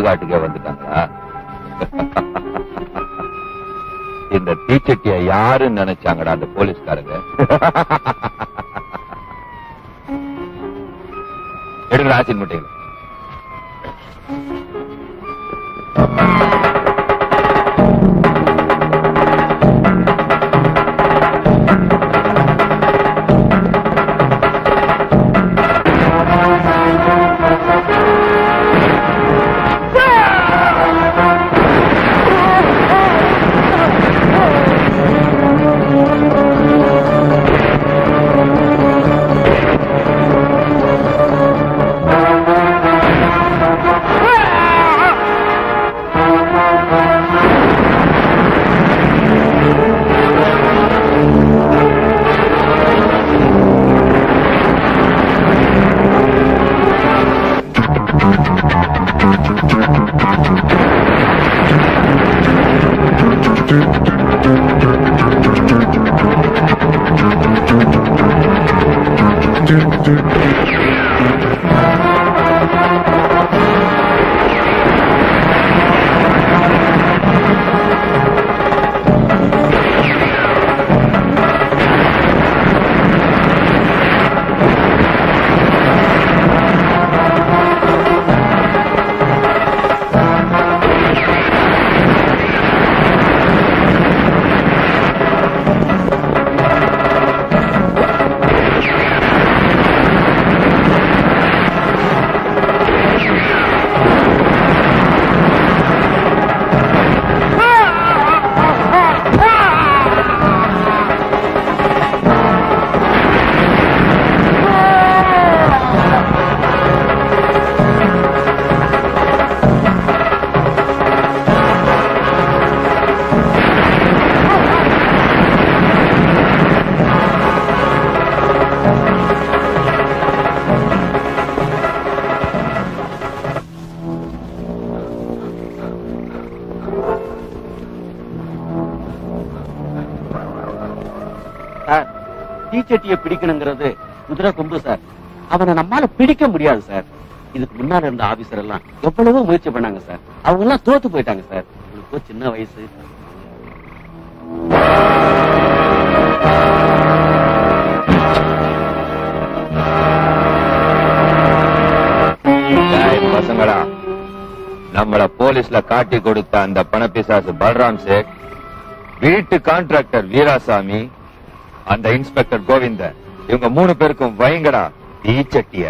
சுடுகாட்டுக்கே வந்துட்டாங்களா இந்த தீச்சட்டிய யாருன்னு நினைச்சாங்கடா அந்த போலீஸ்காரங்க எடுக்கிற ஆசின் முட்டைகள் சார் தீச்சட்டியை பிடிக்கணுங்கிறது குதிரை கொம்பு சார் அவனை நம்மால பிடிக்க முடியாது சார் இதுக்கு முன்னால இருந்த ஆபீசர் எல்லாம் எவ்வளவோ முயற்சி பண்ணாங்க சார் அவங்க எல்லாம் தோத்து போயிட்டாங்க சார் உங்களுக்கு சின்ன வயசு டேய் பசங்களா நம்மள போலீஸ்ல காட்டி கொடுத்த அந்த பணப்பிசாசு பல்ராம் சேக் வீட்டு கான்ட்ராக்டர் வீராசாமி அந்த இன்ஸ்பெக்டர் கோவிந்தன் இவங்க மூணு பேருக்கும் பயங்கடா தீச்சட்டிய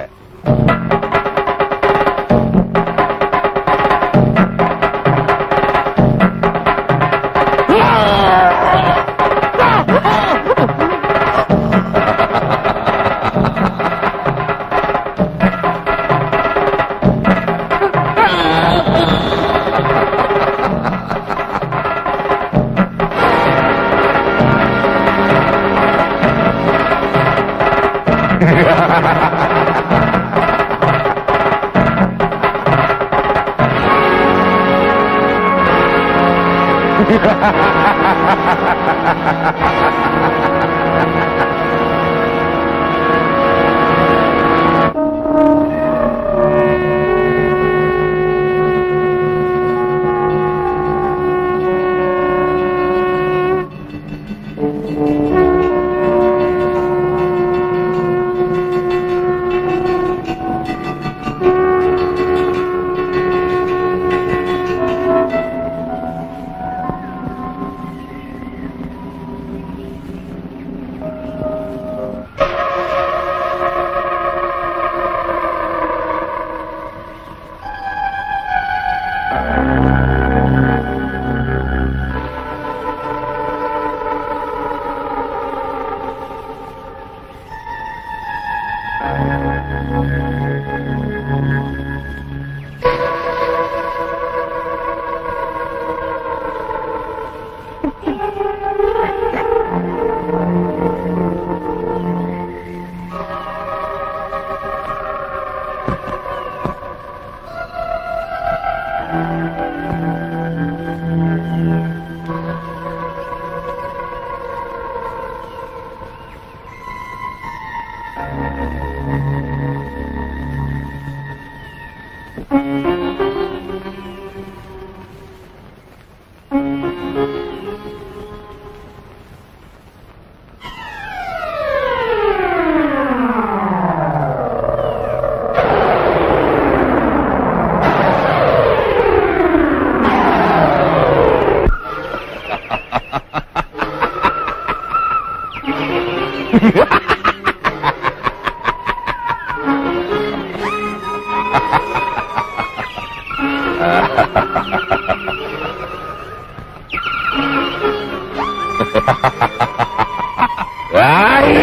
ஆய்!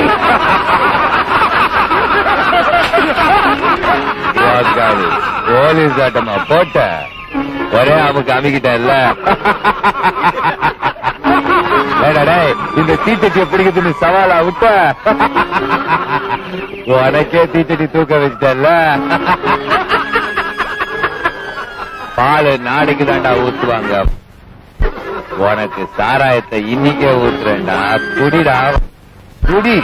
வாக்காளி, போலீஸ் ஆட்டமா போட்ட ஒரே அமுக்கு அமுக்கிட்டேன்ல டேய், டேய், டேய், இந்த தீச்சட்டியை பிடிக்கிறதுன்னு சவாலா விட்ட உனக்கே தீச்சட்டி தூக்க வச்சிட்டல்ல பால் நாளைக்கு தாண்டா ஊத்துவாங்க உனக்கு சாராயத்தை இன்னிக்கே ஊத்துறேன்டா குடிடா குடி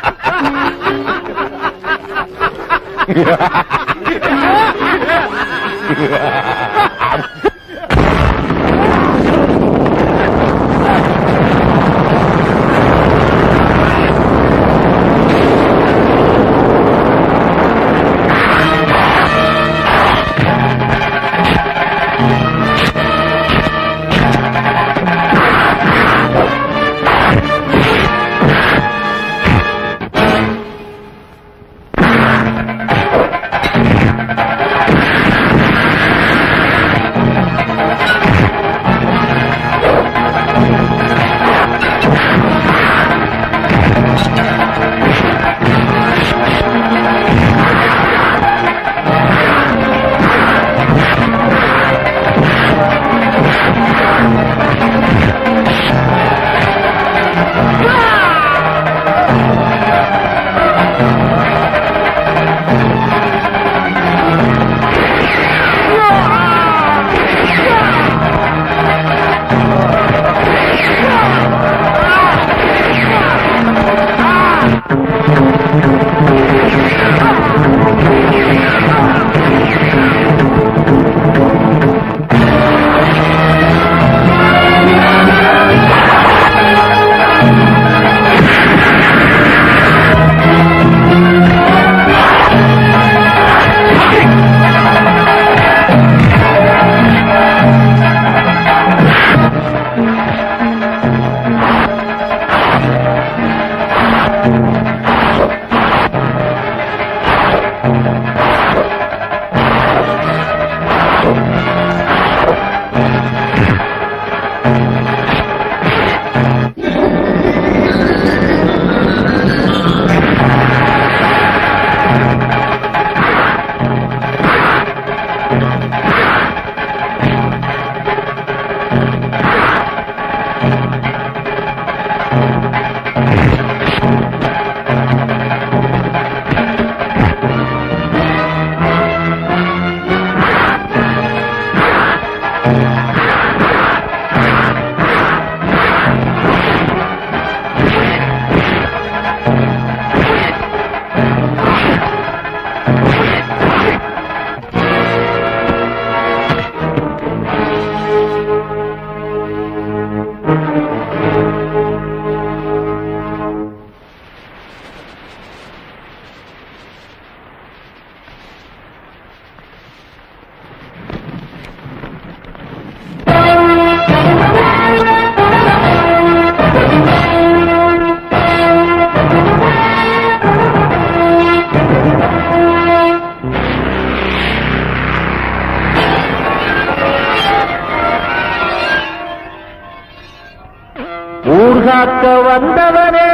ஊர்காக்க வந்தவனே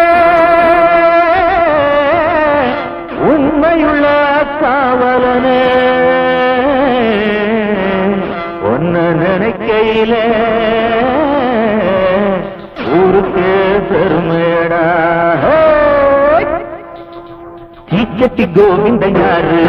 உண்மையுள்ள காவலனே ஒன்ன நினைக்கையில ஊருக்கே பெருமையடா ஹோய்! தீச்சட்டி கோவிந்த யாரு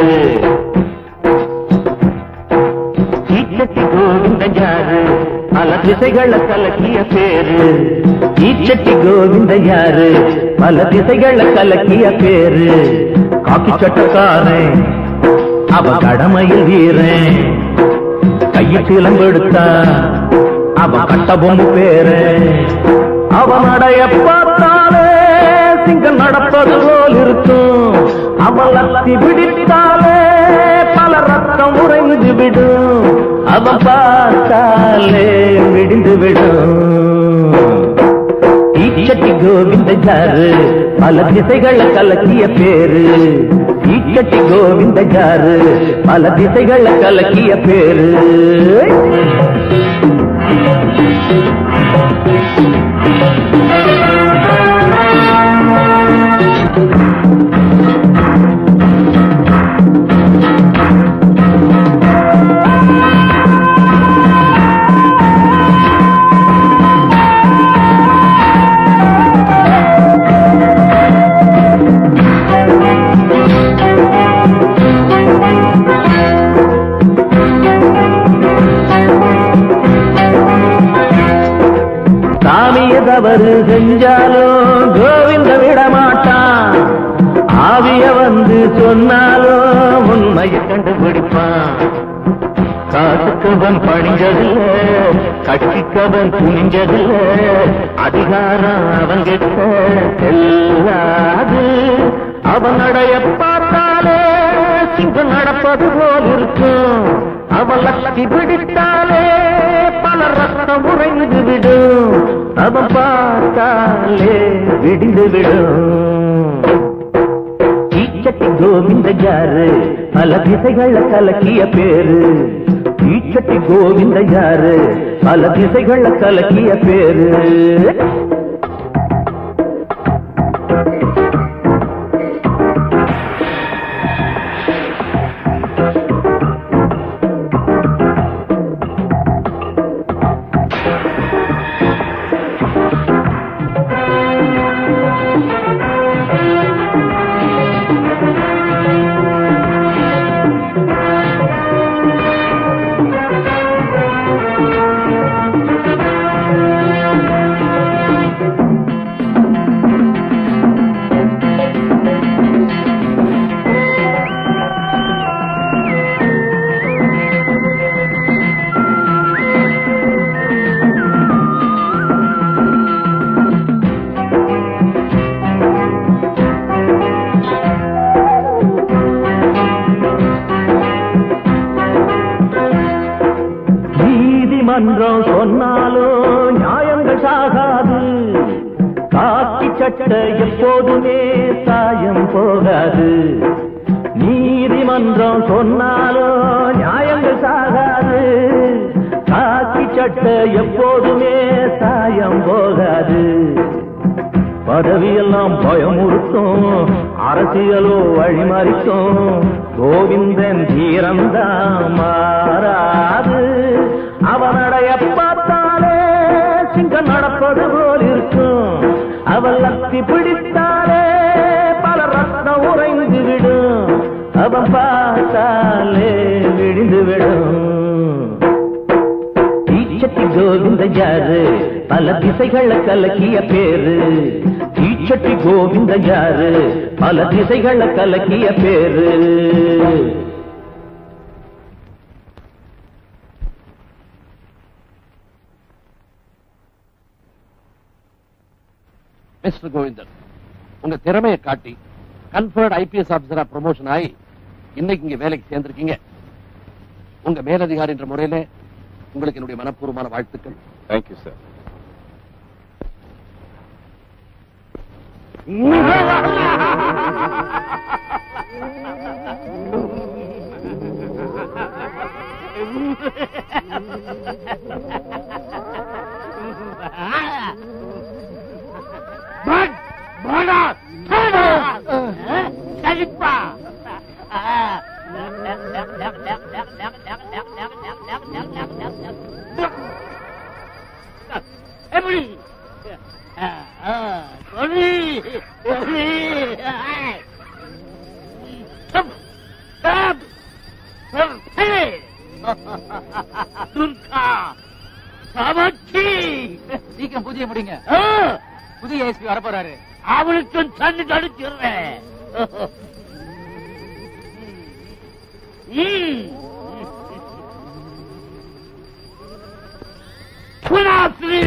ஈச்சட்டி கோவிந்த யாரு பல திசைகளை கலக்கிய பேரு ஈச்சட்டி கோவிந்த யாரு பல திசைகளை கலக்கிய பேரு காக்கி சட்டக்காரன் அவ கடமையில் வீரன் கையில் சிலம்பெடுத்தா அவ கட்ட பொம்பு பேரு அவன் நடைய பார்த்தாலே சிங்கம் நடப்பது போல் இருக்கும் அவள் அத்தி பிடித்தாலே பல ரத்தம் உறைந்து விடும் அவன் பார்த்தாலே விடிந்து விடும் ஈச்சட்டி கோவிந்த ஜாரு பல திசைகளை கலக்கிய பேரு ஈச்சட்டி கோவிந்த ஜாரு பல திசைகளை கலக்கிய பேரு சாமிய தவறு செஞ்சாலும் கோவிந்த விட மாட்டான் ஆவிய வந்து சொன்னாலும் உண்மையை கண்டுபிடிப்பான் காசுக்கவன் பணிஞ்சதில்ல கட்சிக்கவன் துணிஞ்சதில்ல அதிகாரம் அவன் கிட்ட செல்லாது அவன் நடைய பார்த்தாலே சிங்கம் நடப்பது போல் இருக்கும் அவன் லட்சி பிடித்தாலே பல ரத்தம் உறைந்து விடும் அவன் பார்த்தாலே விடிந்து விடும் ஈச்சட்டி கோவிந்த யாரு பல திசைகள கலக்கிய பேரு ஈச்சட்டி கோவிந்த யாரு பல திசைகள கலக்கிய பேரு நீதிமன்றம் சொன்னாலும் நியாயங்கள் சாகாது காக்கி சட்டை எப்போதுமே சாயம் போகாது நீதிமன்றம் சொன்னாலும் நியாயங்கள் சாகாது காக்கி சட்டை எப்போதுமே சாயம் போகாது பதவியெல்லாம் பயமுறுத்தும் அரசியலோ வழிமறிக்கும் கோவிந்தன் தீரம்தான் மாறாது அவனடைய பார்த்தாலே சிங்கம் நடப்பது போல் இருக்கும் அவள் லத்தி பிடித்தாலே பல ரத்தம் உறைந்து விடும் அவன் பார்த்தாலே விடிந்து விடும் ஈச்சட்டி கோவிந்த யாரு பல திசைகளை கலக்கிய பேரு ஈச்சட்டி கோவிந்த யாரு பல திசைகளை கலக்கிய பேரு மிஸ்டர் கோவிந்தன் உங்க திறமையை காட்டி கன்ஃபர்ட் ஐபிஎஸ் ஆபீசரா ப்ரொமோஷன் ஆகி இன்னைக்கு இங்க வேலைக்கு சேர்ந்திருக்கீங்க உங்க மேலதிகாரி என்ற முறையில உங்களுக்கு என்னுடைய மனப்பூர்வமான வாழ்த்துக்கள் தேங்க்யூ சார் சீக்கிரம் பூஜையை முடிங்க புதிய எஸ்பி வரப்போறாரு அவனுக்கு தண்ணி தடுக்கிறேன் புனாஸ்ரீ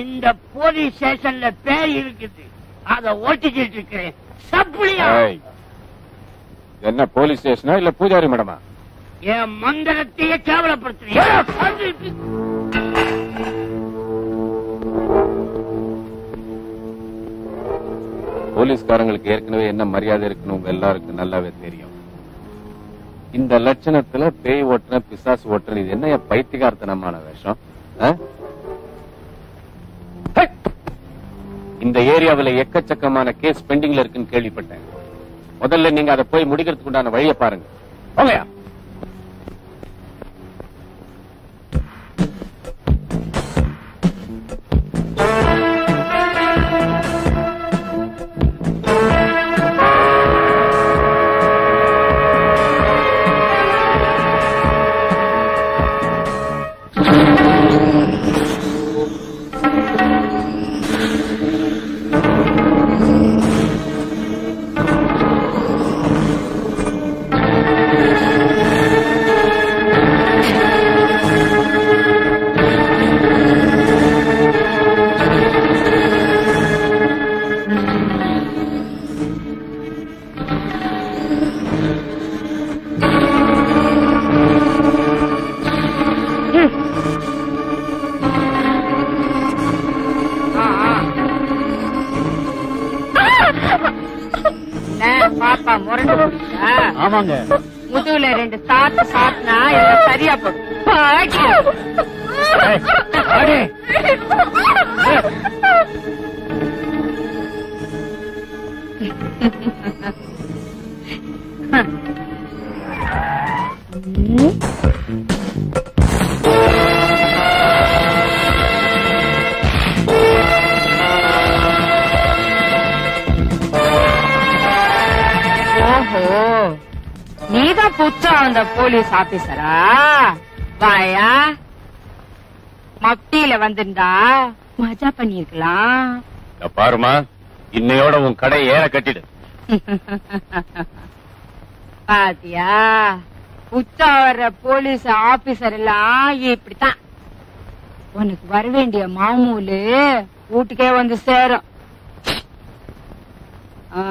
இந்த போலீஸ் ஸ்டேஷன்ல பேர் இருக்குது அத ஓட்டிக்கிட்டு இருக்கிறேன் சப்புளியா ஏய், என்ன போலீஸ் ஸ்டேஷனா இல்ல பூஜாரி மேடமா என் மந்திரத்தையே கேவலப்படுத்துறீங்க போலீஸ்காரங்களுக்கு ஏற்கனவே என்ன மரியாதை இருக்குன்னு உங்க எல்லாருக்கும் நல்லாவே தெரியும் இந்த லட்சணத்துல பேய் ஓட்டுன பிசாசு ஓட்டுன இது என்ன பைத்தியகார்த்தனமான வேஷம் ஆ? ஹை! இந்த ஏரியாவுல எக்கச்சக்கமான கேஸ் பெண்டிங்ல இருக்குன்னு கேள்விப்பட்டேன் முதல்ல நீங்க அதை போய் முடிக்கிறதுக்கு உண்டான வழியை பாருங்க போங்கயா பாப்பா முரண்டு போச்சா? ஆமாங்க முதுகுல ரெண்டு சாத்து சாத்துனா எல்லாம் சரியா போடும் பாடி. அடே. ஓஹோ நீதான் புத்தா அந்த போலீஸ் ஆபீசரா வாயா மப்டியில வந்திருந்தா மஜா பண்ணிருக்கலாம் இத பாருமா இன்னையோட உன் கடை ஏற கட்டிடு பாத்தியா உச்சா வர்ற போலீஸ் ஆபீசர் எல்லாம் இப்படித்தான் உனக்கு வர வேண்டிய மாமூலு வீட்டுக்கே வந்து சேரும் ஆ.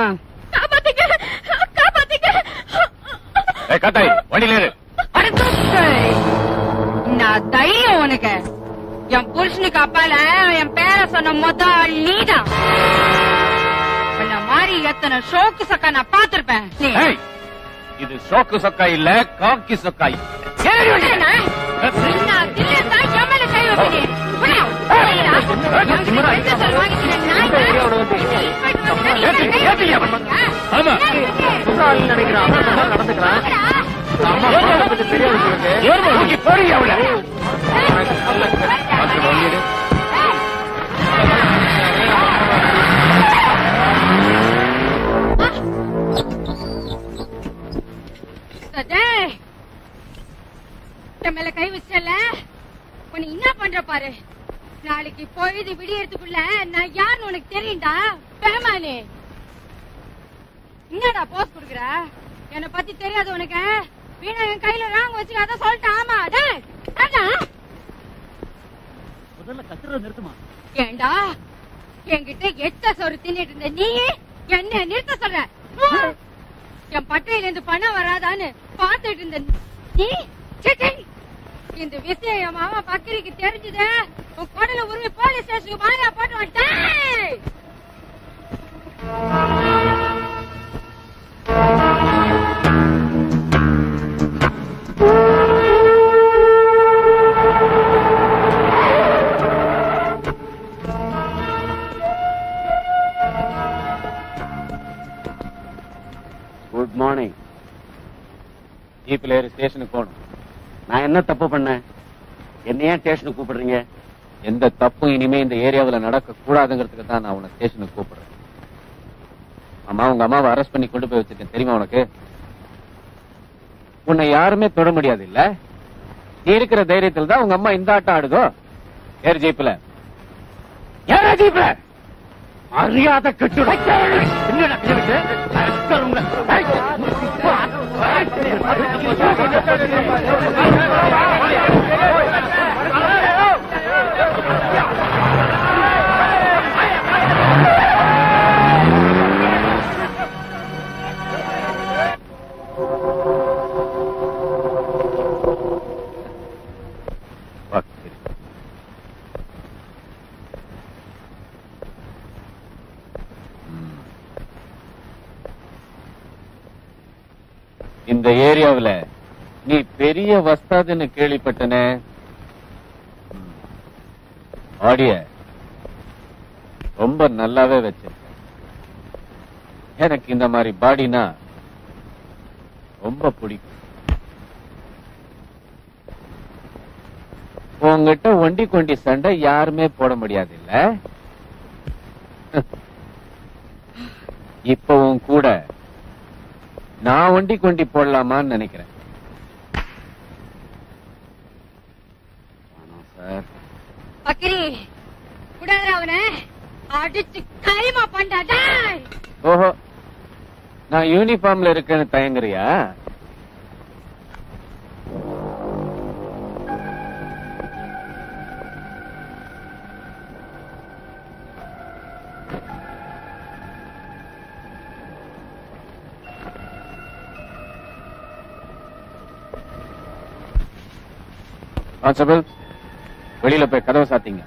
ஏய், காத்தாய் வண்டியில ஏறு அட தூக்கு. நான் தைரியம் உனக்கு என் புருஷனுக்கு அப்பால என் பேரை சொன்ன மொத்த ஆள் நீதான் உன்ன மாதிரி எத்தனை ஷோக்கு சக்கா நான் பாத்திருப்பேன் நீ ஏய், இது சோக்கு சொக்கா இல்ல காக்கி சொக்கா என்ன? நான் தில்லை தான் என் மேல கை வைப்பீங்க. விடா. விடா. என்கிட்ட பெருசல் வாங்கிக்கிற நாய் தான். இன்ஸ்பெக்டர் வந்து நீ மேல கை வைப்பீங்க. ஆமா. நடந்துக்கிறான் டேய். என் மேல கை வச்சல உன்னை என்ன பண்ற பாரு நாளைக்கு பொழுது விடியறதுக்குள்ள நான் யாருன்னு உனக்கு தெரியும்டா பேமானே என்னடா போஸ் குடுக்குற என்னை பத்தி தெரியாது உனக்கு வீணா என் கையில ராங் வச்சுக்காத சொல்லிட்டேன் ஆமா டேய் அண்ணா முதல்ல கத்துறத நிறுத்துமா ஏண்டா என்கிட்ட எத்த சோறு தின்னுட்டு இருந்த நீ என்ன நிறுத்த சொல்ற என் பட்டையில இருந்து பணம் வராதான்னு பாத்துட்டு இருந்த நீ சீ, சீ. இந்த விஷயம் என் மாமா பக்கிரிக்கு தெரிஞ்சது உன் குடல உருவி போலீஸ் ஸ்டேஷனுக்கு மாறியா போட்டு வந்துட்டேன் குட் மார்னிங் ஜீப்ல ஏறி ஸ்டேஷனுக்கு போகணும் நான் என்ன தப்பு பண்ணேன் என்ன ஏன் ஸ்டேஷனுக்கு கூப்பிடுறீங்க எந்த தப்பும் இனிமே இந்த ஏரியாவுல நடக்க கூடாதுங்கிறதுக்கு தான் நான் உன்னை ஸ்டேஷனுக்கு கூப்பிடுறேன் அம்மா உங்க அம்மாவை அரெஸ்ட் பண்ணி கொண்டு போய் வச்சிருக்கேன் தெரியுமா உனக்கு உன்னை யாருமே தொட முடியாது இல்ல நீ இருக்கிற தைரியத்தில் தான் உங்க அம்மா இந்த ஆட்டம் ஆடுதோ ஏறு ஜீப்ல ஏற ஜீப்ல மரியாதை கட்டுட என்னடா கிழக்கு? அஸ்கருங்க. ஏய். இந்த ஏரியாவுல நீ பெரிய வஸ்தாதுன்னு கேள்விப்பட்டனே ஆடிய ரொம்ப நல்லாவே வச்சிருக்க எனக்கு இந்த மாதிரி பாடினா ரொம்ப பிடிக்கும் உங்ககிட்ட ஒண்டி கொண்டி சண்டை யாருமே போட முடியாது இல்ல இப்ப உன் கூட நான் ஒண்டி கொண்டி போடலாமான்னு நினைக்கிறேன் ஆனா சார் பக்கிரி விடாத அவனை அடிச்சு கைமா பண்றாடா ஓஹோ நான் யூனிஃபார்ம்ல இருக்கேன்னு தயங்குறியா கான்ஸ்டபிள் வெளியில போய் கதவை சாத்திங்க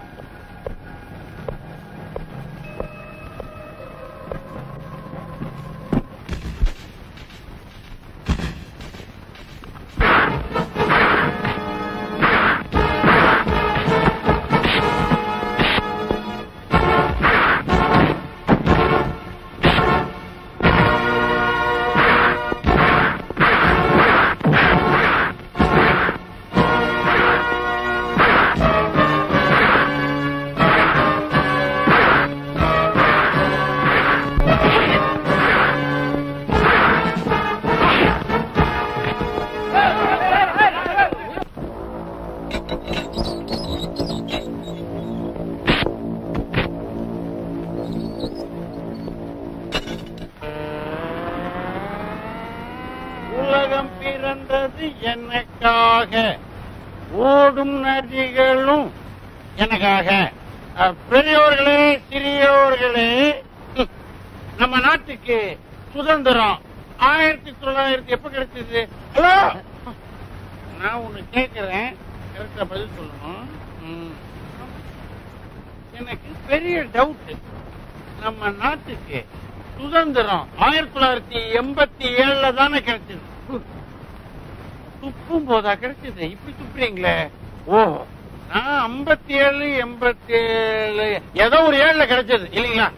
உலகம் பிறந்தது எனக்காக ஓடும் நதிகளும் எனக்காக அஹ், பெரியோர்களே சிறியோர்களே ஹம், நம்ம நாட்டுக்கு சுதந்திரம் ஆயிரத்தி தொள்ளாயிரத்தி எப்ப கிடைச்சது ஹலோ நான் ஒண்ணு கேக்குறேன் கரெக்டா பதில் சொல்லணும் ம். எனக்கு பெரிய டவுட் நம்ம நாட்டுக்கு சுதந்திரம் ஆயிரத்தி தொள்ளாயிரத்தி எண்பத்தி ஏழுல தானே கிடைச்சது துப்பும் போதா கிடைச்சது இப்படி துப்புறீங்களே ஓ நான் ஐம்பத்தி ஏழு எண்பத்தி ஏழு ஏதோ ஒரு ஏழுல கிடைச்சது இல்லைங்களா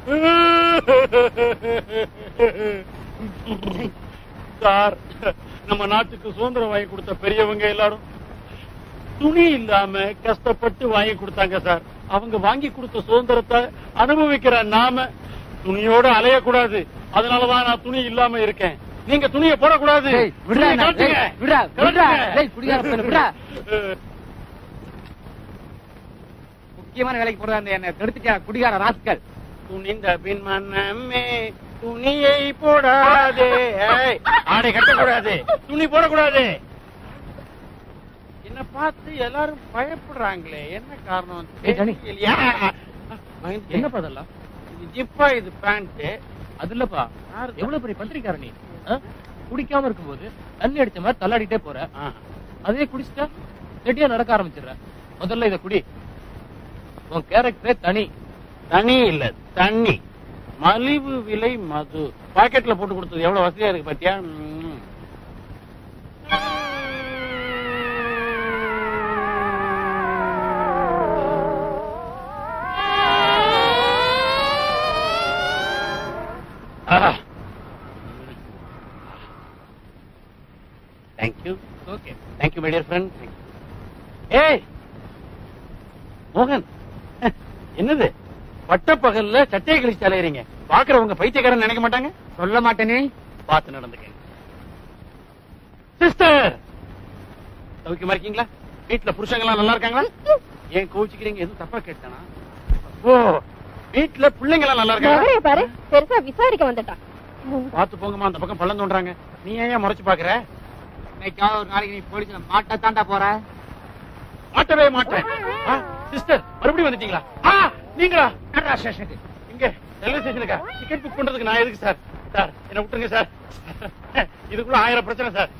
சார் நம்ம நாட்டுக்கு சுதந்திரம் வாங்கி கொடுத்த பெரியவங்க எல்லாரும் துணி இல்லாம கஷ்டப்பட்டு வாங்கி கொடுத்தாங்க சார் அவங்க வாங்கி கொடுத்த சுதந்திரத்தை அனுபவிக்கிற நாம துணியோட அலையக்கூடாது அதனாலதான் நான் துணி இல்லாம இருக்கேன் நீங்க துணியை போடக்கூடாது டேய், விட்றா துணியை என்ன? கழட்டுங்க. டேய், விட்றா, விட்றா. கழட்டுங்க. டேய், குடிகார பயலே, விட்றா. அஹ், முக்கியமான வேலைக்கு போறதா இருந்த என்ன தடுத்துட்டா குடிகார ராஸ்கல் துணிந்த பின் மனமே துணியை போடாதே ஏய், ஆடை கட்டக்கூடாது துணி போடக்கூடாது என்ன பார்த்து எல்லாரும் பயப்படுறாங்களே என்ன காரணம் ஏய், ஜானி. தெரியலையா? பயந்துட்டேன். என்னப்பா அதெல்லாம் இது ஜிப்பா இது பேண்ட் அது இல்லப்பா எவ்வளவு பெரிய பத்திரிக்கார நீ ஆ? குடிக்காம இருக்கும்போது தண்ணி அடிச்ச மாதிரி தள்ளாடிட்டே போற அதே குடிச்சிட்டா ரெடியா நடக்க ஆரம்பிச்சிடுற முதல்ல இத குடி உன் கேரக்டரே தனி தனி இல்ல தண்ணி மலிவு விலை மது பாக்கெட்ல போட்டு கொடுத்தது எவ்வளவு வசதியா இருக்கு பாத்தியா ம். Thank you okay thank you my dear friend ஏய் மோகன் என்னது பட்ட பகல்ல சட்டையை கழிச்சு அலையறீங்க பாக்குறவங்க பைத்தியக்காரன் நினைக்க மாட்டாங்க சொல்ல மாட்டேனே பார்த்து நடந்துக்க சிஸ்டர் சௌக்கியமா இருக்கீங்களா வீட்டுல புருஷங்க எல்லாம் நல்லா இருக்காங்களா ஏன் கோவிச்சுக்கிறீங்க எதுவும் தப்பா கேட்டானா ஓ வீட்டுல பிள்ளைங்க எல்லாம் நல்லா இருக்காங்க பாரு பெருசா விசாரிக்க வந்துட்டான் பார்த்து போங்கம்மா அந்த பக்கம் பள்ளம் தோன்றாங்க நீ ஏன் முறைச்சு பாக்குற இன்னைக்காவது ஒரு நாளைக்கு நீ போலீஸ்ல மாட்ட தாண்டா போற மாட்டவே மாட்டேன் சிஸ்டர் மறுபடியும் வந்துட்டீங்களா ஆ, நீங்களா நடரா ஸ்டேஷனுக்கு இங்க ரயில்வே ஸ்டேஷனுக்கா டிக்கெட் புக் பண்றதுக்கு நான் எதுக்கு சார் சார் என்ன விட்டுருங்க சார் இதுக்குள்ள ஆயிரம் பிரச்சனை சார்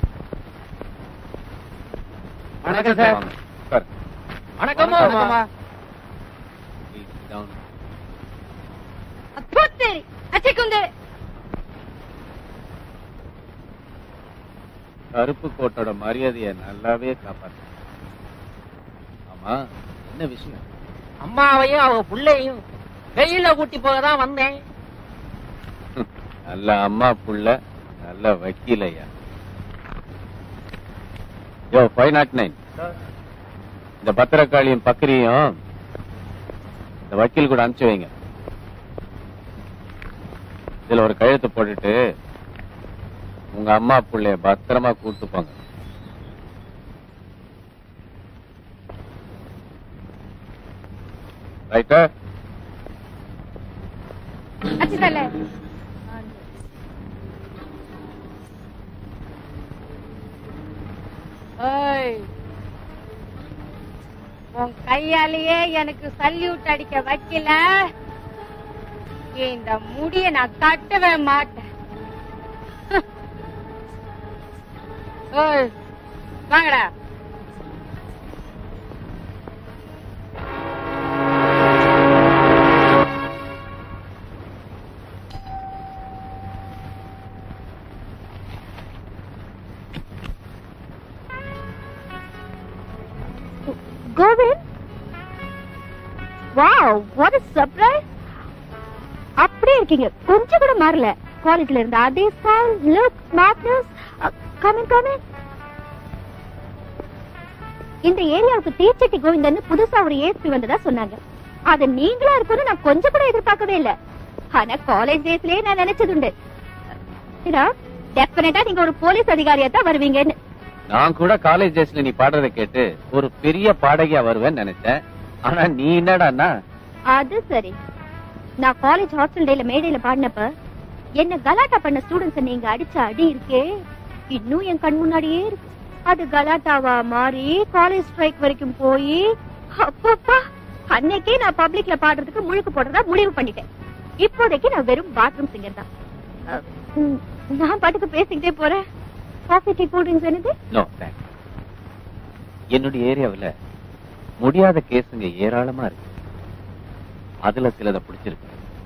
வணக்கம் சார் வாங்க. உட்காரு. வணக்கம்மா வணக்கம்மா. அப்போ சரி அச்சிக்குந்து கருப்பு கோட்டோட மரியாதையை நல்லாவே காப்பாத்து ஆமா என்ன விஷயம் அம்மாவையும் அவங்க புள்ளையும் வெளியில கூட்டி போக தான் வந்தேன் நல்ல அம்மா புள்ள நல்ல வக்கீலையா யோ ஃபைவ் நாட் நைன் இந்த பத்திரக்காளியும் பக்கரியும் இந்த வக்கீல் கூட அனுப்பிச்சு வைங்க இதுல ஒரு கையெழுத்து போட்டுட்டு உங்க அம்மா புள்ளைய பத்திரமா கூட்டு போங்க ரைட்டா அச்சுதல்ல ஏய் உன் கையாலேயே எனக்கு சல்யூட் அடிக்க வைக்கல இந்த முடிய நான் தட்டவே மாட்டேன் ஏய், வாங்கடா Govind wow what a surprise அப்படியே இருக்கீங்க கொஞ்சம் கூட மாறல காலேஜ்ல இருந்த அதே style look smartness coming coming இந்த ஏரியாவுக்கு தீச்சட்டி கோவிந்தன் புதுசா ஒரு ஏஎஸ்பி வந்ததா சொன்னாங்க அது நீங்களா இருக்கும்னு நான் கொஞ்சம் கூட எதிர்பார்க்கவே இல்ல ஆனா காலேஜ் டேஸ்லயே நான் நினைச்சது உண்டு டெஃபினட்டா நீங்க ஒரு போலீஸ் அதிகாரியா தான் வருவீங்கன்னு நான் கூட காலேஜ் டேஸ்ல நீ பாடுறத கேட்டு ஒரு பெரிய பாடகியா வருவேன்னு நினைச்சேன் ஆனா நீ என்னடான்னா அது சரி நான் காலேஜ் ஹாஸ்டல் டேல மேடையில பாடினப்ப என்ன கலாட்டா பண்ண ஸ்டூடெண்ட்ஸ் நீங்க அடிச்ச அடி இருக்கே இன்னும் என் கண் முன்னாடியே இருக்கு அது கலாட்டாவா மாறி காலேஜ் ஸ்ட்ரைக் வரைக்கும் போய் அப்பப்பா அன்னைக்கே நான் பப்ளிக்ல பாடுறதுக்கு முழுக்கு போடுறதா முடிவு பண்ணிட்டேன் இப்போதைக்கு நான் வெறும் பாத்ரூம் சிங்கர் தான் அஹ், ம், நான் பாட்டுக்கு பேசிக்கிட்டே போறேன் காஃபி டீ கூல் ட்ரிங்க்ஸ் என்னது நோ தேங்க்ஸ் என்னுடைய ஏரியாவுல முடியாத கேஸுங்க ஏராளமா இருக்கு அதுல சிலத பிடிச்சிருக்கு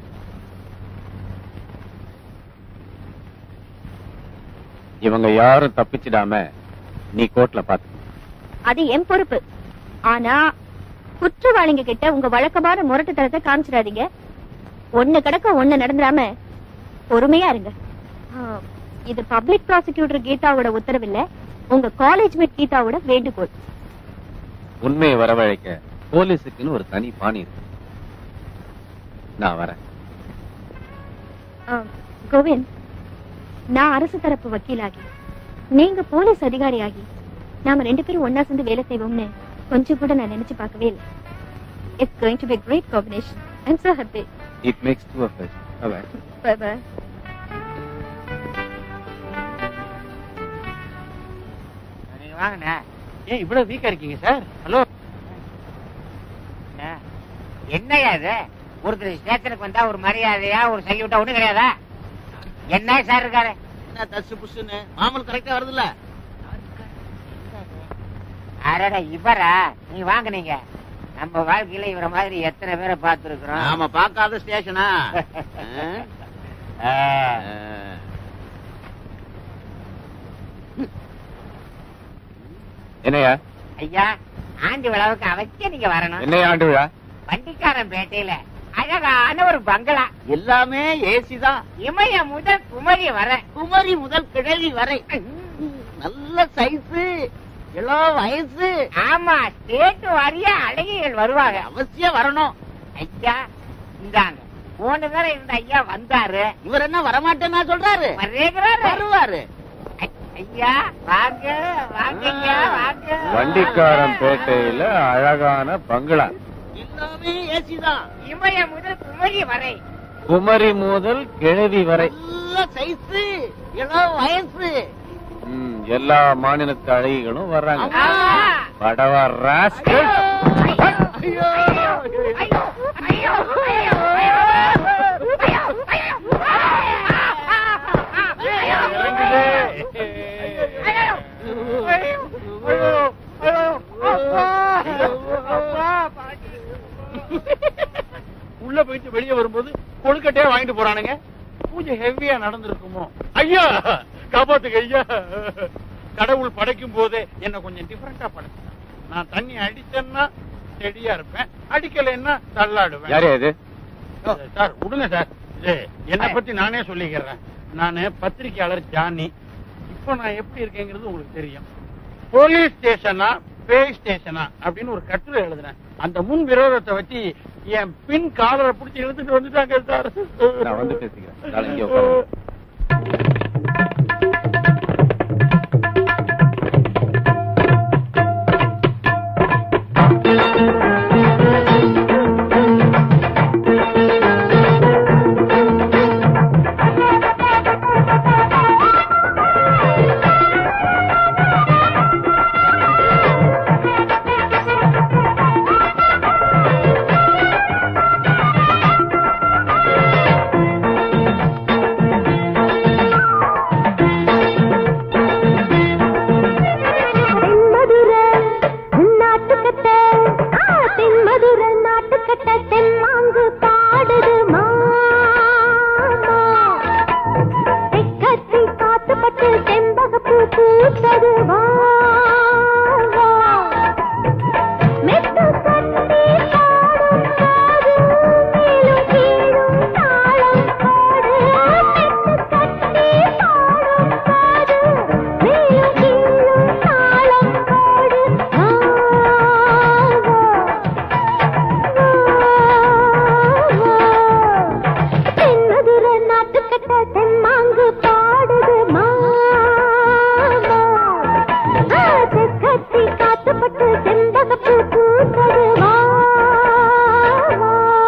இவங்க யாரும் தப்பிச்சிடாம நீ கோர்ட்ல பாத்து அது என் பொறுப்பு ஆனா குற்றவாளிங்க கிட்ட உங்க வழக்கமான முரட்டுத்தனத்தை காமிச்சிடாதீங்க ஒண்ணு கிடக்க ஒண்ணு நடந்துடாம பொறுமையா இருங்க ஆ, இது பப்ளிக் ப்ராசிக்யூட்டர் கீதாவோட உத்தரவில்ல உங்க காலேஜ் மேட் கீதாவோட வேண்டுகோள் உண்மையை வரவழைக்க போலீஸுக்குன்னு ஒரு தனி பாணி இருக்கு நான் வரேன் ஆ, கோவிந்த் நான் அரசு தரப்பு வக்கீலாகி நீங்க போலீஸ் அதிகாரியாகி நாம ரெண்டு பேரும் ஒன்னா சேர்ந்து வேலை செய்வோம்னு கொஞ்சம் கூட நான் நினைச்சு பார்க்கவே இல்லை it's going to be great combination I'm so happy it makes two of us Bye-bye. bye bye நீங்க வாங்கண்ணே ஏன் இவ்வளவு வீக்கா இருக்கீங்க சார் ஹலோ அண்ணே, என்னய்யா இது ஒருத்தர் ஸ்டேஷனுக்கு வந்தா ஒரு மரியாதையா ஒரு சல்யூட்டா ஒண்ணு கிடையாதா என்ன சார் இருக்காரு என்ன தசு புசுன்னு மாமல் கரெக்டா வருதுல்ல அடடா இவரா நீ வாங்குனீங்க நம்ம வாழ்க்கையில இவர மாதிரி எத்தனை பேரை பார்த்திருக்கிறோம் நாம பார்க்காத ஸ்டேஷனா ஆ. என்னையா ஐயா ஆண்டு விழாவுக்கு அவசியம் நீங்க வரணும் என்னையா ஆண்டு விழா வண்டிக்காரன் பேட்டையில அழகான ஒரு பங்களா எல்லாமே ஏசி தான் இமய முதல் குமரி வர குமரி முதல் கிழவி வரை நல்ல சைஸ் இளோ வயசு ஆமா ஸ்டேட் வாரியா அழகிகள் வருவாங்க அவசியம் வரணும் ஐயா இந்தாங்க போன தடவை இருந்த ஐயா வந்தாரு இவர் என்ன வரமாட்டேன்னா சொல்றாரு வர்றேங்கிறாரு. வருவாரு ஐ- ஐயா வாங்க வாங்க ஐயா வாங்க வண்டிக்காரன் பேட்டையில அழகான பங்களா எல்லாமே ஏசி தான் இமய முதல் குமரி வரை குமரி முதல் கிழவி வரை நல்ல சைஸ் இளோ வயசு ம், எல்லா மாநிலத்து அழகிகளும் வர்றாங்க ஆமா. படவா ராஸ்கல் ஐயோ ஐயோ ஐயோ ஐயோ உள்ள போயிட்டு வெளியே வரும்போது கொழுக்கட்டையா வாங்கிட்டு போறானுங்க பூஜை ஹெவியா நடந்திருக்குமோ ஐயா காப்பாத்துங்க ஐயா கடவுள் படைக்கும் போதே என்ன கொஞ்சம் டிஃபரெண்டா படைச்சான் நான் தண்ணி அடிச்சேன்னா செடியா இருப்பேன் அடிக்கலைன்னா தள்ளாடுவேன் யாரு இது சார் விடுங்க சார் இது என்னை பத்தி நானே சொல்லிக்கிறேன் நானு பத்திரிக்கையாளர் ஜானி இப்போ நான் எப்படி இருக்கேங்கிறது உங்களுக்கு தெரியும் போலீஸ் ஸ்டேஷனா பேய் ஸ்டேஷனா அப்படின்னு ஒரு கட்டுரை எழுதுனேன் அந்த முன் விரோதத்தை வச்சு என் பின் காலரை பிடிச்சி இழுத்துட்டு வந்துட்டாங்க சார் நான் வந்து பேசிக்கிறேன். நாளை இங்கே உட்காருங்க. தென்மதுர நாட்டுக்கட்ட ஆ, தென்மதுர நாட்டுக்கட்ட தென்மாங்கு பாடுது மாமா தெக்கத்தி காத்துப்பட்டு செம்பகப்பூ பூத்தது வா வா. மெத்து கட்டி பாடும் காது, மேலும் கீழும் தாளம் பாடு. மெத்து கட்டி பாடும் காது, மேலும் கீழும் தாளம் பாடு. வா, வா. தென்மதுர நாட்டுக்கட்ட தென்மாங்கு பாடுது மாமா கத்தி காத்துப்பட்டு செந்தகப்பு பூத்தது வா வா.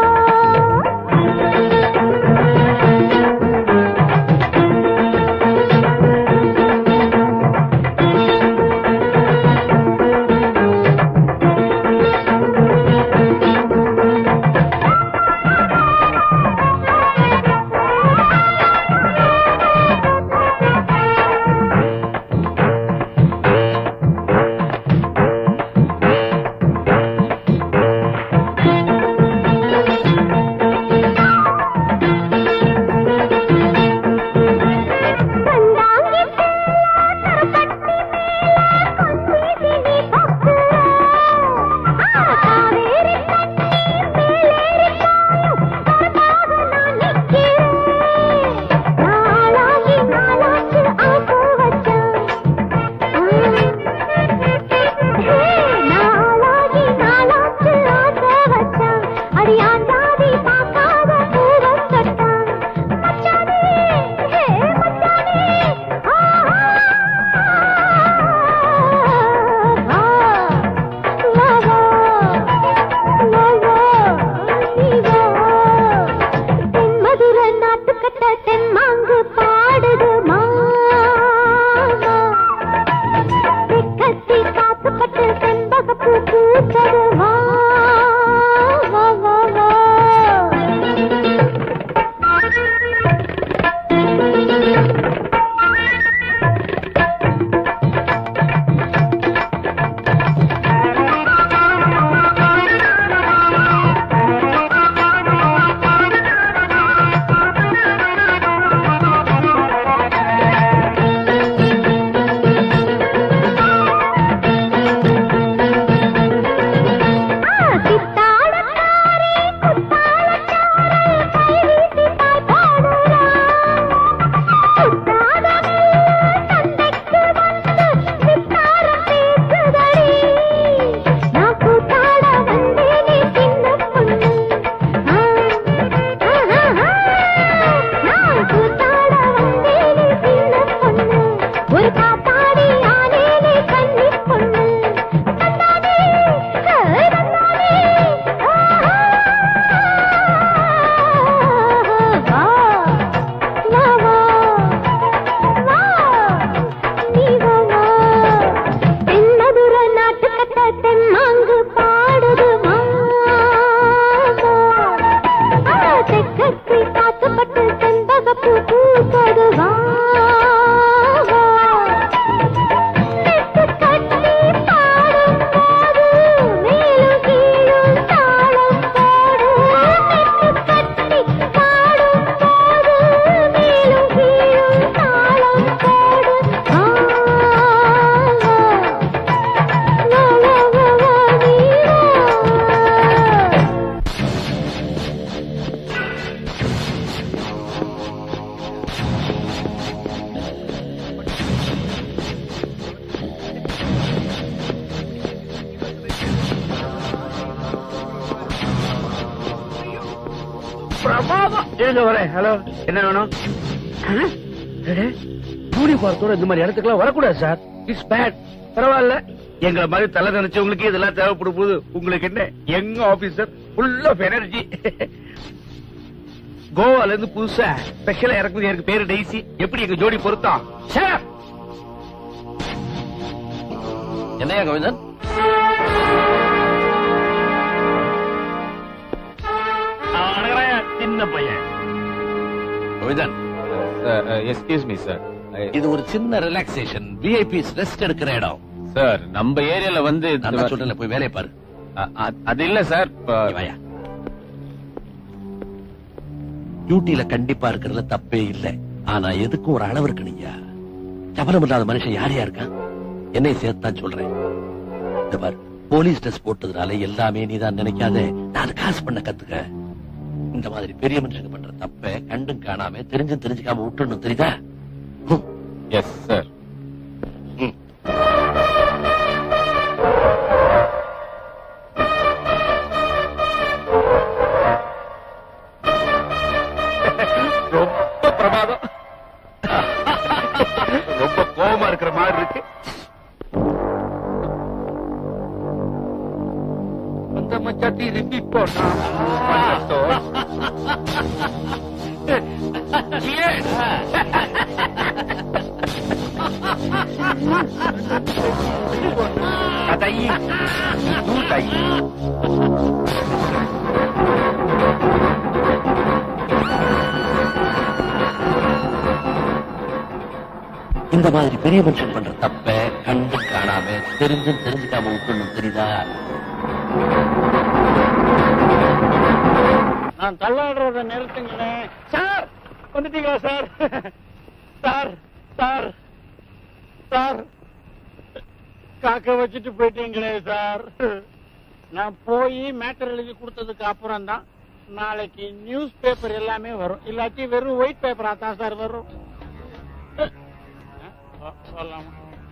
கண்டாங்கி பிள்ளை கட்டி மேல கொஞ்சி நீ பக்கு ஆ காவேரி தண்ணி மேலேறி பாயும் கரமாக நான் நிக்கிறேன் நாளாகி நாளாச்சு ஆசை வச்சான் நாளாகி நாளாச்சு ஆசை வச்சான் அடியாண்டாதி பார்க்காத பூவம் கட்டான் மச்சானே ஹே மச்சானே ஆஹா வா வா வா வா வா நீ வா தென்மதுர நாட்டுக்கட்ட தென்மாங்கு பாடுது மாமா தெக்கத்தி காத்துப்பட்டு செண்பகப்பூ பூத்தது வா வா வா வா ஆ இருங்க வரேன் ஹலோ என்ன வேணும் யூனிஃபார்த்தோட இந்த மாதிரி இடத்துக்குலாம் வரக்கூடாது சார் இட்ஸ் பேட் பரவாயில்ல எங்களை மாதிரி தலை நினைச்சவங்களுக்கு இதெல்லாம் தேவைப்படும் போது உங்களுக்கு என்ன எங்க ஆபீசர் ஃபுல் ஆஃப் எனர்ஜி கோவால இருந்து புதுசா ஸ்பெஷலா இறக்குது எனக்கு பேரு டெய்ஸி எப்படி எங்க ஜோடி பொருத்தம் Shut up! என்னையா கோவிந்தன் சின்ன பையன் கோவிந்தன் எஸ்கியூஸ் மீ சார் இது ஒரு சின்ன ரிலாக்ஸேஷன் விஐபிஸ் ரெஸ்ட் எடுக்கிற இடம் சார் நம்ம ஏரியால வந்து நான் தான் சொல்றேன்ல போய் வேலையை பாரு அ- அ- அது இல்ல சார் நீ வாயா டியூட்டில கண்டிப்பா இருக்கிறதுல தப்பே இல்ல ஆனா எதுக்கும் ஒரு அளவு இருக்கு நீங்க சபலம் இல்லாத மனுஷன் யார் யார் இருக்கான் என்னை சேர்த்தான் சொல்றேன் இந்த பார் போலீஸ் ட்ரெஸ் போட்டதுனால எல்லாமே நீதான் நினைக்காத நான் காசு பண்ண கத்துக்க இந்த மாதிரி பெரிய மனுஷங்க பண்ற தப்ப கண்டும் காணாம தெரிஞ்சும் தெரிஞ்சுக்காம விட்டுணும் தெரியுதா ஹம். எஸ் சார் ரொம்ப பிரமாதம் ரொம்ப கோபமா இருக்கிற மாதிரி இருக்கு அந்த மச்சாத்தி ரிப்பீட் போனா கதை கதை இந்த மாதிரி பெரிய மனுஷன் பண்ற தப்ப கண்டும் காணாம தெரிஞ்சும் தெரிஞ்சுக்காம விட்டுணும் தெரியுதா நான் தள்ளாடுறத நிறுத்துங்களேன் சார் வந்துட்டீங்களா சார் சார் சார் சார் காக்க வச்சுட்டு போயிட்டீங்களே சார் நான் போய் மேட்டர் எழுதி கொடுத்ததுக்கு அப்புறம் தான் நாளைக்கு நியூஸ் பேப்பர் எல்லாமே வரும் இல்லாட்டி வெறும் ஒயிட் பேப்பரா தான் சார் வரும் அஹ், சொல்லலாமா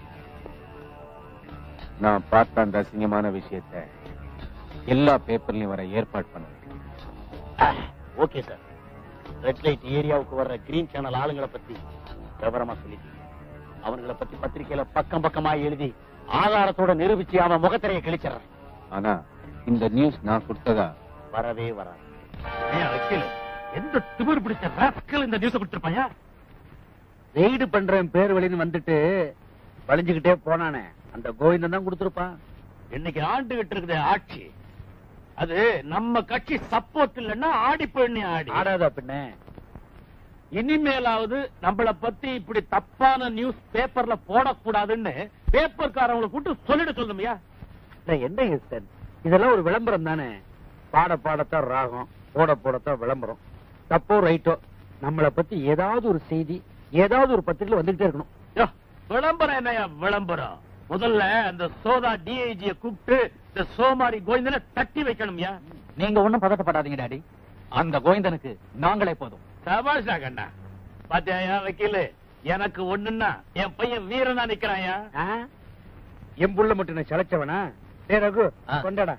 நான் பார்த்த அந்த அசிங்கமான விஷயத்த எல்லா பேப்பர்லயும் வர ஏற்பாடு பண்ணுவேன் ஓகே சார் ரெட் லைட் ஏரியாவுக்கு வர்ற கிரீன் சேனல் ஆளுங்களை பத்தி விவரமா சொல்லி அவங்கள பத்தி பத்திரிக்கையில பக்கம் பக்கமா எழுதி ஆதாரத்தோட நிரூபிச்சு அவன் முகத்திரையை கிழிச்சிடறேன் ஆனா இந்த நியூஸ் நான் கொடுத்ததா வரவே வராது வக்கீல் எந்த திமிர் பிடிச்ச ராஸ்கல் இந்த நியூஸ் கொடுத்திருப்பாயா ரெய்டு பண்றேன் பேர் வழின்னு வந்துட்டு வளைஞ்சுக்கிட்டே போனானே அந்த கோவிந்தன் தான் கொடுத்திருப்பான் இன்னைக்கு ஆண்டுகிட்டு இருக்குது ஆட்சி அது நம்ம கட்சி சப்போர்ட் இல்லைன்னா ஆடி போயிடனே ஆடி ஆடாதா பின்ன இனிமேலாவது நம்மள பத்தி இப்படி தப்பான நியூஸ் பேப்பர்ல போடக்கூடாதுன்னு பேப்பர்காரவங்களை கூட்டு சொல்லிட சொல்லுமையா இல்ல, என்ன ஈஸ்டன் இதெல்லாம் ஒரு விளம்பரம் தானே பாட பாடத்தான் ராகம் போட போடத்தான் விளம்பரம் தப்போ ரைட்டோ நம்மள பத்தி ஏதாவது ஒரு செய்தி ஏதாவது ஒரு பத்திரிகையில வந்துகிட்டே இருக்கணும் யோ, விளம்பரம் என்னையா விளம்பரம் முதல்ல அந்த சோதா டிஐஜிய கூப்பிட்டு இந்த சோமாரி கோவிந்தனை தட்டி வைக்கணும்யா நீங்க ஒண்ணும் பதட்டப்படாதீங்க டாடி அந்த கோவிந்தனுக்கு நாங்களே போதும் சபாஷா கண்ணா பாத்தியா வக்கீலு எனக்கு ஒண்ணுன்னா என் பையன் வீரனா நிக்கிறாயா என் புள்ள மட்டும் நான் சளைச்சவனா ஏ ரகு கொண்டாடா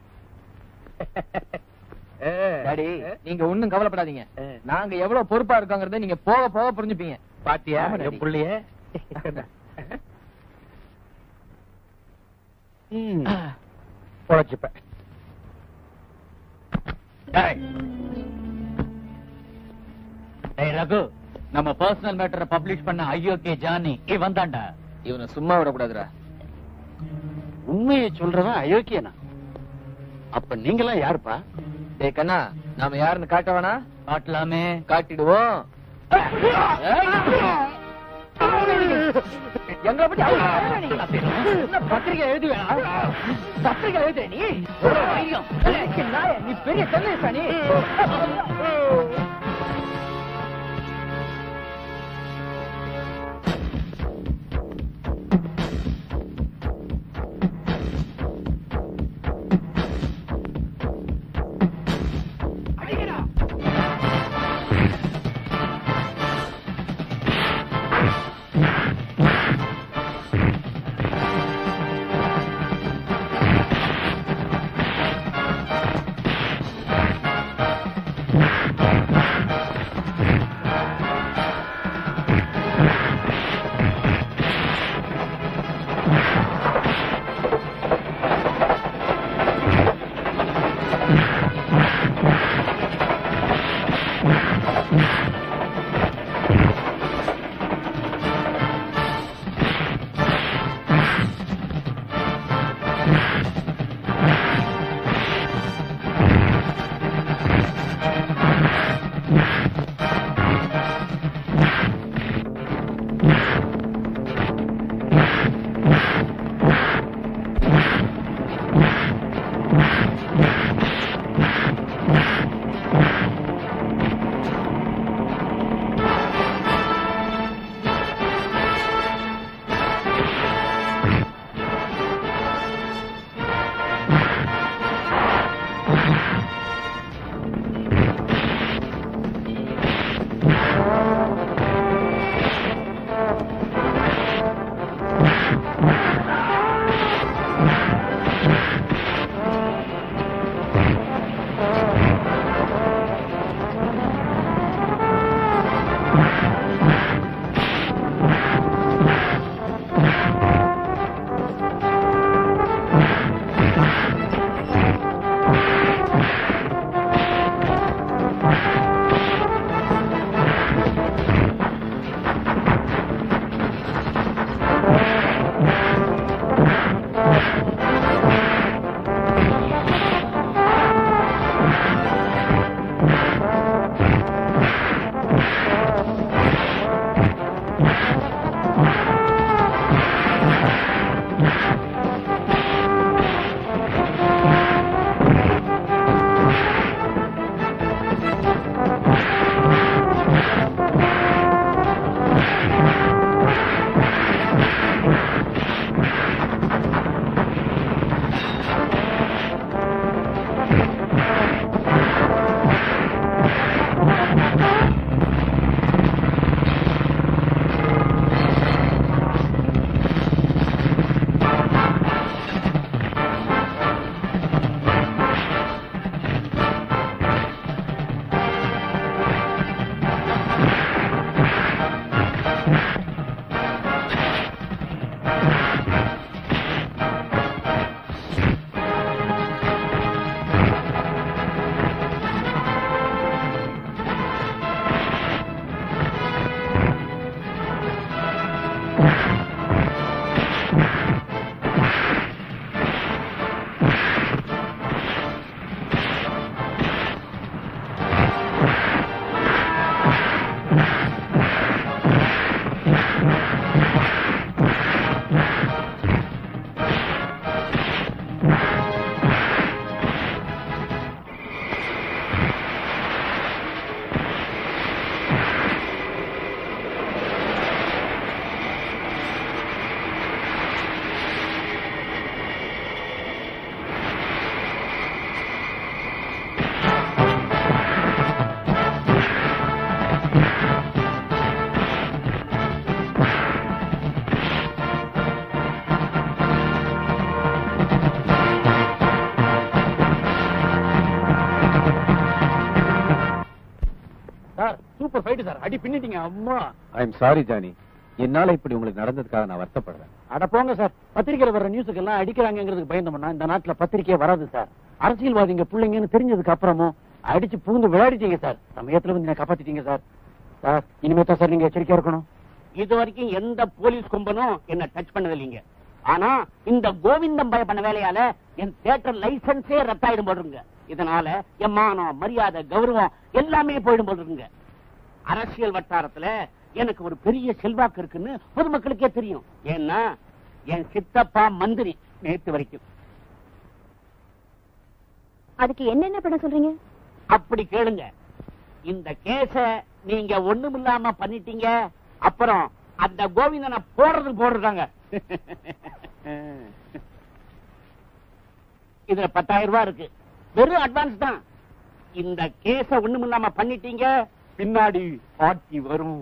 டாடி நீங்க ஒண்ணும் கவலைப்படாதீங்க நாங்க எவ்வளவு பொறுப்பா இருக்கோங்கறத நீங்க போக போக புரிஞ்சுப்பீங்க பாத்தியா ஆமா, டாடி. என் புள்ளைய பொழைச்சுப்ப டேய் ரகு நம்ம பர்சனல் மேட்டரை பப்ளிஷ் பண்ண ஐயோகே ஜானி இவன் தான்டா இவனை சும்மா விடக்கூடாதுடா உண்மையை சொல்றவன் அயோக்கியனா அப்ப நீங்களாம் யாருப்பா டேய் கண்ணா நாம யாருன்னு காட்ட வேணா காட்டலாமே காட்டிடுவோம் எங்களை பத்தி அவங்களுக்கு என்ன பத்திரிகை எழுதி வேணாம் பத்திரிகை எழுத நீ ஒரு தைரியம். ஏய், நாயே, நீ பெரிய தென்னை நீ ஆ சார் சூப்பர் ஃபைட் சார் அடி பின்னிட்டீங்க அம்மா ஐ எம் சாரி ஜானி என்னால இப்படி உங்களுக்கு நடந்ததுக்காக நான் வருத்தப்படுறேன் அட போங்க சார் பத்திரிக்கையில வர்ற நியூஸுக்கு எல்லாம் அடிக்கிறாங்கிறதுக்கு பயந்தோம்னா இந்த நாட்டுல பத்திரிக்கையே வராது சார் அரசியல்வாதிங்க பிள்ளைங்கன்னு தெரிஞ்சதுக்கு அப்புறமும் அடிச்சு பூந்து விளையாடிட்டீங்க சார் சமயத்துல வந்து என்ன காப்பாத்திட்டீங்க சார் சார் இனிமே தான் சார் நீங்க எச்சரிக்கையா இருக்கணும் இது வரைக்கும் எந்த போலீஸ் கும்பனும் என்ன டச் பண்ணது இல்லைங்க ஆனா இந்த கோவிந்தம் பய பண்ண வேலையால என் தியேட்டர் லைசன்ஸே ரத்தாயிடும் போடுங்க இதனால என் மானம் மரியாதை கௌரவம் எல்லாமே போயிடும் போடுங்க அரசியல் வட்டாரத்துல எனக்கு ஒரு பெரிய செல்வாக்கு இருக்குன்னு பொதுமக்களுக்கே தெரியும் ஏன்னா என் சித்தப்பா மந்திரி நேத்து வரைக்கும் அதுக்கு என்னென்ன பண்ண சொல்றீங்க அப்படி கேளுங்க இந்த கேஸ நீங்க ஒண்ணுமில்லாம பண்ணிட்டீங்க அப்புறம் அந்த கோவிந்தனை போடுறதுக்கு போடுறாங்க இதுல பத்தாயிரம் ரூபாய் இருக்கு வெறும் அட்வான்ஸ் தான் இந்த கேஸ ஒண்ணுமில்லாம பண்ணிட்டீங்க பின்னாடி பாட்டி வரும்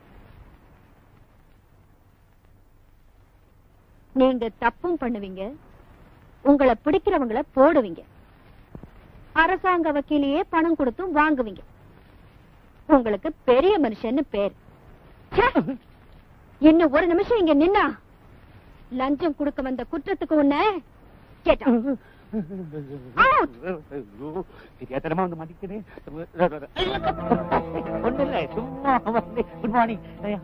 நீங்க தப்பும் பண்ணுவீங்க உங்களை பிடிக்கிறவங்கள போடுவீங்க அரசாங்க வக்கீலையே பணம் கொடுத்தும் வாங்குவீங்க உங்களுக்கு பெரிய மனுஷன்னு பேர் ச்சே! இன்னும் ஒரு நிமிஷம் இங்க நின்னா லஞ்சம் கொடுக்க வந்த குற்றத்துக்கு உன்ன கேட்டா Out! தெரியாதனமா வந்து மாட்டிக்கிறேன் ஒண்ணு இல்ல சும்மா வந்து good morning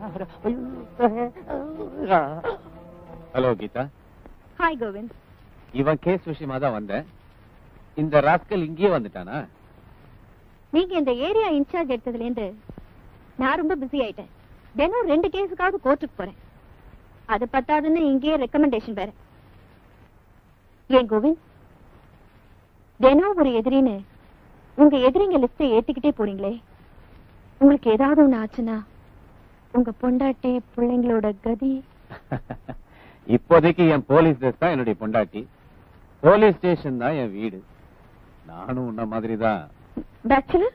hello Geetha hi Govind இவன் கேஸ் விஷயமா தான் வந்தேன் இந்த ராஸ்கல் இங்கேயே வந்துட்டானா நீங்க இந்த ஏரியா இன்சார்ஜ் எடுத்ததுல இருந்து நான் ரொம்ப பிஸி ஆயிட்டேன் தினம் ரெண்டு கேஸுக்காவது கோர்ட்டுக்கு போறேன் அது பத்தாதுன்னு இங்கேயே ரெக்கமெண்டேஷன் வேற ஏன் கோவிந்த் தினம் ஒரு எதிரின்னு உங்க எதிரிங்க லிஸ்ட ஏத்திக்கிட்டே போறீங்களே உங்களுக்கு ஏதாவது ஒண்ணு ஆச்சுன்னா உங்க பொண்டாட்டி பிள்ளைங்களோட கதி இப்போதைக்கு என் போலீஸ் ட்ரெஸ் தான் என்னுடைய பொண்டாட்டி போலீஸ் ஸ்டேஷன் தான் என் வீடு நானும் உன்ன மாதிரி தான் பேச்சுலர்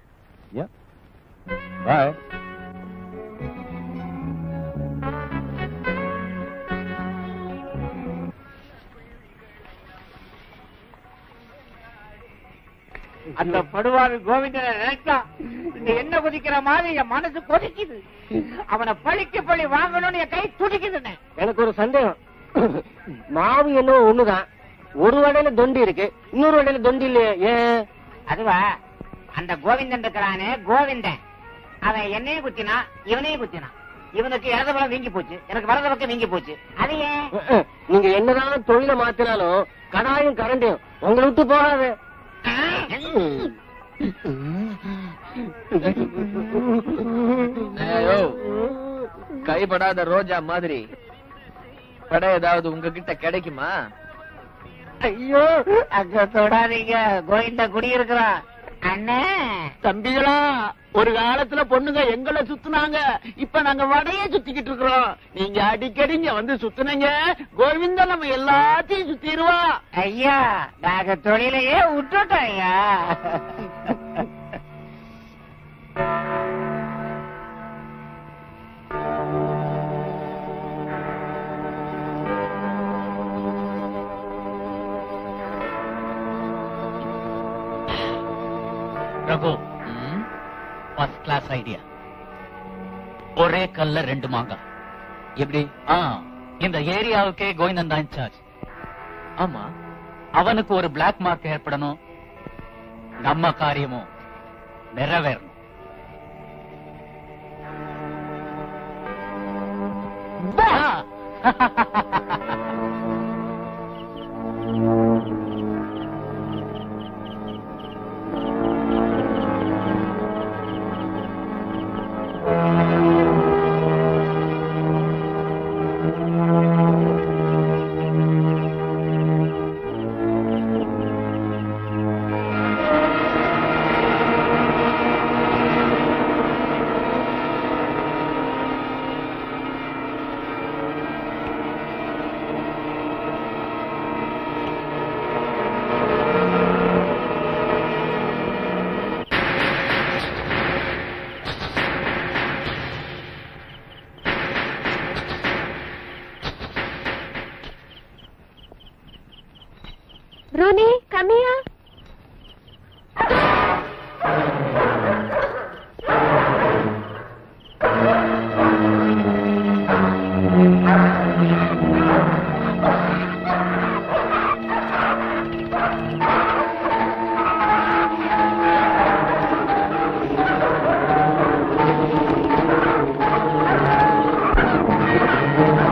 பாய் அந்த படுவாவி கோவிந்தனை நினைச்சா இந்த எண்ணெய் கொதிக்கிற மாதிரி என் மனசு கொதிக்குது அவனை பழிக்கு பழி வாங்கணும்னு என் கை துடிக்குதுன்னு எனக்கு ஒரு சந்தேகம் மாவு என்னவோ ஒண்ணுதான் ஒரு வடையில தொண்டி இருக்கு இன்னொரு வடையில தொண்டி இல்லையே ஏன் அதுவா அந்த கோவிந்தன் இருக்கிறானே கோவிந்தன் அவன் என்னையும் குத்தினா இவனையும் குத்தினான் இவனுக்கு இடது பக்கம் வீங்கி போச்சு எனக்கு வலது பக்கம் வீங்கி போச்சு அது ஏன் நீங்க என்னதான் தொழில மாத்தினாலும் கடாயும் கரண்டையும் உங்களை விட்டு போகாது ஐயோ, கைப்படாத ரோஜா மாதிரி படை ஏதாவது உங்ககிட்ட கிடைக்குமா ஐயோ அங்க தொடாதீங்க கோவிந்த குடியிருக்கிறான் அண்ணே தம்பிகளா ஒரு காலத்துல பொண்ணுங்க எங்களை சுத்துனாங்க இப்ப நாங்க வடையே சுத்திக்கிட்டு இருக்கிறோம் நீங்க அடிக்கடி இங்க வந்து சுத்துனீங்க கோவிந்த நம்ம எல்லாத்தையும் சுத்திடுவா ஐயா நாங்க தொழிலையே விட்டுட்டோம் ஐயா பிரபு ஃபர்ஸ்ட் கிளாஸ் ஐடியா ஒரே கல்ல ரெண்டு மாங்காய் எப்படி ஆ இந்த ஏரியாவுக்கே கோவிந்தன் தான் இன்சார்ஜ் ஆமா அவனுக்கு ஒரு பிளாக் மார்க் ஏற்படணும் நம்ம காரியமும் நிறைவேறணும் ரோனி கம்மியா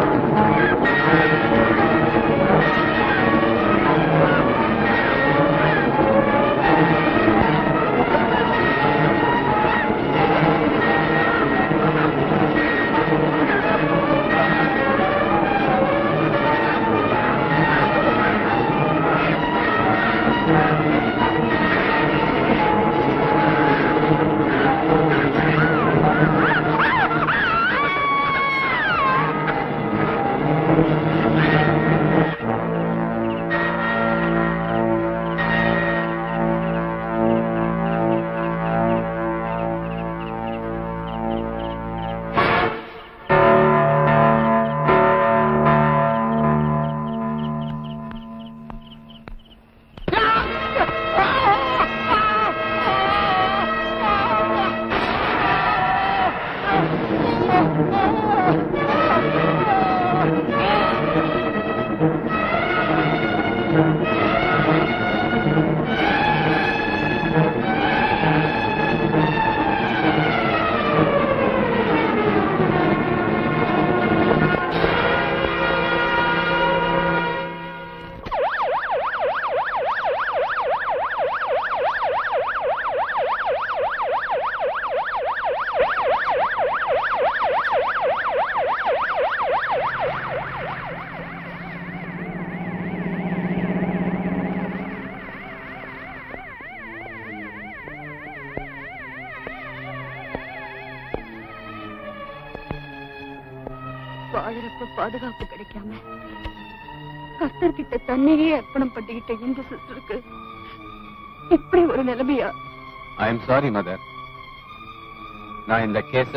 ஐயா வாழறப்ப பாதுகாப்பு கிடைக்காம கர்த்தர்கிட்ட தன்னையே அர்ப்பணம் பண்ணிக்கிட்ட இந்த சிஸ்டருக்கு இப்படி ஒரு நிலைமையா ஐ எம் சாரி மதர் நான் இந்த கேஸ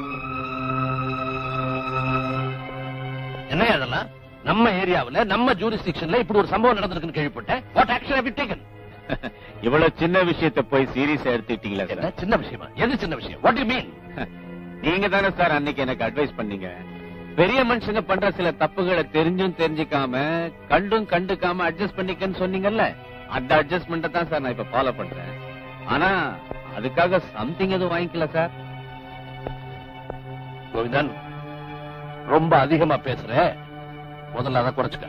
என்ன அதெல்லாம் நம்ம ஏரியாவுல நம்ம ஜூரிஸ்டிக்ஷன்ல இப்படி ஒரு சம்பவம் நடந்திருக்குன்னு கேள்விப்பட்டேன் what action have you taken இவ்வளவு சின்ன விஷயத்தை போய் சீரியஸா எடுத்துட்டீங்களா என்ன சார் சின்ன விஷயமா எது சின்ன விஷயம் வாட் யூ மீன் நீங்க தானே சார் அன்னைக்கு எனக்கு அட்வைஸ் பண்ணீங்க பெரிய மனுஷங்க பண்ற சில தப்புகளை தெரிஞ்சும் தெரிஞ்சுக்காம கண்டும் கண்டுக்காம அட்ஜஸ்ட் பண்ணிக்கன்னு சொன்னீங்கல்ல அந்த அட்ஜஸ்ட்மெண்ட்டை தான் சார் நான் இப்ப ஃபாலோ பண்றேன் ஆனா அதுக்காக சம்திங் எதுவும் வாங்கிக்கல சார் கோவிந்தன் ரொம்ப அதிகமா பேசுற முதல்ல அதை குறைச்சுக்க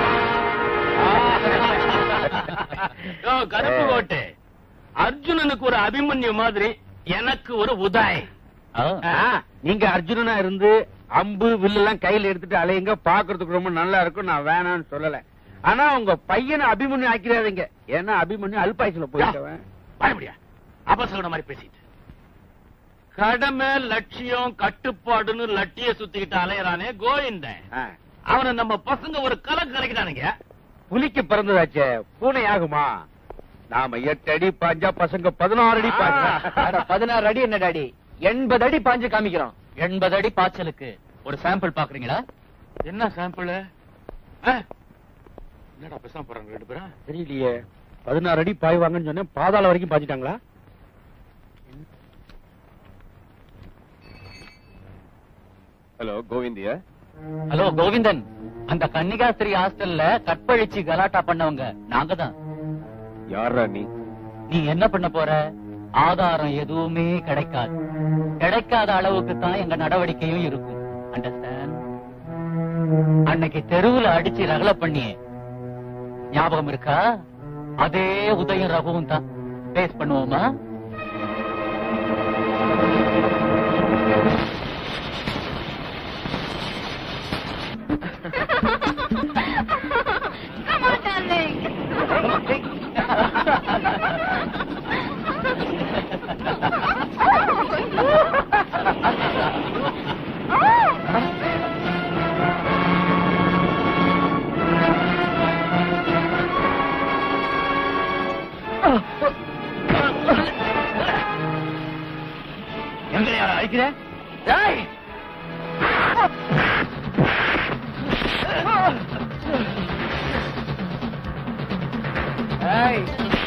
யோ, கருப்பு கோட்டு அர்ஜுனனுக்கு ஒரு அபிமன்யு மாதிரி எனக்கு ஒரு உதாய் நீங்க அர்ஜுனனா இருந்து அம்பு வில் எல்லாம் கையில எடுத்துட்டு அலையுங்க பாக்குறதுக்கு ரொம்ப நல்லா இருக்கும் நான் வேணாம்னு சொல்லல ஆனா உங்க பையனை அபிமன்யு ஆக்கிறாதீங்க ஏன்னா அபிமன்யு அல்பாயுசுல போயிட்டவன் பயப்படியா அபசகன மாதிரி பேசிட்டு கடமை லட்சியம் கட்டுப்பாடுன்னு லட்டிய சுத்திக்கிட்டு அலையறானே கோவிந்தன் அவனை நம்ம பசங்க ஒரு கலக்கு கலக்கிறானுங்க புலிக்கு பிறந்ததாச்சே பூனை ஆகுமா நாம எட்டு அடி பாஞ்சா பசங்க பதினாறு அடி பாஞ்சா பதினாறு அடி என்ன டாடி எண்பது அடி பாஞ்சு காமிக்கிறோம் எண்பது அடி பாய்ச்சலுக்கு ஒரு சாம்பிள் பாக்குறீங்களா என்ன சாம்பிள் என்னடா பேசாம போறாங்க ரெண்டு பேரும் தெரியலையே பதினாறு அடி பாய்வாங்கன்னு சொன்னேன் பாதாள வரைக்கும் பாய்ச்சிட்டாங்களா ஹலோ கோவிந்தியா ஹலோ கோவிந்தன் அந்த கன்னிகாஸ்திரி ஹாஸ்டல்ல கற்பழிச்சு கலாட்டா பண்ணவங்க நாங்க தான் யாரா நீ நீ என்ன பண்ண போற ஆதாரம் எதுவுமே கிடைக்காது கிடைக்காத அளவுக்கு தான் எங்க நடவடிக்கையும் இருக்கும் அண்டர்ஸ்டாண்ட் அன்னைக்கு தெருவுல அடிச்சு ரகல பண்ணியே ஞாபகம் இருக்கா அதே உதயம் ரகுவும் தான் பேஸ் பண்ணுவோமா Come on, darling. எங்களை யார அழிக்கிற டேய்! ஏய்!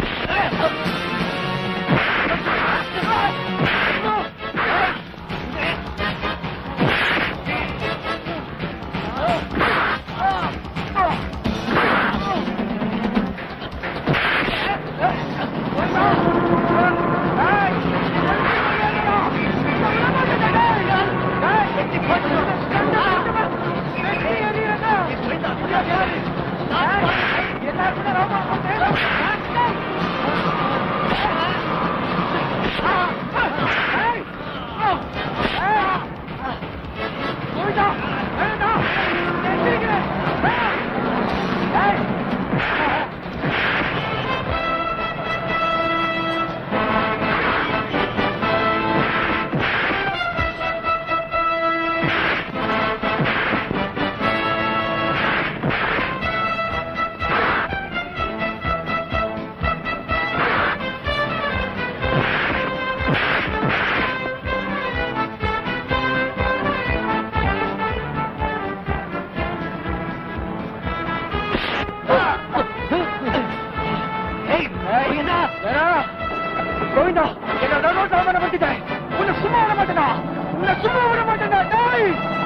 கோவிந்தா என்ன நடுரோட்ல அவனை விட்டுட்டேன் உன்னை சும்மா விட மாட்டேனா உன்னை சும்மா விட மாட்டேனா டேய்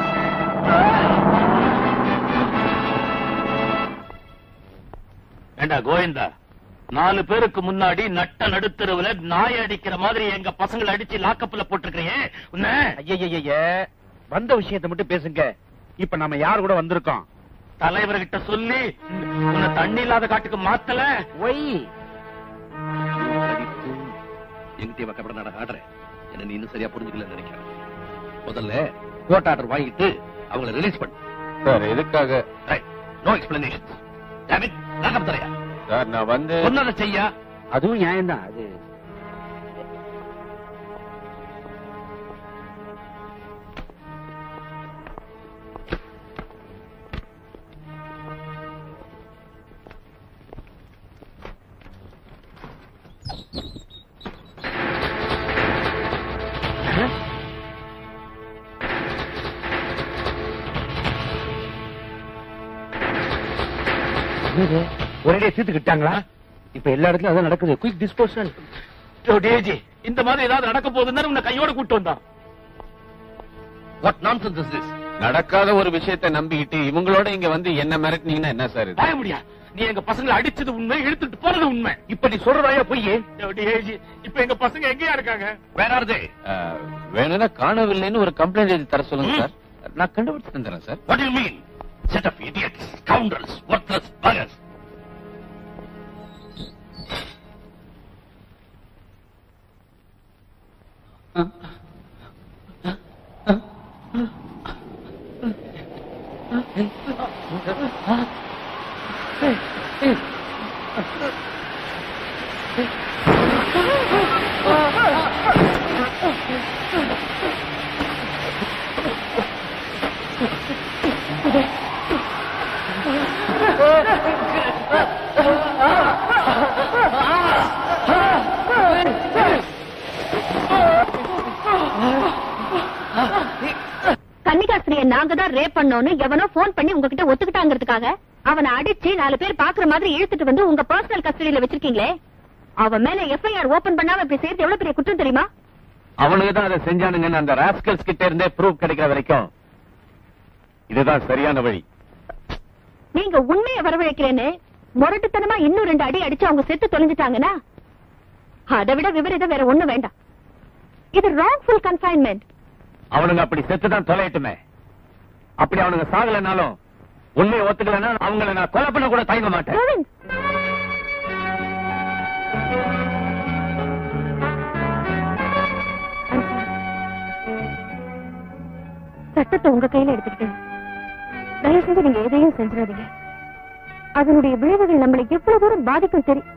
ஏண்டா கோவிந்தா நாலு பேருக்கு முன்னாடி நட்ட நடுத்தருவுல நாய் அடிக்கிற மாதிரி எங்க பசங்களை அடிச்சு லாக்கப்ல போட்டிருக்கிறியே உன்ன ஐயய்யய்ய வந்த விஷயத்தை மட்டும் பேசுங்க இப்ப நம்ம யார் கூட வந்திருக்கோம் தலைவர்கிட்ட சொல்லி உன்னை தண்ணி இல்லாத காட்டுக்கு மாத்தல ஒய் எங்கிட்டே வக்கப்பட நாடகம் ஆடுறேன் என்ன நீ இன்னும் சரியா புரிஞ்சுக்கலன்னு நினைக்கிறேன் முதல்ல கோர்ட் ஆர்டர் வாங்கிட்டு அவங்கள ரிலீஸ் பண்ணு சார் எதுக்காக நோ எக்ஸ்பிளனேஷன் டேமிட் லாக்கப் தரையா சார் நான் வந்து சொன்னதை செய்யா அதுவும் நியாயம்தான் அது ஒரே தீர்த்துக்கிட்டாங்களா இப்ப எல்லா இடத்துலயும் அதான் நடக்குது குயிக் டிஸ்போசல் டேஜி இந்த மாதிரி ஏதாவது நடக்க போகுதுன்னு உன்னை கையோட கூட்டு வந்தான் வாட் நான்சென்ஸ் இஸ் திஸ் நடக்காத ஒரு விஷயத்தை நம்பிக்கிட்டு இவங்களோட இங்க வந்து என்ன மிரட்டினீங்கன்னா என்ன சார் இது வாய முடியா நீ எங்க பசங்களை அடிச்சது உண்மை இழுத்துட்டு போனது உண்மை இப்ப நீ சொல்றதாயா பொய் டேஜி இப்ப எங்க பசங்க எங்கயா இருக்காங்க வேறாருதே வேணும்னா காணவில்லைன்னு ஒரு கம்ப்ளைண்ட் எழுதி தர சொல்லுங்க சார் நான் கண்டுபிடிச்சு தந்துறேன் sir What do you mean? Set of idiots, scoundrels, worthless buggers. கன்னிகாஸ்திரிய நாங்க தான் ரேப் பண்ணோம்னு எவனோ போன் பண்ணி உங்ககிட்ட ஒத்துக்கிட்டாங்கிறதுக்காக அவனை அடிச்சு நாலு பேர் பாக்குற மாதிரி இழுத்துட்டு வந்து உங்க பர்சனல் கஸ்டடியில வச்சிருக்கீங்களே அவன் மேல எஃப்ஐஆர் ஓபன் பண்ணாம இப்படி சேர்த்து எவ்வளவு பெரிய குற்றம் தெரியுமா அவனுக்கு தான் அதை செஞ்சானுங்கன்னு அந்த ராஸ்கல்ஸ் கிட்ட இருந்தே ப்ரூஃப் கிடைக்கிற வரைக்கும் இதுதான் சரியான வழி நீங்க உண்மையை வரவழைக்கிறேன்னு முரட்டுத்தனமா இன்னும் ரெண்டு அடி அடிச்சு அவங்க செத்து தொலைஞ்சிட்டாங்கன்னா அதை விட விபரீதம் வேற ஒண்ணு வேண்டாம் இது ராங்ஃபுல் கன்ஃபைன்மெண்ட் அவனுங்க அப்படி செத்துதான் தொலையட்டுமே அப்படி அவனுங்க சாகலைனாலும் உண்மையை ஒத்துக்கலைன்னா அவங்கள நான் கொலை பண்ண கூட தயங்க மாட்டேன் கோவிந்த் சட்டத்தை உங்க கையில எடுத்துக்கிட்டு தயவு செஞ்சு நீங்க எதையும் செஞ்சிடாதீங்க அதனுடைய விளைவுகள் நம்மளை எவ்வளவு தூரம் பாதிக்கும் தெரியும்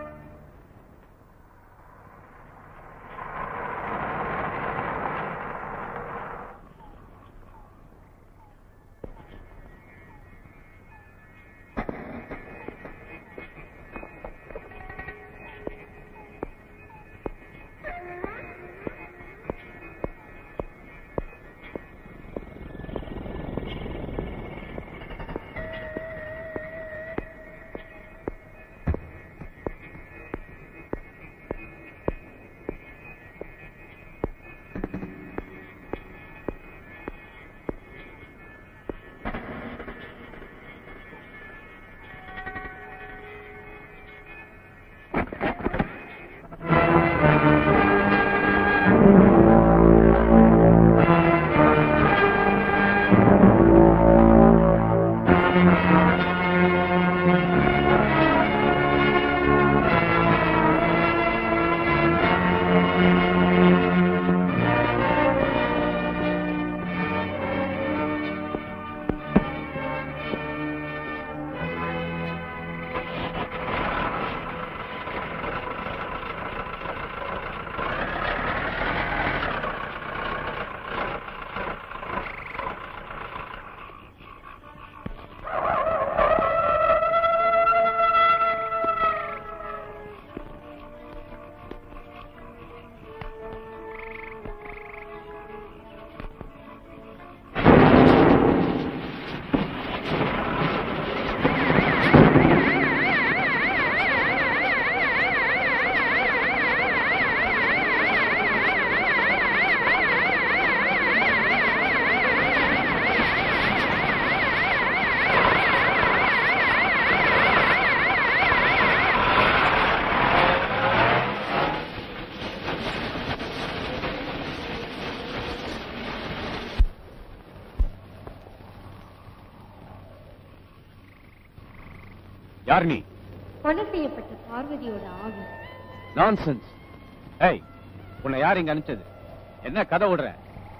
யார் நீ கொலை செய்யப்பட்ட பார்வதியோட ஆவி நான்சென்ஸ் ஏய் உன்னை யார் இங்க அனுப்பிச்சது என்ன கதை விடுற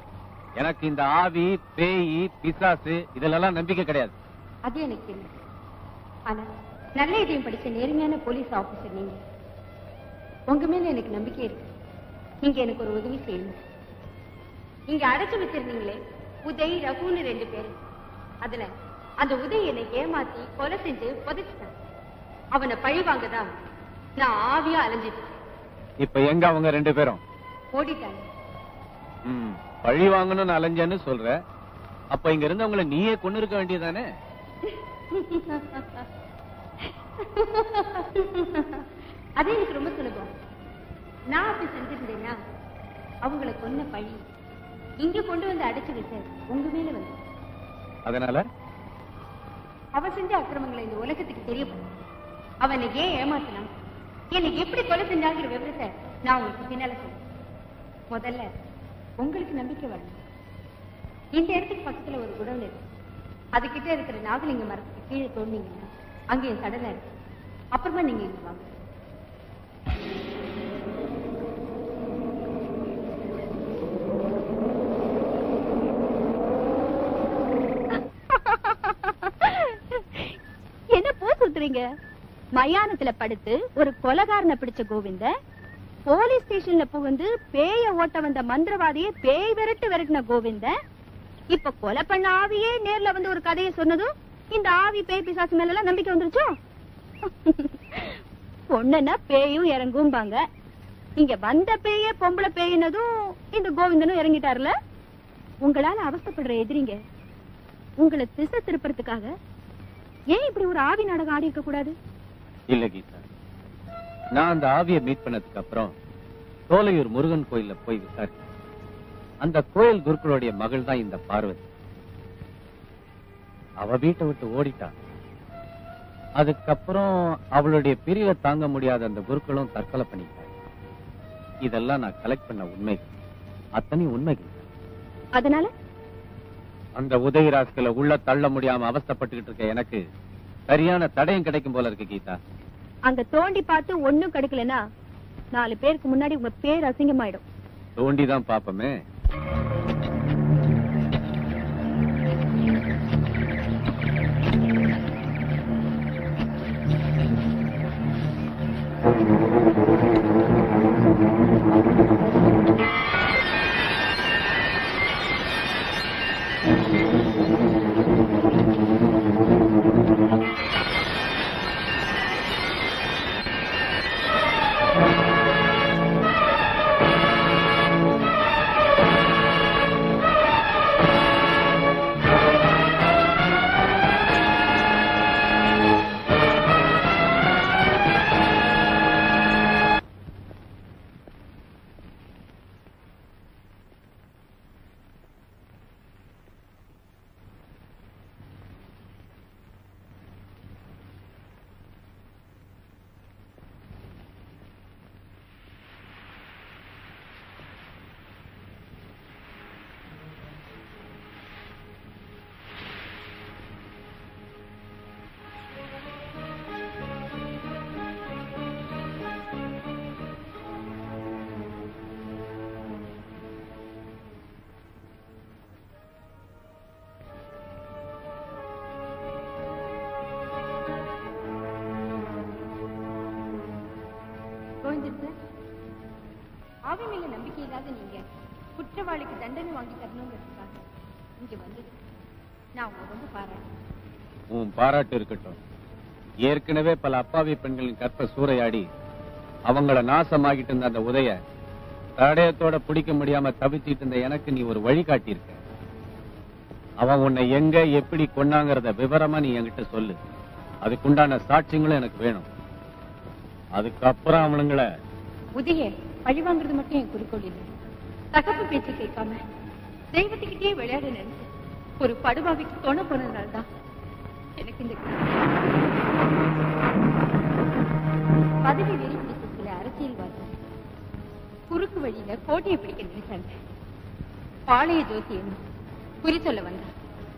எனக்கு இந்த ஆவி பேய் பிசாசு இதெல்லாம் நம்பிக்கை கிடையாது அது எனக்கு தெரியும் ஆனா நல்ல இதயம் படிச்ச நேர்மையான போலீஸ் ஆபீசர் நீங்க உங்க மேல எனக்கு நம்பிக்கை இருக்கு நீங்க எனக்கு ஒரு உதவி செய்யணும் நீங்க அடைச்சு வச்சிருந்தீங்களே உதய் ரகுன்னு ரெண்டு பேரு அதுல அந்த உதய் என்னை ஏமாத்தி கொலை செஞ்சு புதைச்சிட்டான் அவனை பழி வாங்கதான் நான் ஆவியா அலைஞ்சிட்டேன் இப்ப எங்க அவங்க ரெண்டு பேரும் ஓடிட்டாங்க ம், பழி வாங்கணும்னு அலைஞ்சேன்னு சொல்ற அப்ப இங்க இருந்தவங்கள நீயே கொண்டு இருக்க வேண்டியதானே அது எனக்கு ரொம்ப சுலபம் நான் அப்படி செஞ்சிருந்தேன்னா அவங்கள கொன்ன பழி இங்க கொண்டு வந்து அடைச்சு வச்ச உங்க மேல வந்து அதனால அவன் செஞ்ச அக்கிரமங்களை இந்த உலகத்துக்கு தெரியப்படும் அவனை ஏன் ஏமாத்தினான் என்னை எப்படி கொலை செஞ்சாங்கிற விவரத்தை நான் உங்களுக்கு பின்னால சொல்றேன் முதல்ல உங்களுக்கு நம்பிக்கை வரணும் இந்த இடத்துக்கு பக்கத்துல ஒரு குடவுல இருக்கு அதுகிட்ட இருக்கிற நாகலிங்க மரத்துக்கு கீழே தோண்டிங்கன்னா அங்க என் சடலை இருக்கு அப்புறமா நீங்க இங்க வாங்க என்ன போ சுத்துறீங்க மயானத்துல படுத்து ஒரு கொலகாரனை பிடிச்ச கோவிந்த போலீஸ் ஸ்டேஷன்ல புகுந்து பேய ஓட்ட வந்த மந்திரவாதியை பேய் விரட்டு விரட்டின கோவிந்த இப்ப கொலை பண்ண ஆவியே நேர்ல வந்து ஒரு கதையை சொன்னதும் இந்த ஆவி பேய் பிசாசு மேல எல்லாம் நம்பிக்கை வந்துருச்சோ பொண்ணுன்னா பேயும் இறங்கும்பாங்க இங்க வந்த பேயே பொம்பளை பேயினதும் இந்த கோவிந்தனும் இறங்கிட்டாருல உங்களால அவஸ்தைப்படுற எதிரிங்க உங்களை திசை திருப்பறதுக்காக ஏன் இப்படி ஒரு ஆவி நாடகம் ஆடி இருக்க கூடாது இல்ல கீதா நான் அந்த ஆவியை மீட் பண்ணதுக்கு அப்புறம் சோலையூர் முருகன் கோயில்ல போய் விசாரிச்சேன் அந்த கோயில் குருக்களுடைய மகள் தான் இந்த பார்வதி அவ வீட்டை விட்டு ஓடிட்டா அதுக்கப்புறம் அவளுடைய பிரிவை தாங்க முடியாத அந்த குருக்களும் தற்கொலை பண்ணிட்டாங்க இதெல்லாம் நான் கலெக்ட் பண்ண உண்மைகள் அத்தனை உண்மைகள் அதனால அந்த உதயராஜ்களை உள்ள தள்ள முடியாம அவஸ்தைப்பட்டுக்கிட்டு இருக்க எனக்கு சரியான தடயம் கிடைக்கும் போல இருக்கு கீதா அங்க தோண்டி பார்த்து ஒண்ணும் கிடைக்கலனா நாலு பேருக்கு முன்னாடி உங்க பேர் அசிங்கமாயிடும் தோண்டிதான் பாப்போமே கோவிந்தன் சார் ஆவி மேல நம்பிக்கை இல்லாத நீங்க குற்றவாளிக்கு தண்டனை வாங்கி தரணுங்கிறதுக்காக இங்க வந்தது நான் உங்களை ரொம்ப பாராட்டுறேன் உன் பாராட்டு இருக்கட்டும் ஏற்கனவே பல அப்பாவி பெண்களின் கற்ப சூறையாடி அவங்கள நாசமாகிட்டு இருந்த அந்த உதய தடயத்தோட பிடிக்க முடியாம தவிச்சிட்டு இருந்த எனக்கு நீ ஒரு வழிகாட்டி இருக்க அவன் உன்னை எங்க எப்படி கொண்டாங்கிறத விவரமா நீ என்கிட்ட சொல்லு அதுக்குண்டான சாட்சியங்களும் எனக்கு வேணும் அதுக்கப்புறம் அவனுங்கள உதய பழி வாங்குறது மட்டும் என் குறிக்கோள் இல்லை தகப்பு பேச்சு கேட்காம தெய்வத்துக்கிட்டே விளையாட நினைச்சு ஒரு படுபாவிக்கு தொண போனதுனால தான் எனக்கு இந்த பதவி வெறி பிடிச்ச சில அரசியல்வாதி குறுக்கு வழியில கோட்டையை பிடிக்க நினைச்சாங்க பாளைய ஜோசியம் குறி சொல்ல வந்தா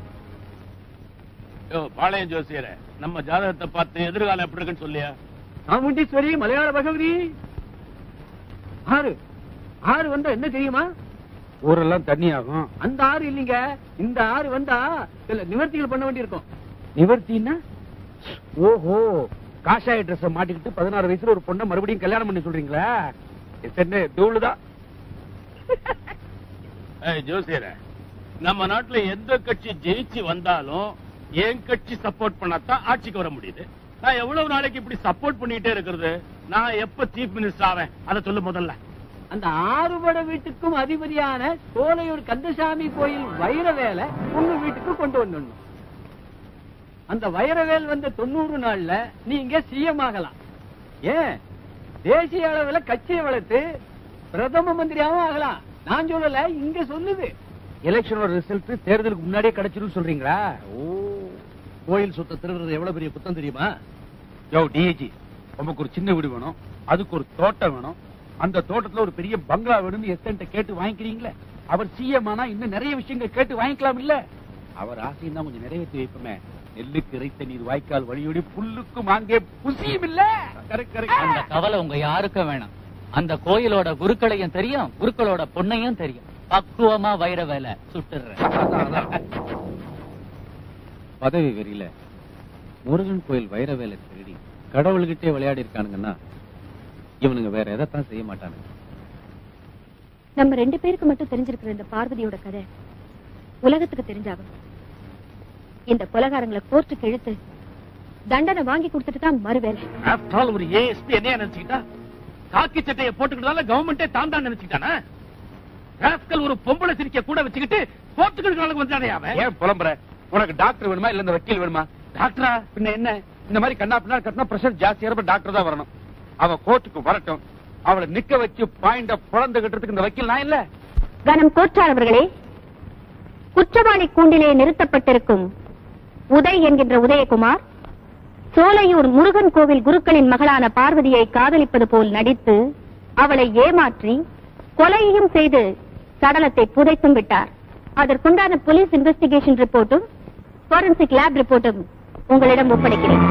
யோ பாளையம் ஜோசியரே நம்ம ஜாதகத்தை பார்த்து எதிர்காலம் எப்படி இருக்குன்னு சொல்லியா சாமுண்டீஸ்வரி மலையாள பகவதி ஆறு ஆறு வந்தா என்ன தெரியுமா ஊரெல்லாம் தண்ணி ஆகும் அந்த ஆறு இல்லீங்க இந்த ஆறு வந்தா சில நிவர்த்திகள் பண்ண வேண்டியிருக்கும் நிவர்த்தின்னா ஓஹோ காஷாய ட்ரெஸ் மாட்டிக்கிட்டு பதினாறு வயசுல ஒரு பொண்ணை மறுபடியும் கல்யாணம் பண்ணி சொல்றீங்களா என்ன தூளுதான் ஏய் ஜோசியரே நம்ம நாட்டுல எந்த கட்சி ஜெயிச்சு வந்தாலும் என் கட்சி சப்போர்ட் பண்ணாதான் ஆட்சிக்கு வர முடியுது நான் எவ்வளவு நாளைக்கு இப்படி சப்போர்ட் பண்ணிட்டே இருக்கிறது நான் எப்ப சீஃப் மினிஸ்டர் ஆவேன் அதை சொல்லு முதல்ல அந்த ஆறுபட வீட்டுக்கும் அதிபதியான சோலையூர் கந்தசாமி கோயில் வைர வேலை உங்க வீட்டுக்கு கொண்டு வந்துடணும் அந்த வைரவேல் வந்த தொண்ணூறு நாள்ல நீங்க சிஎம் ஆகலாம் ஏன் தேசிய அளவுல கட்சியை வளர்த்து பிரதம மந்திரியாவும் ஆகலாம் நான் சொல்லல இங்க சொல்லுது எலெக்ஷனோட ரிசல்ட் தேர்தலுக்கு முன்னாடியே கிடைச்சிரும் சொல்றீங்களா ஓ கோயில் சொத்தை திருடுறது எவ்வளவு பெரிய குத்தம் தெரியுமா யோ டிஏஜி உமக்கு ஒரு சின்ன வீடு வேணும் அதுக்கு ஒரு தோட்டம் வேணும் அந்த தோட்டத்துல ஒரு பெரிய பங்களா வேணும்னு எஸ்டன்ட்ட கேட்டு வாங்கிக்கிறீங்களே அவர் சிஎம் ஆனா இன்னும் நிறைய விஷயங்கள் கேட்டு வாங்கிக்கலாம் இல்ல அவர் ஆசையும் தான் கொஞ்சம் நிறைவேற்றி வைப்போமே நெல்லுக்கு இறைத்த நீர் வாய்க்கால் வழியோடி புல்லுக்கு மாங்கே புசியும் இல்ல கரெக்ட் அந்த கரெக்ட் கவலை உங்க யாருக்கும் வேணாம் அந்த கோயிலோட குருக்களையும் தெரியும் குருக்களோட பொண்ணையும் தெரியும் பக்குவமா வைர வேலை சுட்டுறேன் பதவி வெறியில முருகன் கோயில் வைர வேலை திருடி கடவுள்கிட்டே விளையாடி இருக்கானுங்கன்னா இவனுங்க வேற எதைத்தான் செய்ய மாட்டானுங்க நம்ம ரெண்டு பேருக்கு மட்டும் தெரிஞ்சிருக்கிற இந்த பார்வதியோட கதை உலகத்துக்கு தெரிஞ்சாகும் இந்த கொலகாரங்களை கோர்ட்டுக்கு இழுத்து தண்டனை வாங்கி கொடுத்துட்டு தான் மறுவேலை ஆஃப்டர் ஆல் ஒரு ஏஎஸ்பி என்னைய நினைச்சுக்கிட்டா காக்கி சட்டையை போட்டுக்கிட்டதால கவர்மெண்டே தான் தான் நினைச்சுக்கிட்டானா ராஸ்கல் ஒரு பொம்பளை சிரிக்க கூட வச்சுக்கிட்டு கோர்ட்டுக்கு வந்தானே அவன் ஏன் புலம்புற உனக்கு டாக்டர் வேணுமா இல்ல இந்த வக்கீல் வேணுமா டாக்டரா பின்ன என்ன இந்த மாதிரி கண்ணா பின்னா கட்டினா பிரஷர் ஜாஸ்தியா இருப்ப டாக்டர் தான் வரணும் அவ கோர்ட்டுக்கு வரட்டும் அவளை நிக்க வச்சு பாயிண்ட புலந்து கட்டுறதுக்கு இந்த வக்கீல் நான் இல்ல கனம் கோற்றாளர்களே குற்றவாளி கூண்டிலே நிறுத்தப்பட்டிருக்கும் உதய் என்கின்ற உதயகுமார் சோலையூர் முருகன் கோவில் குருக்களின் மகளான பார்வதியை காதலிப்பது போல் நடித்து அவளை ஏமாற்றி கொலையையும் செய்து சடலத்தை புதைத்தும் விட்டார் அதற்குண்டான போலீஸ் இன்வெஸ்டிகேஷன் ரிப்போர்ட்டும் போரன்சிக் லேப் ரிப்போர்ட்டும் உங்களிடம் ஒப்படைக்கிறேன்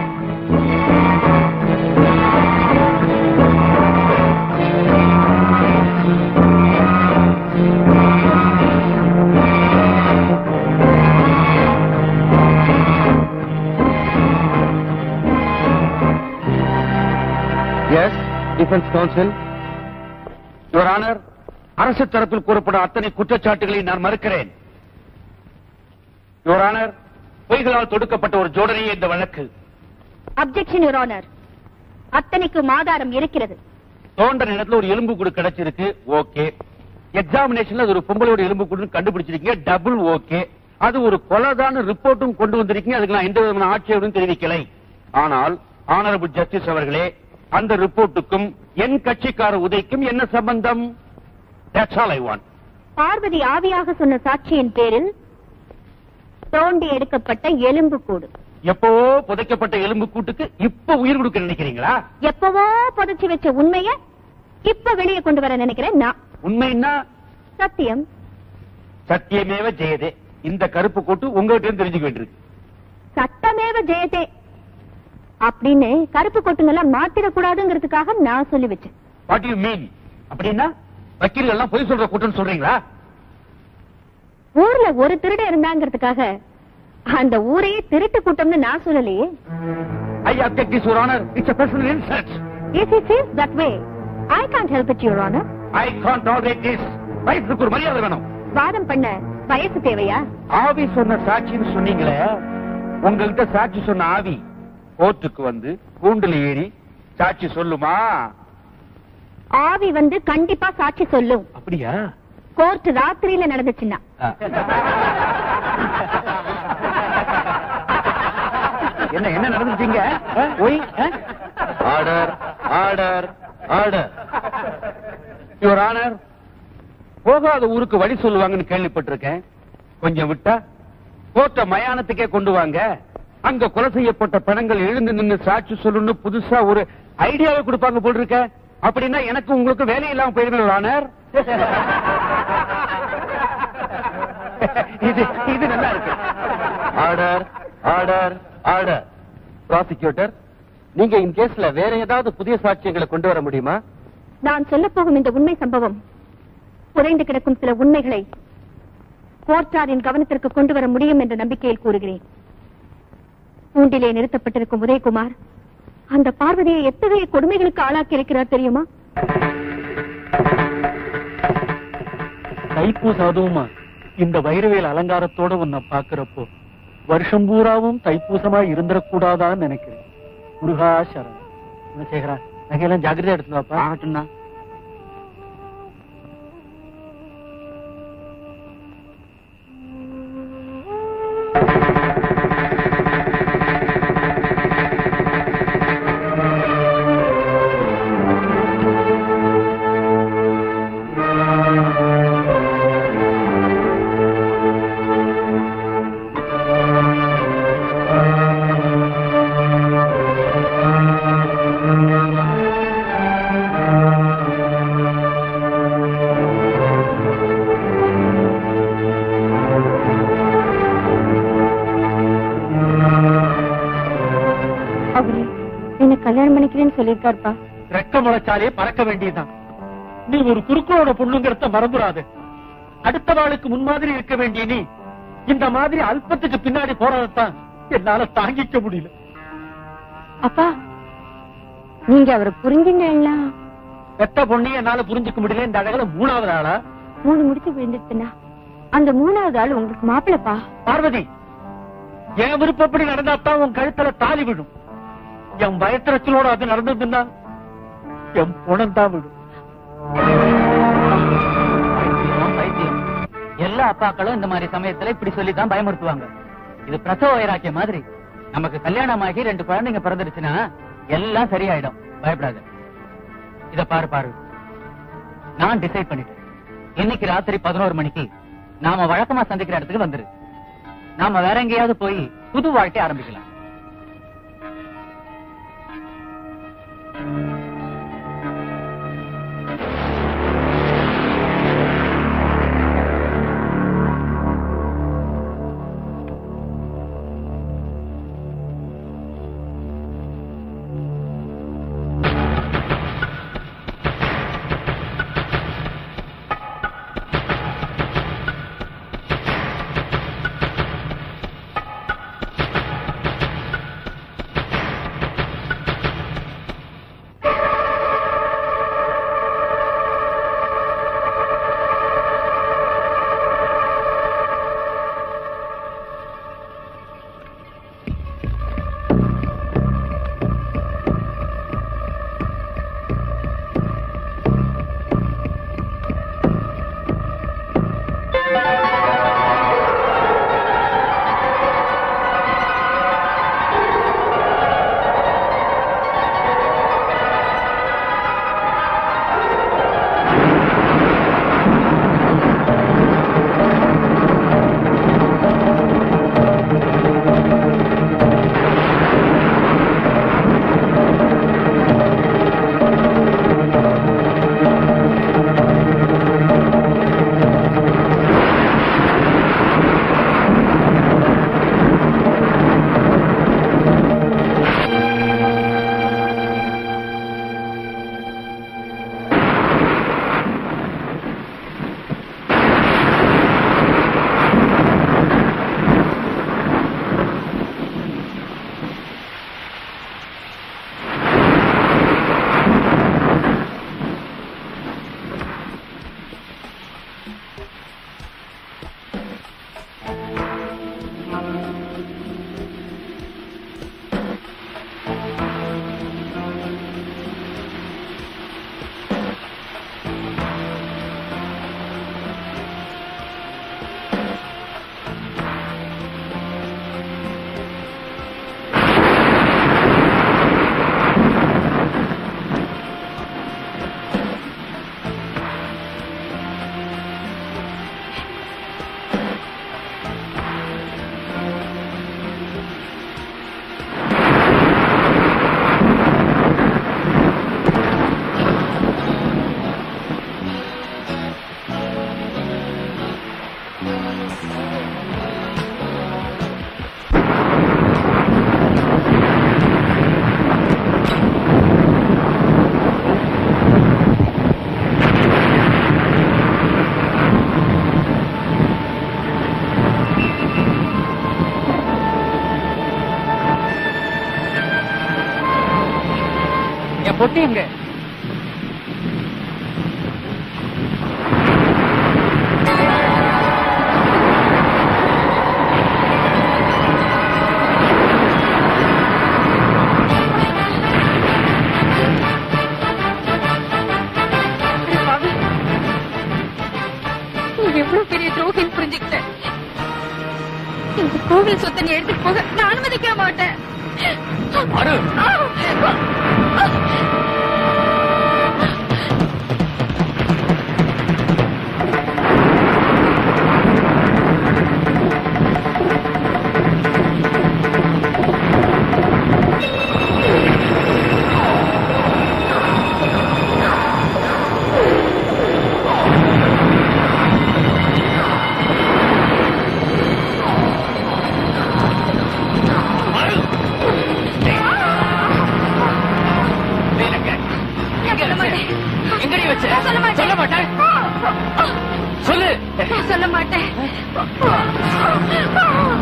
yes defence counsel your honour அரசு தரப்பில் கூறப்படும் அத்தனை குற்றச்சாட்டுகளை நான் மறுக்கிறேன் யுவர் ஆனர் பொய்களால் தொடுக்கப்பட்ட ஒரு ஜோடனையே இந்த வழக்கு அப்ஜெக்ஷன் யுவர் ஆனர் அத்தனைக்கும் ஆதாரம் இருக்கிறது தோண்ட நேரத்துல ஒரு எலும்பு கூடு கிடைச்சிருக்கு ஓகே எக்ஸாமினேஷன்ல அது ஒரு பொம்பளையோட எலும்பு கூடு கண்டுபிடிச்சிருக்கீங்க டபுள் ஓகே அது ஒரு கொலைதான ரிப்போர்ட்டும் கொண்டு வந்திருக்கீங்க அதுக்கு நான் எந்த விதமான ஆட்சேபனும் தெரிவிக்கலை ஆனால் ஆனரபிள் ஜஸ்டிஸ் அவர்களே அந்த ரிப்போர்ட்டுக்கும் என் கட்சிக்கார உதைக்கும் என்ன சம்பந்தம் That's all I want. Parvati ஆவியாக சொன்ன சாட்சியின் பேரில் தோண்டி எடுக்கப்பட்ட எலும்பு கூடு எப்பவோ புதைக்கப்பட்ட எலும்பு கூட்டுக்கு இப்ப உயிர் கொடுக்க நினைக்கிறீங்களா எப்பவோ புதைச்சு வச்ச உண்மைய இப்ப வெளியே கொண்டு வர நினைக்கிறேன் நான் உண்மைன்னா சத்தியம் சத்தியமேவ ஜெயதே இந்த கருப்பு கூட்டு உங்ககிட்ட இருந்து தெரிஞ்சுக்க வேண்டியிருக்கு சட்டமேவ ஜெயதே அப்படின்னு கருப்பு கொட்டுங்கெல்லாம் மாத்திடக்கூடாதுங்கிறதுக்காக நான் சொல்லி வச்சேன் வாட் யூ மீன் அப்படின்னா வக்கீல்கள் எல்லாம் பொய் சொல்ற கூட்டம்னு சொல்றீங்களா ஊர்ல ஒரு திருட இருந்தாங்கிறதுக்காக அந்த ஊரையே திருட்டு கூட்டம்னு நான் சொல்லலையே I object this your honour it's a personal insult If it is that way, I can't help it, Your Honor. I can't tolerate this வயசுக்கு ஒரு மரியாதை வேணும் வாதம் பண்ண வயசு தேவையா ஆவி சொன்ன சாட்சின்னு சொன்னீங்களே உங்ககிட்ட சாட்சி சொன்ன ஆவி கோர்ட்டுக்கு வந்து கூண்டுல ஏறி சாட்சி சொல்லுமா ஆவி வந்து கண்டிப்பா சாட்சி சொல்லும் அப்படியா கோர்ட் ராத்திரியில நடந்துச்சுன்னா என்ன என்ன நடந்துச்சீங்க why order order order your honour போகாத ஊருக்கு வழி சொல்லுவாங்கன்னு கேள்விப்பட்டிருக்கேன் கொஞ்சம் விட்டா கோர்ட்ட மயானத்துக்கே கொண்டு வாங்க அங்க கொலை செய்யப்பட்ட பணங்கள் எழுந்து நின்னு சாட்சி சொல்லணும்னு புதுசா ஒரு ஐடியாவை கொடுப்பாங்க போல் இருக்க அப்படின்னா எனக்கு உங்களுக்கு வேலை இல்லாம போயிருங்க ஆனர் இது இது நல்லா இருக்கு ஆர்டர் ஆர்டர் ஆர்டர் ப்ராசிக்யூட்டர் நீங்க இந்த கேஸ்ல வேற ஏதாவது புதிய சாட்சியங்களை கொண்டு வர முடியுமா நான் சொல்ல போகும் இந்த உண்மை சம்பவம் புதைந்து கிடக்கும் சில உண்மைகளை கோர்ட்டாரின் கவனத்திற்கு கொண்டு வர முடியும் என்ற நம்பிக்கையில் கூறுகிறேன் கூண்டிலே நிறுத்தப்பட்டிருக்கும் உதயகுமார் அந்த பார்வதியை எத்தகைய கொடுமைகளுக்கு ஆளாக்கி இருக்கிறார் தெரியுமா தைப்பூச அதுவுமா இந்த வைரவேல் அலங்காரத்தோட உன்னை பாக்குறப்போ வருஷம் பூராவும் தைப்பூசமா இருந்துடக்கூடாதான்னு நினைக்கிறேன் முருகா சரண் குணசேகரா நகையெல்லாம் ஜாக்கிரதையா எடுத்து வாப்பா ஆகட்டும்னா சொல்லியிருக்காருப்பா ரெக்க முளைச்சாலே பறக்க வேண்டியதுதான் நீ ஒரு குறுக்களோட பொண்ணுங்கிறத மறந்துடாது அடுத்த வாளுக்கு முன்மாதிரி இருக்க வேண்டிய நீ இந்த மாதிரி அல்பத்துக்கு பின்னாடி போறதான் என்னால தாங்கிக்க முடியல அப்பா நீங்க அவரை புரிஞ்சுங்களா பெத்த பொண்ணு என்னால புரிஞ்சுக்க முடியல இந்த அழகுல மூணாவது ஆளா மூணு முடிச்சு விழுந்துச்சுன்னா அந்த மூணாவது ஆள் உங்களுக்கு மாப்பிளப்பா பார்வதி என் விருப்பப்படி நடந்தாத்தான் உன் கழுத்துல தாலி விடும் என் பயத்திரச்சலோட அது நடந்ததுன்னா என் புணம் தான் விடும் பைத்தியம், பைத்தியம். எல்லா அப்பாக்களும் இந்த மாதிரி சமயத்துல இப்படி சொல்லிதான் பயமுறுத்துவாங்க இது பிரசவ வைராக்கிய மாதிரி நமக்கு கல்யாணம் ஆகி ரெண்டு குழந்தைங்க பிறந்துருச்சுன்னா எல்லாம் சரியாயிடும் பயப்படாத இத பாரு பாரு நான் டிசைட் பண்ணிட்டேன் இன்னைக்கு ராத்திரி பதினோரு மணிக்கு நாம வழக்கமா சந்திக்கிற இடத்துக்கு வந்துரு நாம வேற எங்கேயாவது போய் புது வாழ்க்கை ஆரம்பிக்கலாம் என் பொட்டி எங்க நீ எவ்வளவு பெரிய துரோகின்னு புரிஞ்சுக்கிட்டேன் இந்த கோவில் சொத்தை நீ எடுத்துட்டு போக நான் அனுமதிக்க மாட்டேன் ஆ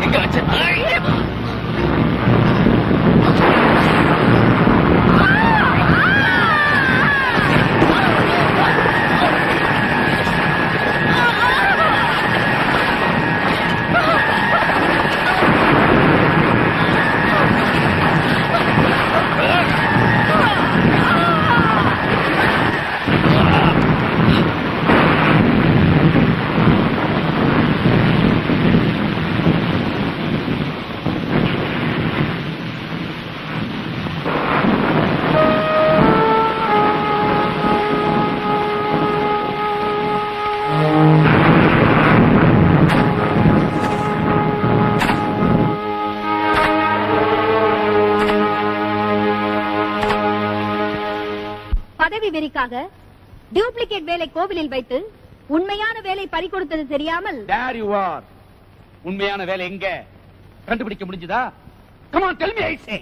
பதவி வெறிக்காக டூப்ளிகேட் வேலை கோவிலில் வைத்து உண்மையான வேலை பறிகொடுத்தது தெரியாமல் There you are. உண்மையான வேலை எங்க கண்டுபிடிக்க முடிஞ்சதா come on tell me I say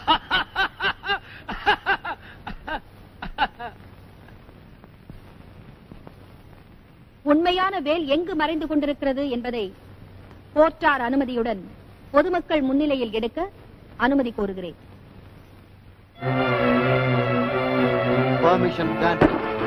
உண்மையான வேல் எங்கு மறைந்து கொண்டிருக்கிறது என்பதை போர்ட்டார் அனுமதியுடன் பொதுமக்கள் முன்னிலையில் எடுக்க அனுமதி கோருகிறேன் Permission granted.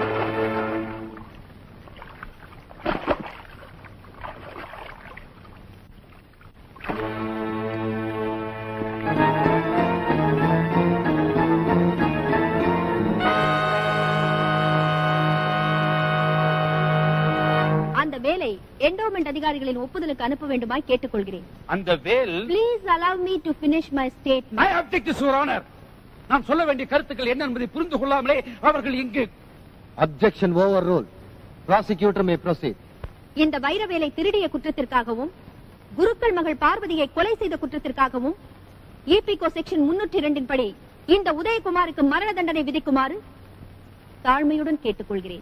அந்த வேலை என்டோமெண்ட் அதிகாரிகளின் ஒப்புதலுக்கு அனுப்ப வேண்டுமாய் கேட்டுக்கொள்கிறேன் அந்த வேல் please allow me to finish my I statement object your honour நான் சொல்ல வேண்டிய கருத்துக்கள் என்ன என்பதை புரிந்து கொள்ளாமலே அவர்கள் இங்கு Objection overruled. Prosecutor may proceed. இந்த வைர வேலை திருடிய குற்றத்திற்காகவும் குருக்கள் மகள் பார்வதியை கொலை செய்த குற்றத்திற்காகவும் ஈபிகோ செக்ஷன் முன்னூற்றி இரண்டின் படி இந்த உதயகுமாருக்கு மரண தண்டனை விதிக்குமாறு தாழ்மையுடன் கேட்டுக்கொள்கிறேன்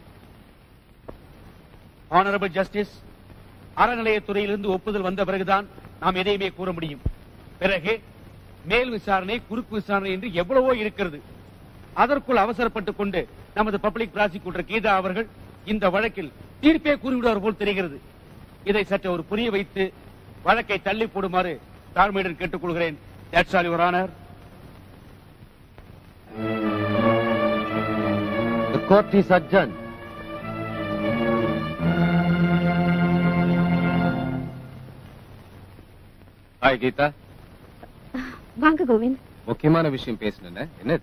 ஆனரபிள் ஜஸ்டிஸ் அறநிலையத்துறையிலிருந்து ஒப்புதல் வந்த பிறகுதான் நாம் எதையுமே கூற முடியும் பிறகு மேல் விசாரணை குறுக்கு விசாரணை என்று எவ்வளவோ இருக்கிறது அதற்குள் அவசரப்பட்டுக் கொண்டு நமது பப்ளிக் ப்ராசிக்யூட்டர் கீதா அவர்கள் இந்த வழக்கில் தீர்ப்பே கூறிவிடுவார் போல் தெரிகிறது இதை சற்று ஒரு புரிய வைத்து வழக்கை தள்ளி போடுமாறு தாழ்மையுடன் கேட்டுக்கொள்கிறேன் That's all, Your Honor. The court is adjourned. Hi Geetha வாங்க கோவிந்த் முக்கியமான விஷயம் பேசணுன்னு என்னது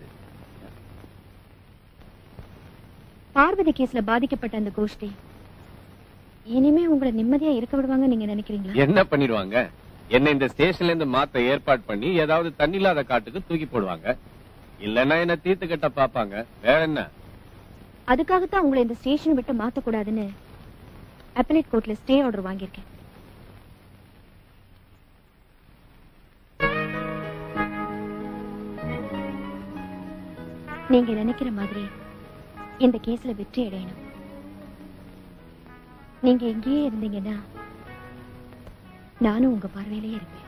பார்வதி கேஸ்ல பாதிக்கப்பட்ட அந்த கோஷ்டி இனிமே உங்களை நிம்மதியா இருக்க விடுவாங்க நீங்க நினைக்கிறீங்களா என்ன பண்ணிடுவாங்க என்ன இந்த ஸ்டேஷன்ல இருந்து மாத்த ஏற்பாடு பண்ணி ஏதாவது தண்ணி இல்லாத காட்டுக்கு தூக்கி போடுவாங்க இல்லன்னா என்ன தீர்த்து கட்ட பாப்பாங்க வேற என்ன அதுக்காகத்தான் உங்களை இந்த ஸ்டேஷன் விட்டு மாத்த கூடாதுன்னு அப்பலேட் கோர்ட்ல ஸ்டே ஆர்டர் வாங்கியிருக்கேன் நீங்க நினைக்கிற மாதிரி இந்த கேஸ்ல வெற்றி அடையணும் நீங்க இங்கேயே இருந்தீங்கன்னா நானும் உங்க பார்வையிலேயே இருப்பேன்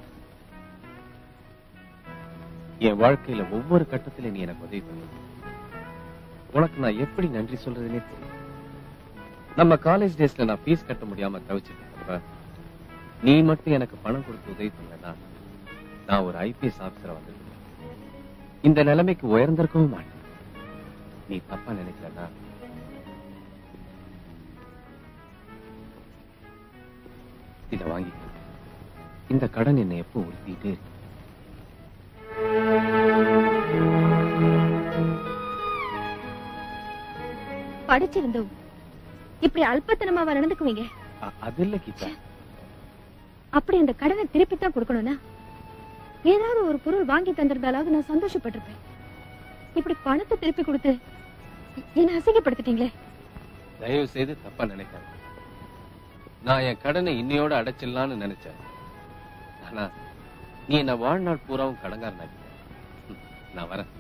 என் வாழ்க்கையில ஒவ்வொரு கட்டத்திலும் நீ எனக்கு உதவி பண்ணி உனக்கு நான் எப்படி நன்றி சொல்றதுனே தெரியல நம்ம காலேஜ் டேஸ்ல நான் ஃபீஸ் கட்ட முடியாம தவிச்சிட்டு இருக்கப்ப நீ மட்டும் எனக்கு பணம் கொடுத்து உதவி பண்ணனா நான் ஒரு ஐபிஎஸ் ஆபீசரா வந்து இந்த நிலைமைக்கு உயர்ந்திருக்கவும் மாட்டேன் நீ தப்பா நினைக்கலனா இத வாங்கி இந்த கடன் என்னை எப்போ உறுத்திட்டே இருக்கு படிச்சிருந்தும் இப்படி அல்பத்தனமா நடந்துக்குவீங்க அ- அது இல்ல கீதா அப்படி அந்த கடனை திருப்பி தான் கொடுக்கணும்னா ஏதாவது ஒரு பொருள் வாங்கி தந்திருந்தாலாவது நான் சந்தோஷப்பட்டிருப்பேன் இப்படி பணத்தை திருப்பி கொடுத்து என்ன அசிங்கப்படுத்திட்டீங்களே தயவு செய்து தப்பா நினைக்காத நான் என் கடனை இன்னையோட அடைச்சிடலாம்னு நினைச்சேன் ஆனா நீ என்ன வாழ்நாள் பூராவும் கடங்காரனாக்கிட்ட ம், நான் வரேன்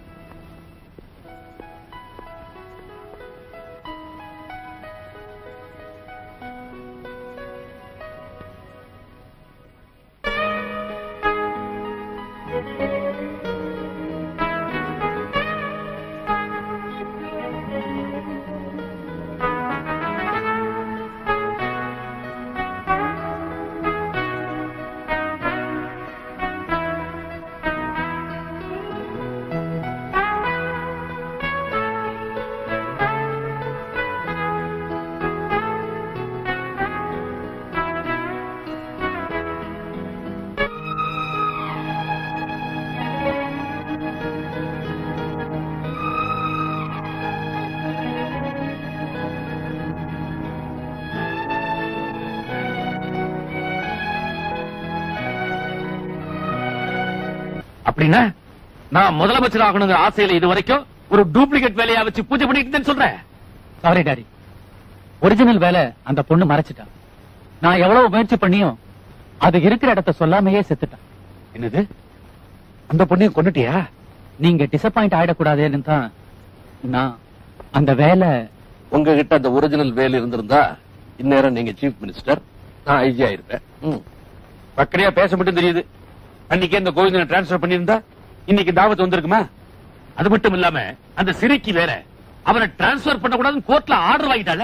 அப்படின்னா நான் முதலமைச்சர் ஆகணுங்கிற ஆசையில இது வரைக்கும் ஒரு டூப்ளிகேட் வேலையா வச்சு பூஜை பண்ணிட்டு இருந்தேன்னு சொல்றேன் சாரி டாடி ஒரிஜினல் வேலை அந்த பொண்ணு மறைச்சிட்டான் நான் எவ்வளவு முயற்சி பண்ணியும் அது இருக்கிற இடத்த சொல்லாமையே செத்துட்டான் என்னது அந்த பொண்ணையும் கொண்டுட்டியா நீங்க டிசப்பாயிண்ட் ஆயிடக்கூடாதேன்னு தான் நான் அந்த வேலை உங்ககிட்ட அந்த ஒரிஜினல் வேல் இருந்திருந்தா இந்நேரம் நீங்க சீஃப் மினிஸ்டர் நான் ஐஜி ஆயிருப்பேன் ம். பக்கரையா பேச மட்டும் தெரியுது அன்னைக்கு அந்த கோவிந்தனை டிரான்ஸ்பர் பண்ணியிருந்தா இன்னைக்கு தாவத் வந்திருக்குமா அது மட்டும் இல்லாம அந்த சிறைக்கு வேற அவரை டிரான்ஸ்பர் பண்ணக்கூடாதுன்னு கோர்ட்ல ஆர்டர் வாங்கிட்டால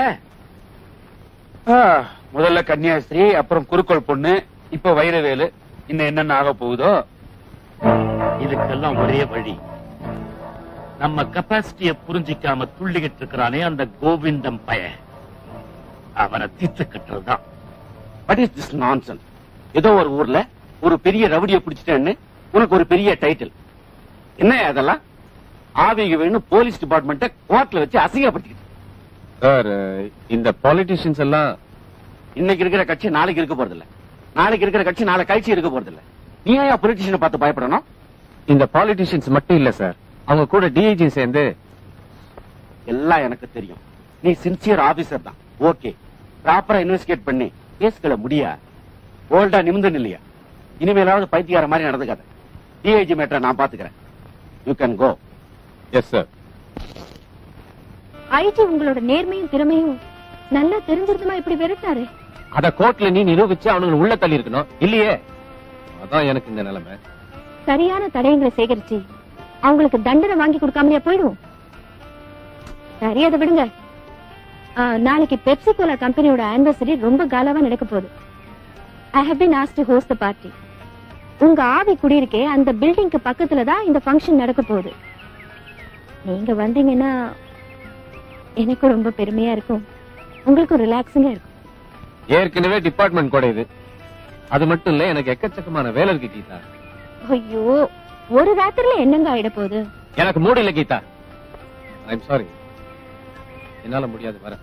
முதல்ல கன்னியாஸ்திரி அப்புறம் குறுக்கோள் பொண்ணு இப்ப வைரவேலு இன்னும் என்னென்ன ஆக போகுதோ இதுக்கெல்லாம் ஒரே வழி நம்ம கெப்பாசிட்டிய புரிஞ்சிக்காம துள்ளிக்கிட்டு இருக்கிறானே அந்த கோவிந்தம் பய அவனை தீர்த்து கட்டுறதுதான் வாட் இஸ் திஸ் நான்சன் ஏதோ ஒரு ஊர்ல ஒரு பெரிய ரவுடிய பிடிச்சிட்டேன்னு உனக்கு ஒரு பெரிய டைட்டில் என்ன அதெல்லாம் ஆவிக வேணும் போலீஸ் டிபார்ட்மெண்ட்ட கோர்ட்ல வச்சு அசிங்கப்படுத்திக்கிட்டு சார் இந்த பாலிட்டிஷியன்ஸ் எல்லாம் இன்னைக்கு இருக்கிற கட்சி நாளைக்கு இருக்க போறது இல்ல நாளைக்கு இருக்கிற கட்சி நாளை கழிச்சு இருக்க போறது இல்ல நீ ஏன் பொலிட்டிஷியனை பார்த்து பயப்படணும் இந்த பாலிட்டிஷியன்ஸ் மட்டும் இல்ல சார் அவங்க கூட டிஐஜி சேர்ந்து எல்லாம் எனக்கு தெரியும் நீ சின்சியர் ஆபீசர் தான் ஓகே ப்ராப்பரா இன்வெஸ்டிகேட் பண்ணி கேஸ்களை முடியா ஓல்டா நிமிந்து இல்லையா இனிமேலாவது பைத்தியார மாதிரி நடந்துக்காத டிஐஜி மேட்டரை நான் பாத்துக்கிறேன் you can go yes sir IG உங்களோட நேர்மையும் திறமையும் நல்லா தெரிஞ்சிருந்துமா இப்படி விரட்டாரு அத கோர்ட்ல நீ நிரூபிச்சு அவனுங்க உள்ள தள்ளி இருக்கணும் இல்லையே அதான் எனக்கு இந்த நிலைமை சரியான தடயங்களை சேகரிச்சு அவங்களுக்கு தண்டனை வாங்கி கொடுக்காமலே போயிடுவோம் சரி அதை விடுங்க ஆ, நாளைக்கு பெப்சி கோலா கம்பெனியோட ஆனிவர்சரி ரொம்ப காலாவா நடக்க போகுது I have been asked to host the party உங்க ஆவி குடியிருக்கே அந்த பில்டிங்க்கு பக்கத்துல தான் இந்த ஃபங்க்ஷன் நடக்க போகுது நீங்க வந்தீங்கன்னா எனக்கும் ரொம்ப பெருமையா இருக்கும் உங்களுக்கும் ரிலாக்ஸிங்கா இருக்கும் ஏற்கனவே டிபார்ட்மெண்ட் கூட இது அது மட்டும் இல்ல எனக்கு எக்கச்சக்கமான வேலை இருக்கு கீதா ஐயோ ஒரு ராத்திரில என்னங்க ஆயிட போகுது எனக்கு மூடு இல்ல கீதா ஐம் சாரி என்னால முடியாது வர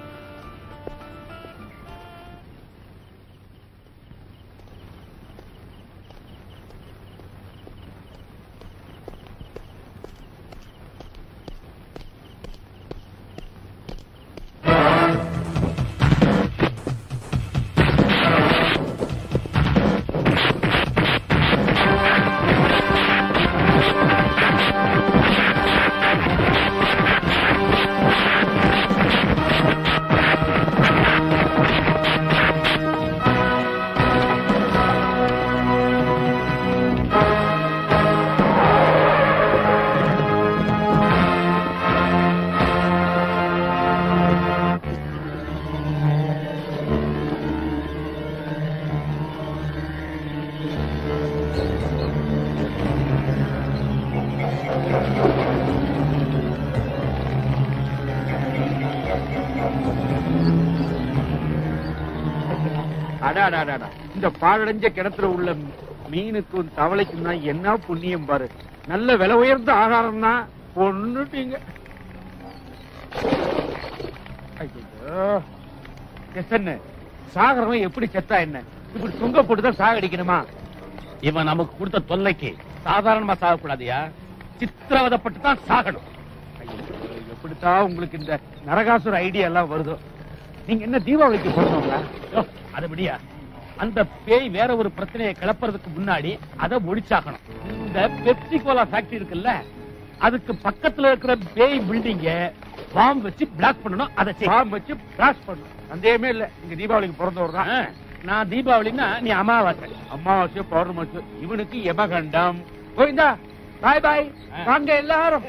அடாடாடாடா இந்த பாழடைஞ்ச கிணத்துல உள்ள மீனுக்கும் தவளைக்கும் தான் என்ன புண்ணியம் பாரு நல்ல விலை உயர்ந்த ஆகாரம் தான் ஒண்ணுட்டீங்க ஐயோ எசன்னு சாகரவன் எப்படி செத்தா என்ன இப்படி தொங்க போட்டுதான் சாகடிக்கணுமா இவன் நமக்கு கொடுத்த தொல்லைக்கு சாதாரணமா சாகக்கூடாதியா சித்திரவதப்பட்டு தான் சாகணும் ஐயோ, எப்படித்தான் உங்களுக்கு இந்த நரகாசுர ஐடியா எல்லாம் வருதோ நீங்க என்ன தீபாவளிக்கு பிறந்தவங்களா யோ, அது விடியா அந்த பேய் வேற ஒரு பிரச்சனையை கிளப்புறதுக்கு முன்னாடி அதை ஒழிச்சாகணும் இந்த பெப்சி கோலா ஃபேக்டரி இருக்குல்ல அதுக்கு பக்கத்துல இருக்கிற பேய் பில்டிங்க பாம்பு வச்சு பிளாக் பண்ணணும் அதை பாம்பு வச்சு பிளாஸ்ட் பண்ணணும் சந்தேகமே இல்ல நீங்க தீபாவளிக்கு பிறந்தவர் தான் நான் தீபாவளின்னா நீ அமாவாசை அமாவாசை பௌர்ணமாசை இவனுக்கு யமகண்டம் கோவிந்தா பாய் பாய் வாங்க எல்லாரும்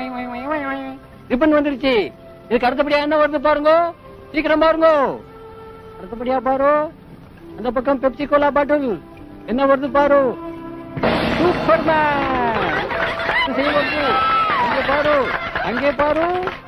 ரிப்பன் வந்துருச்சு இதுக்கு அடுத்தபடியா என்ன வருது பாருங்க சீக்கிரம் பாருங்க அடுத்தபடியா பாரு அந்த பக்கம் பெப்சி கோலா பாட்டில் என்ன வருது பாரு சூப்பர் வருது அங்கே பாரு அங்கே பாரு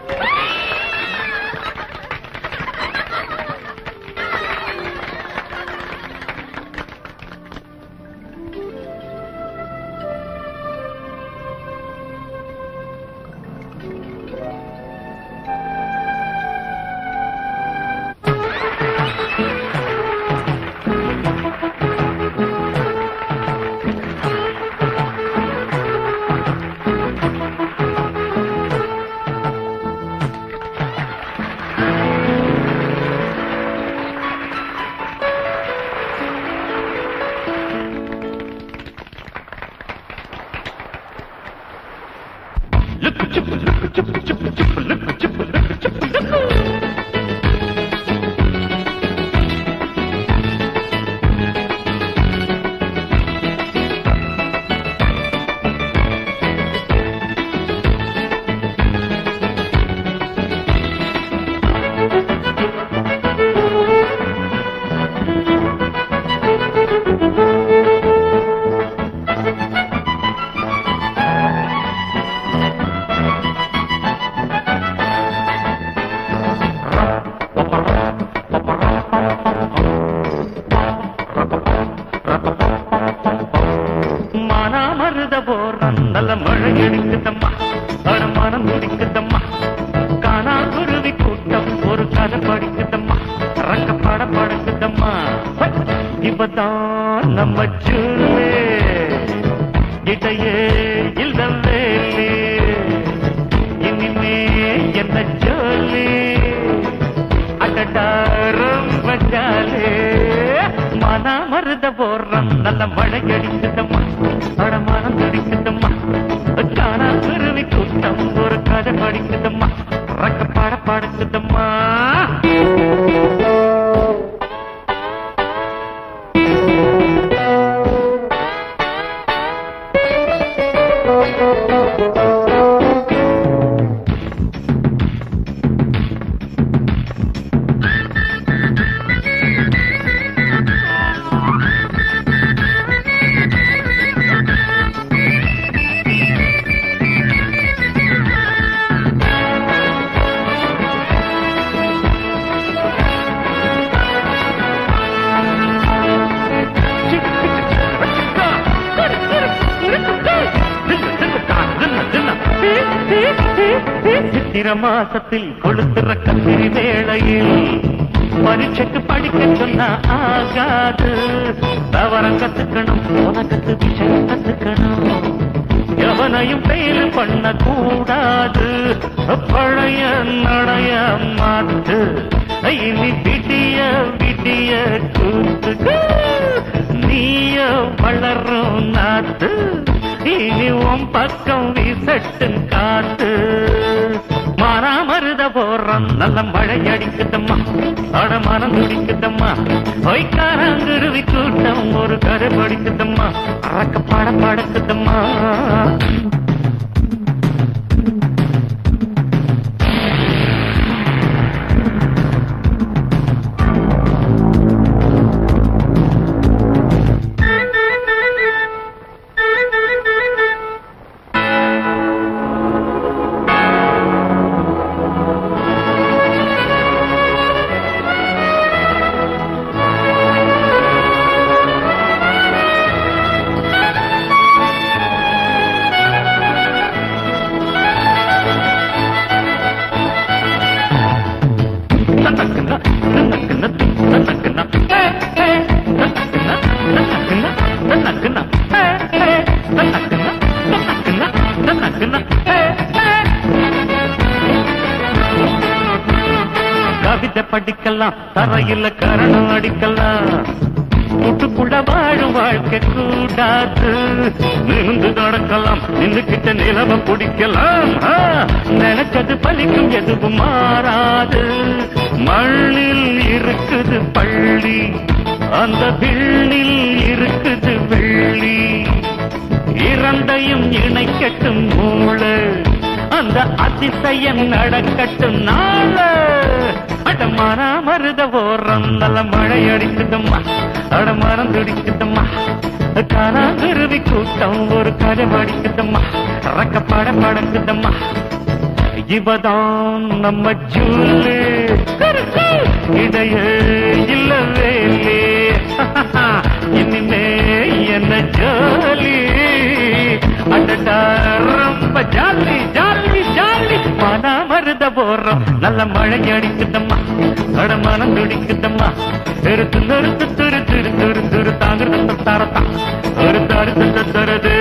மானாமருத போறான் நல்ல மழை எடுக்குதம்மா மனம் துடிக்குதம்மா காணா குருவி கூட்டம் ஒரு கதை படிக்குதம்மா ரக்க பட படுக்குதம்மா இப்பதான் நம்ம ஜூலே இடையே இல்லவே இனிமே என்ன ஜோலி அடடா ரொம்ப ஜாலே மன மருத போடுறோம் நல்ல மழை அடிக்குதம்மா படமானம் துடிக்குதம்மா காணா குருவி கூட்டம் ஒரு கதை படிக்குதம்மா ரக்க பாட பாடுக்குதம்மா சித்திர மாசத்தில் கொளுத்துற கத்திரி வேளையில் பரீட்சைக்கு படிக்க சொன்னா ஆகாது தவறம் கத்துக்கணும் உனக்கு விஷயம் கத்துக்கணும் எவனையும் பெயில் பண்ண கூடாது பழைய நடைய மாத்து இனி விடிய விடிய கூத்து நீய வளரும் நாத்து இனி உன் பக்கம் வீசட்டும் காத்து மாறாமருத போடுறோம் நல்ல மழை அடிக்குதம்மா அட மனம் துடிக்குதம்மா ஒய்க்காரங்குருவி கூட்டம் ஒரு கதை படிக்குதம்மா அறக்க பாட படக்குதம்மா கவிதை படிக்கலாம் தரையில கரணம் அடிக்கலாம் கூட்டுக்குள்ள வாழும் வாழ்க்கை கூடாது நிமிந்து நடக்கலாம் நின்னுக்கிட்ட நிலவ பிடிக்கலாம் ஆ, நினைச்சது பலிக்கும் எதுவும் மாறாது மண்ணில் இருக்குது பள்ளி அந்த விண்ணில் இருக்குது வெள்ளி இரண்டையும் இணைக்கட்டும் மூளை அந்த அதிசயம் நடக்கட்டும் நாள அட மன மருத ஓரம் நல்ல மழை அடிக்குதம்மா அட மனம் துடிக்குதம்மா காணாங்குருவி கூட்டம் ஒரு கதை படிக்குதம்மா ரக்க பட படக்குதம்மா இவதான் நம்ம ஜூலு இதையே இல்லவே இனிமே என்ன ஜாலி அடடா ரொம்ப ஜாலி ஜாலி ஜாலி மன மருத போறோம் நல்ல மழை அடிக்குதம்மா அட மனம் துடிக்குதம்மா தெருத்து நெருத்து துரு துரு துரு துரு தாங்கிறது தரத்தா ஒரு தருத்து தருது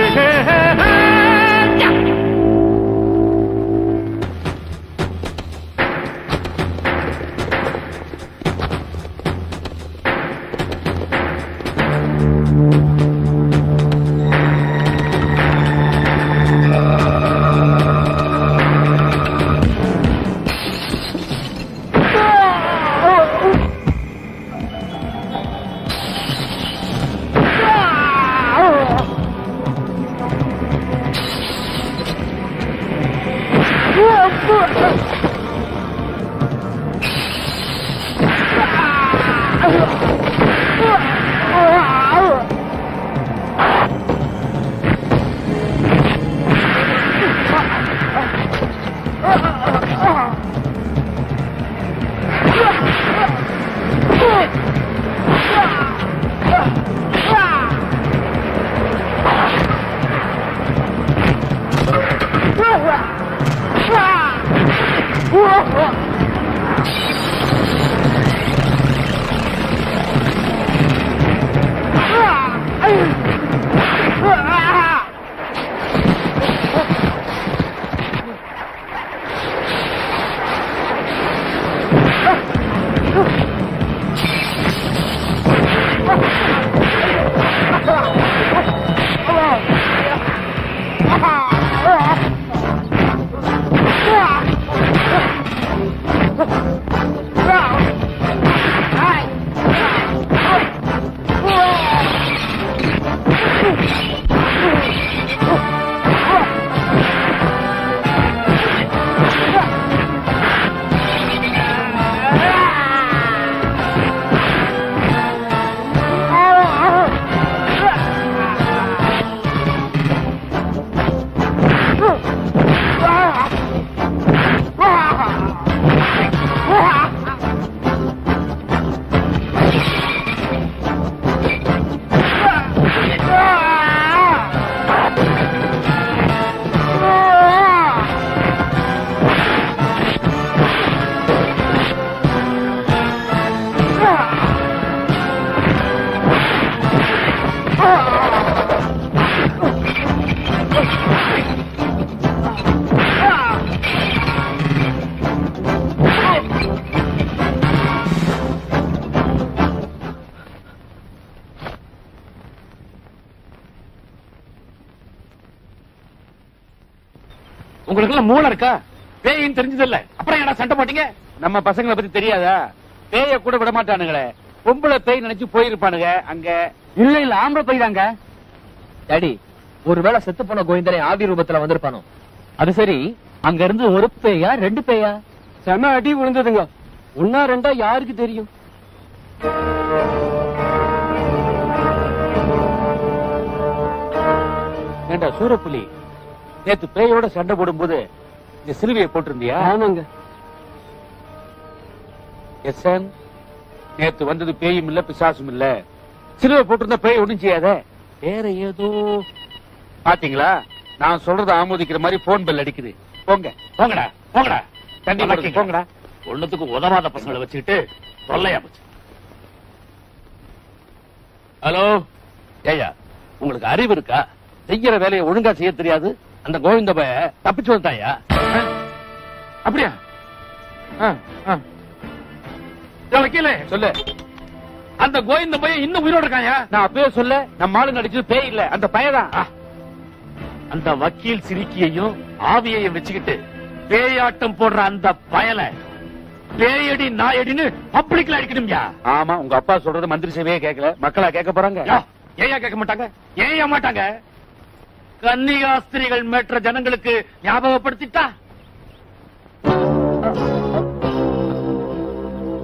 உங்களுக்கு எல்லாம் மூளை இருக்கா பேயின்னு தெரிஞ்சது இல்ல அப்புறம் என்ன சண்டை போட்டீங்க நம்ம பசங்களை பத்தி தெரியாதா பேய கூட விட மாட்டானுங்களே பொம்பளை பேய் நினைச்சு போயிருப்பானுங்க அங்க இல்ல இல்ல ஆம்பளை போய் தாங்க டாடி ஒருவேளை செத்து போன கோவிந்தனை ஆவி ரூபத்துல வந்திருப்பானோ அது சரி அங்க இருந்து ஒரு பேயா ரெண்டு பேயா செம அடி விழுந்ததுங்க ஒன்னா ரெண்டா யாருக்கு தெரியும் ஏண்டா சூரப்புலி நேத்து பேயோட சண்டை போடும்போது இந்த சிலுவையை போட்டிருந்தியா ஆமாங்க எஸ் நேத்து வந்தது பேயும் இல்ல பிசாசும் இல்ல சிலுவை போட்டிருந்தா பேய் ஒண்ணும் செய்யாத வேற ஏதோ பாத்தீங்களா நான் சொல்றத ஆமோதிக்கிற மாதிரி போன் பெல் அடிக்குது போங்க போங்கடா போங்கடா தண்ணி குடிச்சு போங்கடா ஒண்ணுத்துக்கு உதவாத பசங்களை வச்சுக்கிட்டு தொல்லையா போச்சு ஹலோ ஏயா உங்களுக்கு அறிவு இருக்கா செய்யற வேலையை ஒழுங்கா செய்ய தெரியாது அந்த கோவிந்த பய தப்பிச்சு வந்தாயா அப்படியா ஆ, ஆ. ஏன் வக்கீலே சொல்லு அந்த கோவிந்த பையன் இன்னும் உயிரோட இருக்காயா நான் அப்பவே சொல்ல நம்ம ஆளுங்க அடிச்சது பேய் இல்ல அந்த பையதான் அந்த வக்கீல் சிரிக்கியையும் ஆவியையும் வச்சுக்கிட்டு பேயாட்டம் போடுற அந்த பயலை பேயடி நாயடின்னு பப்ளிக்ல அடிக்கணும்யா ஆமா உங்க அப்பா சொல்றது மந்திரி சேவையே கேட்கல மக்களா கேட்க போறாங்க யா, ஏயா கேட்க மாட்டாங்க ஏயா மாட்டாங்க கன்னிகாஸ்திரிகள் மேற்ற ஜனங்களுக்கு ஞாபகப்படுத்திட்டா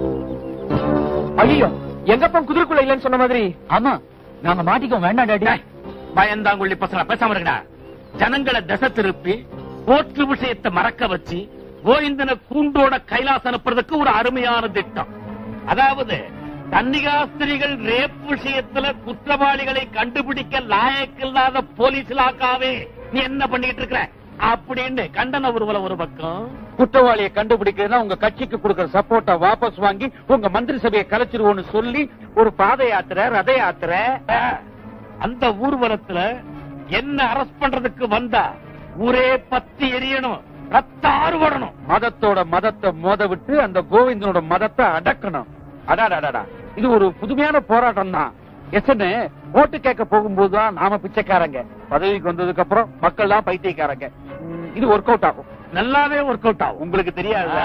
ஐயோ எங்கப்பா குதிரைக்குள்ள இல்லைன்னு சொன்ன மாதிரி ஆமா நாங்க மாட்டிக்கோ வேண்டாம் டாடி பயந்தாங்குள்ளி பசங்க பேசாம இருக்கடா ஜனங்களை திசை திருப்பி போற்று விஷயத்தை மறக்க வச்சு கோவிந்தனை கூண்டோட கைலாசம் அனுப்புறதுக்கு ஒரு அருமையான திட்டம் அதாவது கன்னிகாஸ்திரிகள் ரேப் விஷயத்துல குற்றவாளிகளை கண்டுபிடிக்க லாயக்கில்லாத போலீஸ் இலாக்காவே நீ என்ன பண்ணிட்டு இருக்கிற அப்படின்னு கண்டன ஊர்வலம் ஒரு பக்கம் குற்றவாளியை கண்டுபிடிக்கிறதுனா உங்க கட்சிக்கு கொடுக்கிற சப்போர்ட்டை வாபஸ் வாங்கி உங்க மந்திரி சபையை கலைச்சிருவோம்னு சொல்லி ஒரு பாத யாத்திரை ரத யாத்திரை அந்த ஊர்வலத்துல என்ன அரெஸ்ட் பண்றதுக்கு வந்தா ஊரே பத்தி எரியணும் ரத்தாறு வரணும் மதத்தோட மதத்தை மோத விட்டு அந்த கோவிந்தனோட மதத்தை அடக்கணும் அடாடாடா இது ஒரு புதுமையான போராட்டம் தான் எஸ்ன்னு ஓட்டு கேட்க போகும்போது தான் நாம பிச்சைக்காரங்க பதவிக்கு வந்ததுக்கு அப்புறம் மக்கள் தான் பைத்தியக்காரங்க ம், இது ஒர்க் அவுட் ஆகும் நல்லாவே ஒர்க் அவுட் ஆகும் உங்களுக்கு தெரியாது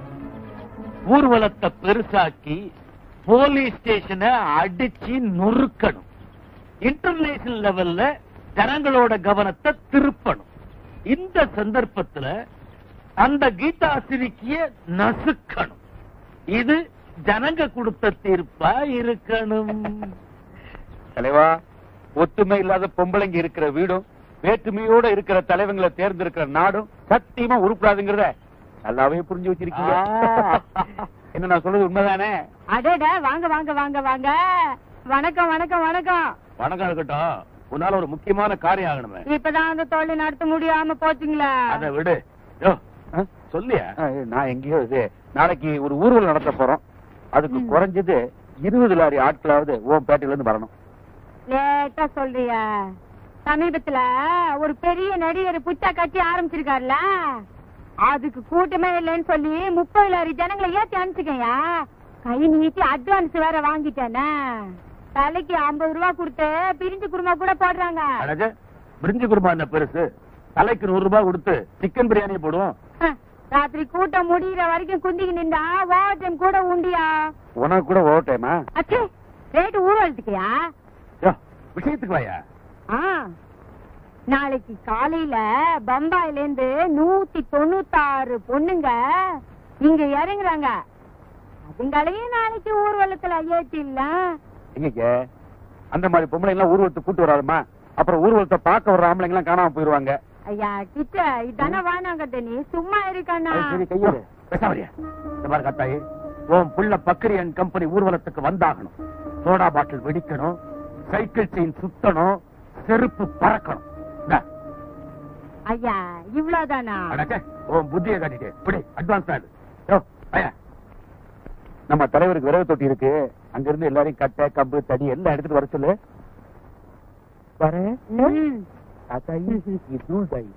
ஊர்வலத்தை பெருசாக்கி போலீஸ் ஸ்டேஷனை அடிச்சு நொறுக்கணும் இன்டர்நேஷனல் லெவல்ல ஜனங்களோட கவனத்தை திருப்பணும் இந்த சந்தர்ப்பத்துல அந்த கீதாசிரிக்கிய நசுக்கணும் இது ஜனங்க கொடுத்த தீர்ப்பா இருக்கணும் தலைவா ஒத்துமை இல்லாத பொம்பளைங்க இருக்கிற வீடும் வேற்றுமையோட இருக்கிற தலைவங்களை தேர்ந்தெடுக்கிற நாடும் சத்தியமா உருப்படாதுங்கிறத நல்லாவே புரிஞ்சு வச்சிருக்கீங்க என்ன நான் சொல்றது உண்மைதானே அடடா வாங்க வாங்க வாங்க வாங்க வணக்கம் வணக்கம் வணக்கம் வணக்கம் இருக்கட்டும் உன்னால ஒரு முக்கியமான காரியம் ஆகணுமே இப்பதான் அந்த தொழில் நடத்த முடியாம போச்சுங்களா அதை விடு யோ, சொல்லியா அஹ், நான் எங்கேயோ இது நாளைக்கு ஒரு ஊர்வலம் நடத்த போறோம் அதுக்கு குறைஞ்சது இருபது லாரி ஆட்களாவது ஓம் பேட்டையில இருந்து வரணும் லேட்டா சொல்றியா சமீபத்துல ஒரு பெரிய நடிகர் புத்தா கட்சி ஆரம்பிச்சிருக்காருல அதுக்கு கூட்டமே இல்லைன்னு சொல்லி முப்பது லாரி ஜனங்களை ஏத்தி அனுப்பிச்சுக்கயா கை நீட்டி அட்வான்ஸ் வேற வாங்கிட்டேனே தலைக்கு ஐம்பது ரூபா கொடுத்து பிரிஞ்சு குருமா கூட போடுறாங்க அழகு பிரிஞ்சு குருமா என்ன பெருசு தலைக்கு நூறு ரூபாய் கொடுத்து சிக்கன் பிரியாணி போடுவோம் ஹ, ராத்திரி கூட்டம் முடியிற வரைக்கும் குந்திக்கு நின்றா ஓவர் டைம் கூட உண்டியா உனக்கு கூட ஓவர் டைமா அச்சே ரேட்டு ஊழல்த்துக்கியா விஷயத்துக்கு வாயா ஆ நாளைக்கு காலையில பம்பாயில இருந்து நூத்தி தொண்ணூத்தாறு பொண்ணுங்க இங்க இறங்குறாங்க அதுங்களையும் நாளைக்கு ஊர்வலத்துல ஏத்திடலாம் எங்க அந்த மாதிரி பொம்பளை எல்லாம் ஊர்வலத்துக்கு கூட்டு வராதுமா அப்புறம் ஊர்வலத்தை பார்க்க வர்ற ஆம்பளைங்க எல்லாம் காணாம போயிருவாங்க ஐயா கிட்ட இதானே வானாங்க நீ சும்மா இருக்கண்ணா அது சரி கையெடு பேசாமரியா இந்த மாதிரி கத்தாயி உன் புள்ள பக்கரி அண்ட் கம்பெனி ஊர்வலத்துக்கு வந்தாகணும் சோடா பாட்டில் வெடிக்கணும் சைக்கிள் செயின் சுத்தணும் செருப்பு பறக்கணும் இந்தா, ஐயா இவ்வளவுதானா அடச்சே, உன் புத்தியை காட்டிட்டு இப்படி அட்வான்ஸ் ஆகுது யோ, வாயா. நம்ம தலைவருக்கு விரவு தொட்டி இருக்கு அங்க இருந்து எல்லாரையும் கட்டை கம்பு தடி எல்லாம் எடுத்துட்டு வர சொல்லு வரேன் ம். தாத்தாயி இதுவும் தாயி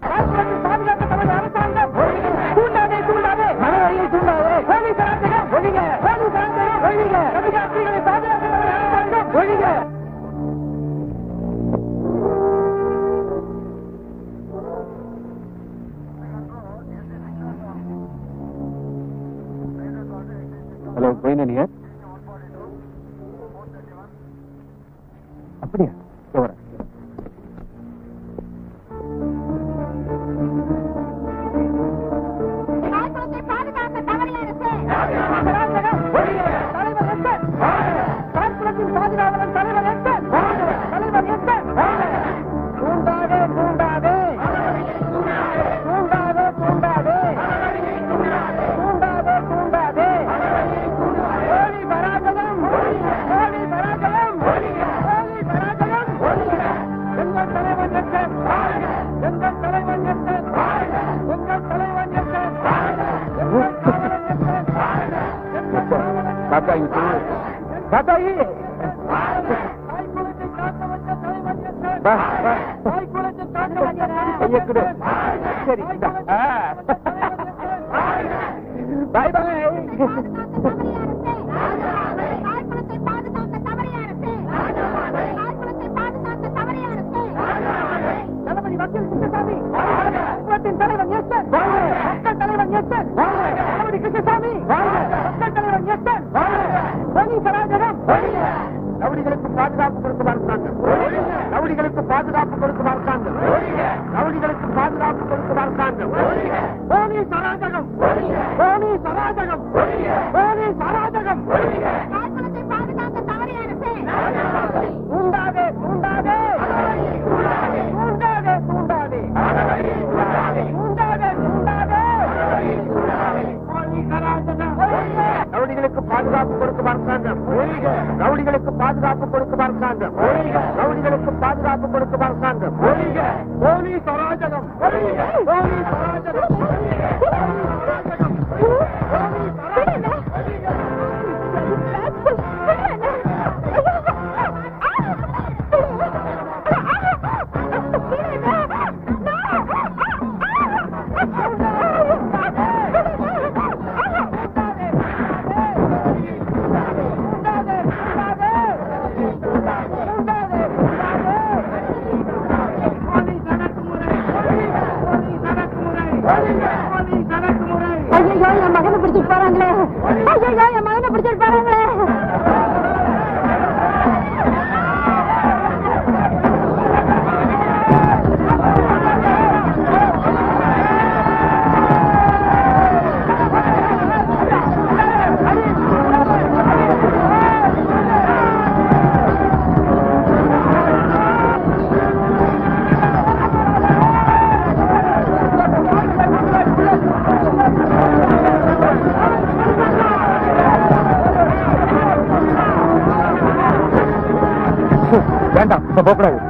ஹலோ கோயினியா அப்படியா இதோ வரேன் தாத்தாயி சொல்லு தாத்தாயி வா வா கையை கொடு சரி இந்தா. ஆ. பாய் பாய் தளபதி வக்கீல் கிருஷ்ணசாமி குடும்பத்தின் தலைவன் எஸ்டன் மக்கள் தலைவன் எஸ்டன் தளபதி கிருஷ்ணசாமி மக்கள் தலைவன் எஸ்டன் போலீஸ் அராஜகம் ரவுடிகளுக்கு பாதுகாப்பு கொடுக்க அரசாங்கம் ரவுடிகளுக்கு பாதுகாப்பு கொடுக்க அரசாங்கம் ரவுடிகளுக்கு பாதுகாப்பு கொடுக்க அரசாங்கம் போலீஸ் அராஜகம் போலீஸ் அராஜகம் போலீஸ் அராஜகம் ரவுடிகளுக்கு பாதுகாப்பு கொடுக்கும் அரசாங்கம் ரவுடிகளுக்கு பாதுகாப்பு கொடுக்கும் அரசாங்கம் ரவுடிகளுக்கு பாதுகாப்பு கொடுக்கும் அரசாங்கம் போலீஸ் அராஜகம் போலீஸ் அராஜகம் ஐயோ என் மகனை பிடிச்சிட்டு போறாங்களே ஐயோ என் மகனை பிடிச்சிட்டு போறாங்களே வேண்டாம் இப்ப போகக்கூடாது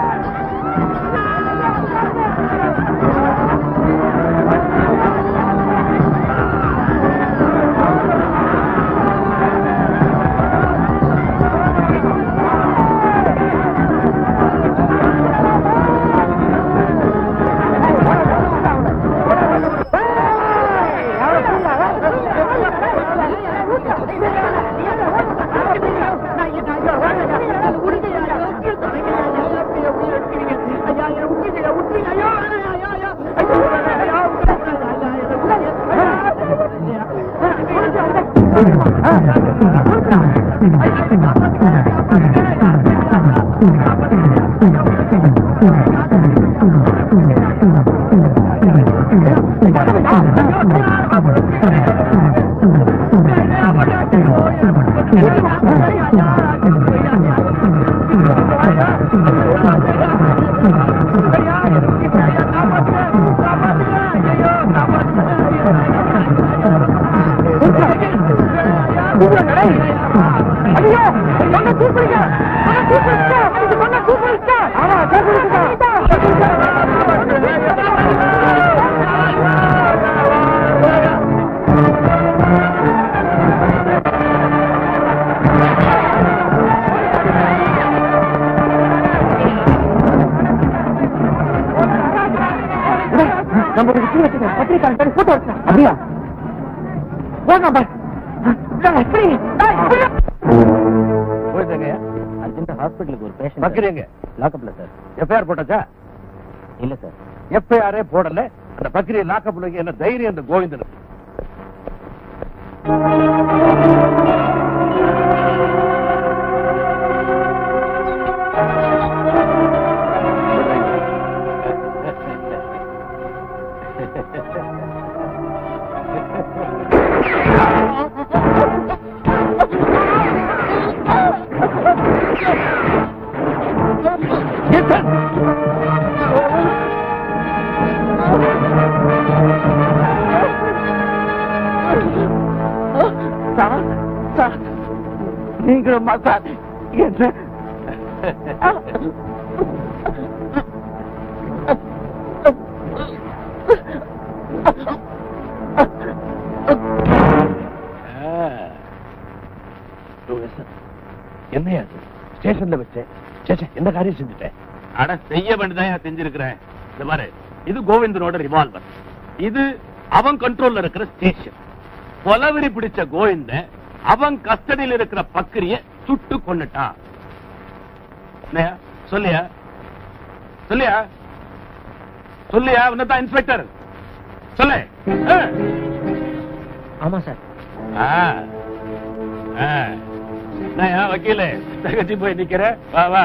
ஐயோ சொன்ன தூக்குறீங்க சொன்ன தூக்குறீங்க சொன்ன தூக்குறீங்க ஆமா நம்ம விட்டு வச்சுக்க பத்திரிக்கை போட்டோ வச்சேன் அப்படியா போங்க பாய் அர்ஜென்ட் ஹாஸ்பிட்டலுக்கு ஒரு பேஷண்ட் பக்கிரிங்க லாக்கப்ல சார் எஃப்ஐஆர் போட்டாச்சா இல்ல சார் எஃப்ஐஆரே போடல அந்த பக்கிரியை லாக்கப் என்ன தைரியம் அந்த கோவிந்தன் சார் சார் நீங்களும் சார் என்ன என்னையா அது ஸ்டேஷன்ல வச்சேன் சே, சே, என்ன காரியம் செஞ்சுட்டேன் அட செய்ய வேண்டியதான் செஞ்சிருக்கிறேன் இந்த பாரு இது கோவிந்தனோட ரிவால்வர் இது அவன் கண்ட்ரோல்ல இருக்கிற ஸ்டேஷன் கொலவெறி பிடிச்ச கோவிந்தன் அவன் கஸ்டடியில் இருக்கிற பக்கிரிய சுட்டு கொன்னுட்டான் என்னய்யா? சொல்லியா சொல்லியா சொல்லியா உன்னதான் இன்ஸ்பெக்டர் சொல்லு ஆ. ஆமா சார் ஆ. ஆ. என்னய்யா, வக்கீலே தகச்சி போய் நிக்கிற வா வா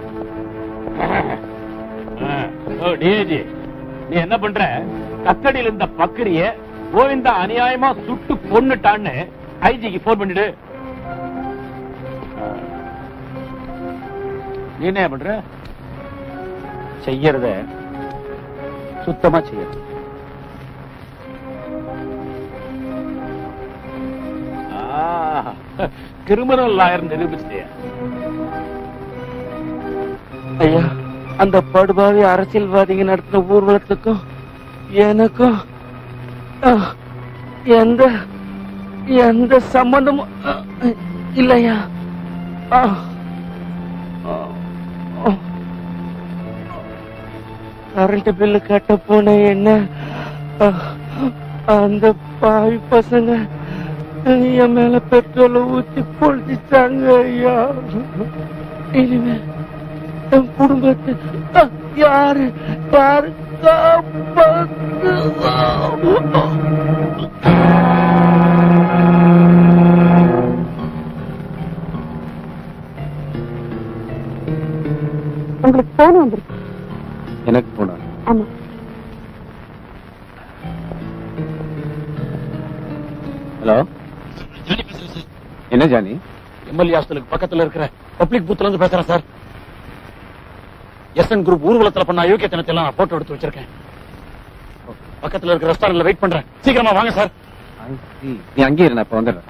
ஆ. ஓ டிஏஜி நீ என்ன பண்ற கஸ்டடியில் இருந்த பக்கிரிய கோவிந்தா அநியாயமா சுட்டு கொன்னுட்டான்னு ஐஜிக்கு போன் பண்ணிடு ஆ. நீ என்ன பண்ற செய்யறத சுத்தமா செய்யறது ஆ கிரிமினல் லாயர் நிரூபிச்சிட்டியா ஐயா அந்த படுபாவி அரசியல்வாதிங்க நடத்தின ஊர்வலத்துக்கும் எனக்கும் அஹ், எந்த எந்த சம்பந்தமும் அஹ், இல்லையா அஹ், அஹ், கரண்ட் பில்லு கட்ட போன என்ன அஹ், அந்த பாவி பசங்க என் மேல பெட்ரோல் ஊத்தி பொழிச்சாங்க ஐயா இனிமே என் குடும்பத்தை அஹ், யாரு யாரு காப்பாத்து உங்களுக்கு போன் வந்திருக்கு எனக்கு போனா ஆமா ஹலோ என்ன ஜானி எம்எல்ஏ ஹாஸ்டலுக்கு பக்கத்துல இருக்கிற பப்ளிக் பூத்ல இருந்து பேசுறேன் சார் எஸ்என் குரூப் ஊர்வலத்துல பண்ண அயோக்கியத்தனத்தை எல்லாம் நான் போட்டோ எடுத்து வச்சிருக்கேன் பக்கத்துல இருக்கிற ரெஸ்டாரண்ட்ல வெயிட் பண்றேன் சீக்கிரமா வாங்க சார் நீ அங்கே இரு நான் இப்ப வந்துடுறேன்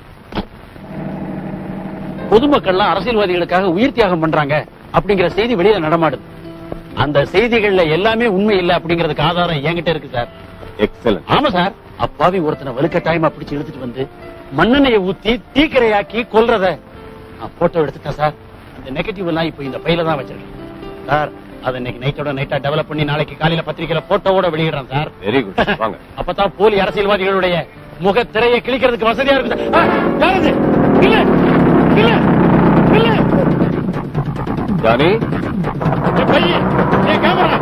பொதுமக்கள்லாம் அரசியல்வாதிகளுக்காக உயிர் தியாகம் பண்றாங்க அப்படிங்கிற செய்தி வெளியில நடமாடுது அந்த செய்திகள்ல எல்லாமே உண்மை இல்ல அப்படிங்கறதுக்கு ஆதாரம் என்கிட்ட இருக்கு சார் எக்ஸலன்ட் ஆமா சார் அப்பாவி ஒருத்தனை வலுக்கட்டாயமா பிடிச்சு இழுத்துட்டு வந்து மண்ணெண்ணெயை ஊத்தி தீக்கிரையாக்கி கொல்றத நான் போட்டோ எடுத்துட்டேன் சார் அந்த நெகட்டிவ் எல்லாம் இப்போ இந்த பையில தான் வச்சிருக்கேன் சார் அதை இன்னைக்கு நைட்டோட நைட்டா டெவலப் பண்ணி நாளைக்கு காலையில பத்திரிக்கையில போட்டோவோட வெளியிடுறேன் சார் வெரி குட் வாங்க அப்பதான் போலி அரசியல்வாதிகளுடைய முக திரையை கிழிக்கிறதுக்கு வசதியா இருக்கு சார். ஆ, யாரது? இல்ல இல்ல இல்ல ஜானி என் பையன் என் கேமரா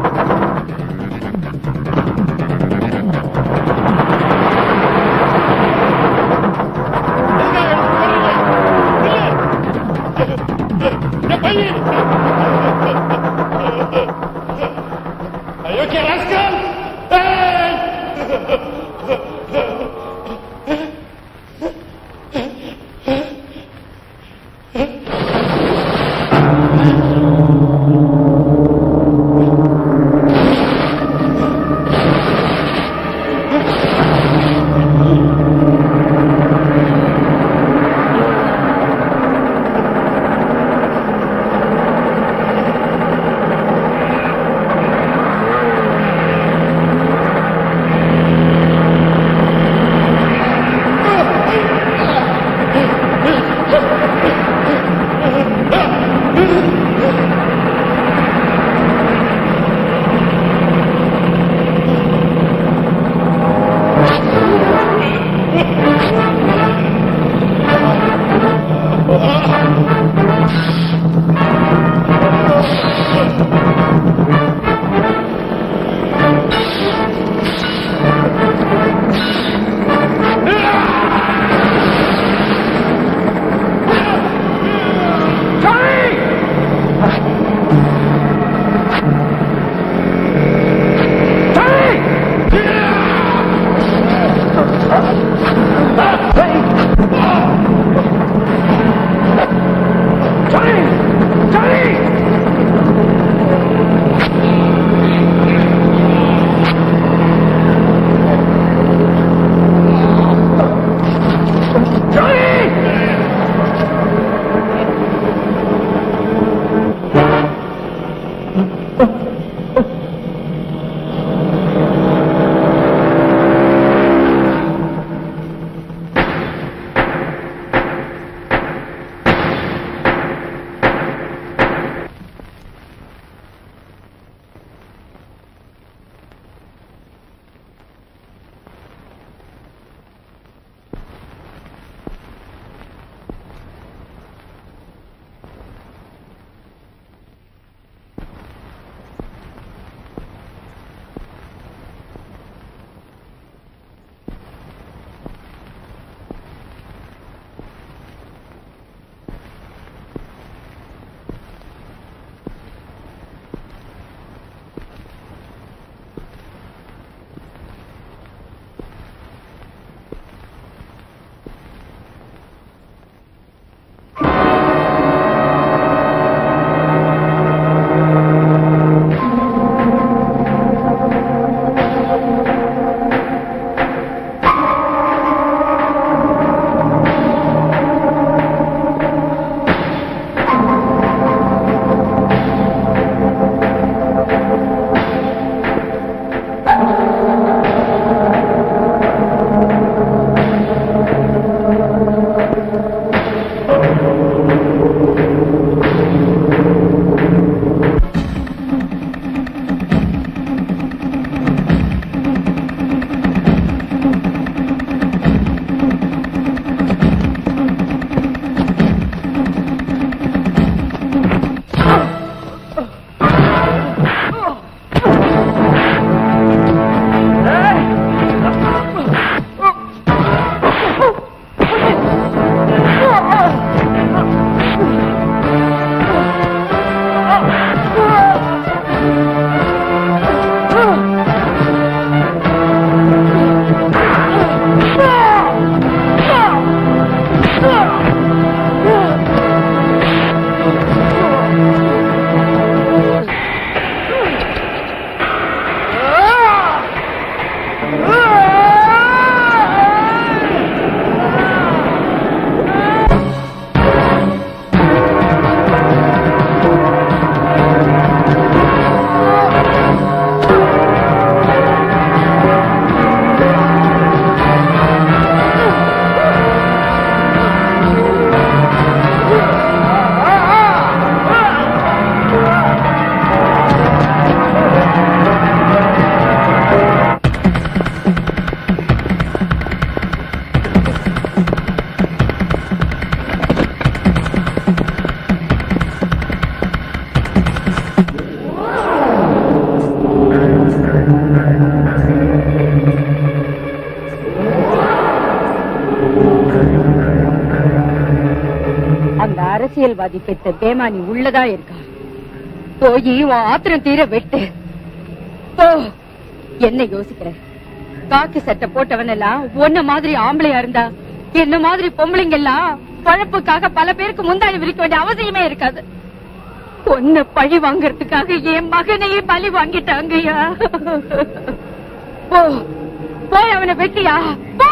என் பையன் அயோக்கிய ராஸ்கல் அரசியல்வாதி பெத்த பேமானி உள்ளதா இருக்கா போய் உன் ஆத்திரம் தீர வெட்டு போ என்ன யோசிக்கிற காக்கி சட்டை போட்டவன் எல்லாம் ஒன்ன மாதிரி ஆம்பளையா இருந்தா என்ன மாதிரி பொம்பளைங்க எல்லாம் பழப்புக்காக பல பேருக்கு முந்தாடி விரிக்க வேண்டிய அவசியமே இருக்காது பொண்ணு பழி வாங்கறதுக்காக என் மகனையே பழி வாங்கிட்டாங்கய்யா போ போய் அவனை வெட்டியா போ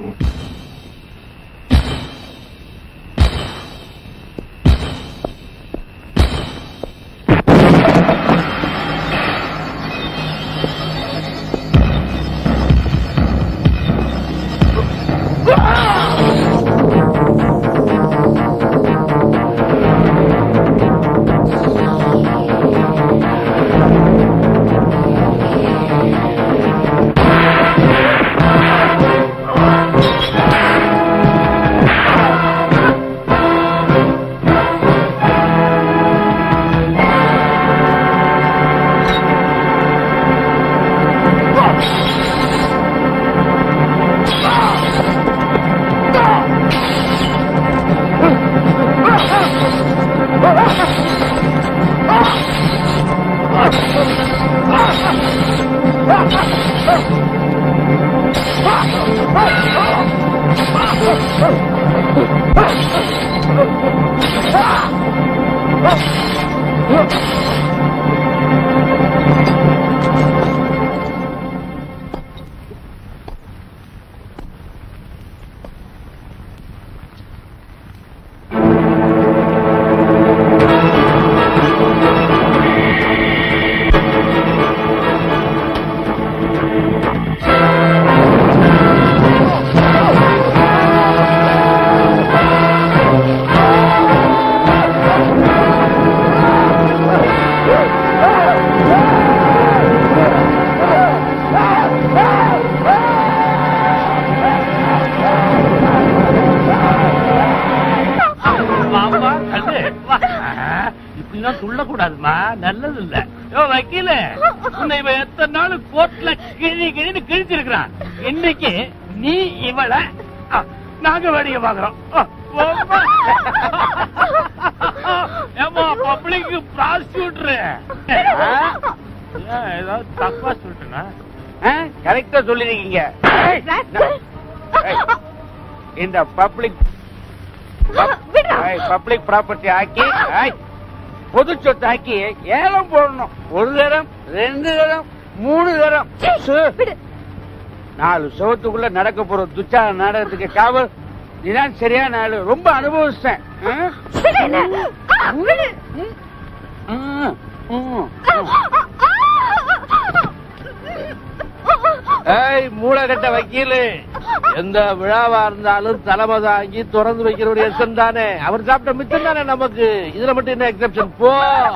வாமா கண்ணு வா. இப்படிலாம் துள்ளக்கூடாதுமா நல்லது இல்ல யோ வக்கீல உன்னை இவன் எத்தனை நாள் கோர்ட்ல கிழி கிழின்னு கிழிச்சிருக்கிறான் இன்னைக்கு நீ இவள ஆ, நாங்க வேடிக்கை பாக்குறோம் ஆ, போம்மா. ஏம்மா பப்ளிக் ப்ராசிக்யூட்டர் ஏதாவது தப்பா சொல்லிட்டேனா கரெக்டா சொல்லிருக்கீங்க இந்த பப்ளிக் பப்ளிக் ப்ராப்பர்ட்டி ஆக்கி ஐய், பொது சொத்து ஆக்கி ஏலம் போடணும் ஒரு தரம் ரெண்டு தரம் மூணு தரம் சு. நாலு சுவத்துக்குள்ள நடக்க போற துச்சா நாடகத்துக்கு காவல் நீதான் சரியான ஆளு ரொம்ப அனுபவிச்சேன் ஏய் மூளைகட்ட வக்கீலு எந்த விழாவா இருந்தாலும் தலைமை தாங்கி திறந்து வைக்கிற ஒரு எசன் தானே அவர் சாப்பிட்ட மிச்சம் தானே நமக்கு இதுல மட்டும் என்ன எக்ஸப்ஷன் போ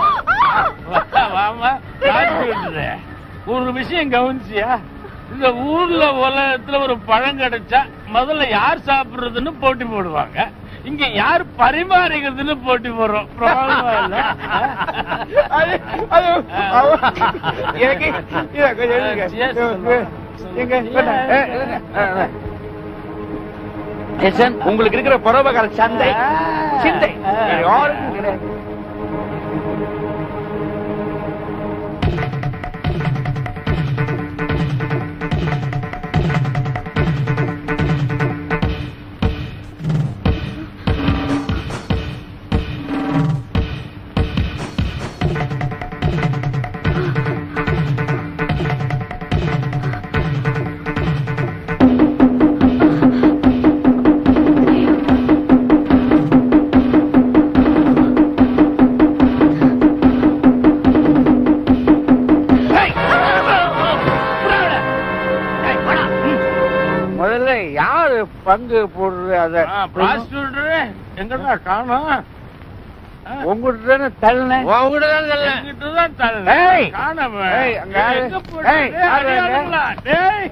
வாமா ஒரு விஷயம் கவனிச்சியா இந்த ஊர்ல உலகத்துல ஒரு பழம் கிடைச்சா முதல்ல யார் சாப்பிடுறதுன்னு போட்டி போடுவாங்க இங்க யார் பரிமாறிக்கிறதுன்னு போட்டி போடுறோம் பிரமாதமா இல்ல? எனக்கு இதை கொஞ்சம் எழுதுங்க. எங்க? ஏ, எழுதுங்க. எசன், உங்களுக்கு இருக்கிற பரோபகார சந்தை சிந்தை வேற யாருக்கும் கிடையாது முதல்ல யாரு பங்கு போடுறது அத எங்கடா காணும் உங்ககிட்ட தானே தள்ளனேன் உங்ககிட்ட தான் தள்ளனேன் எங்கிட்ட தான் தள்ளனேன் காணாம ஏய் அங்க யாரு ஏய் யாரு அங்க? டேய்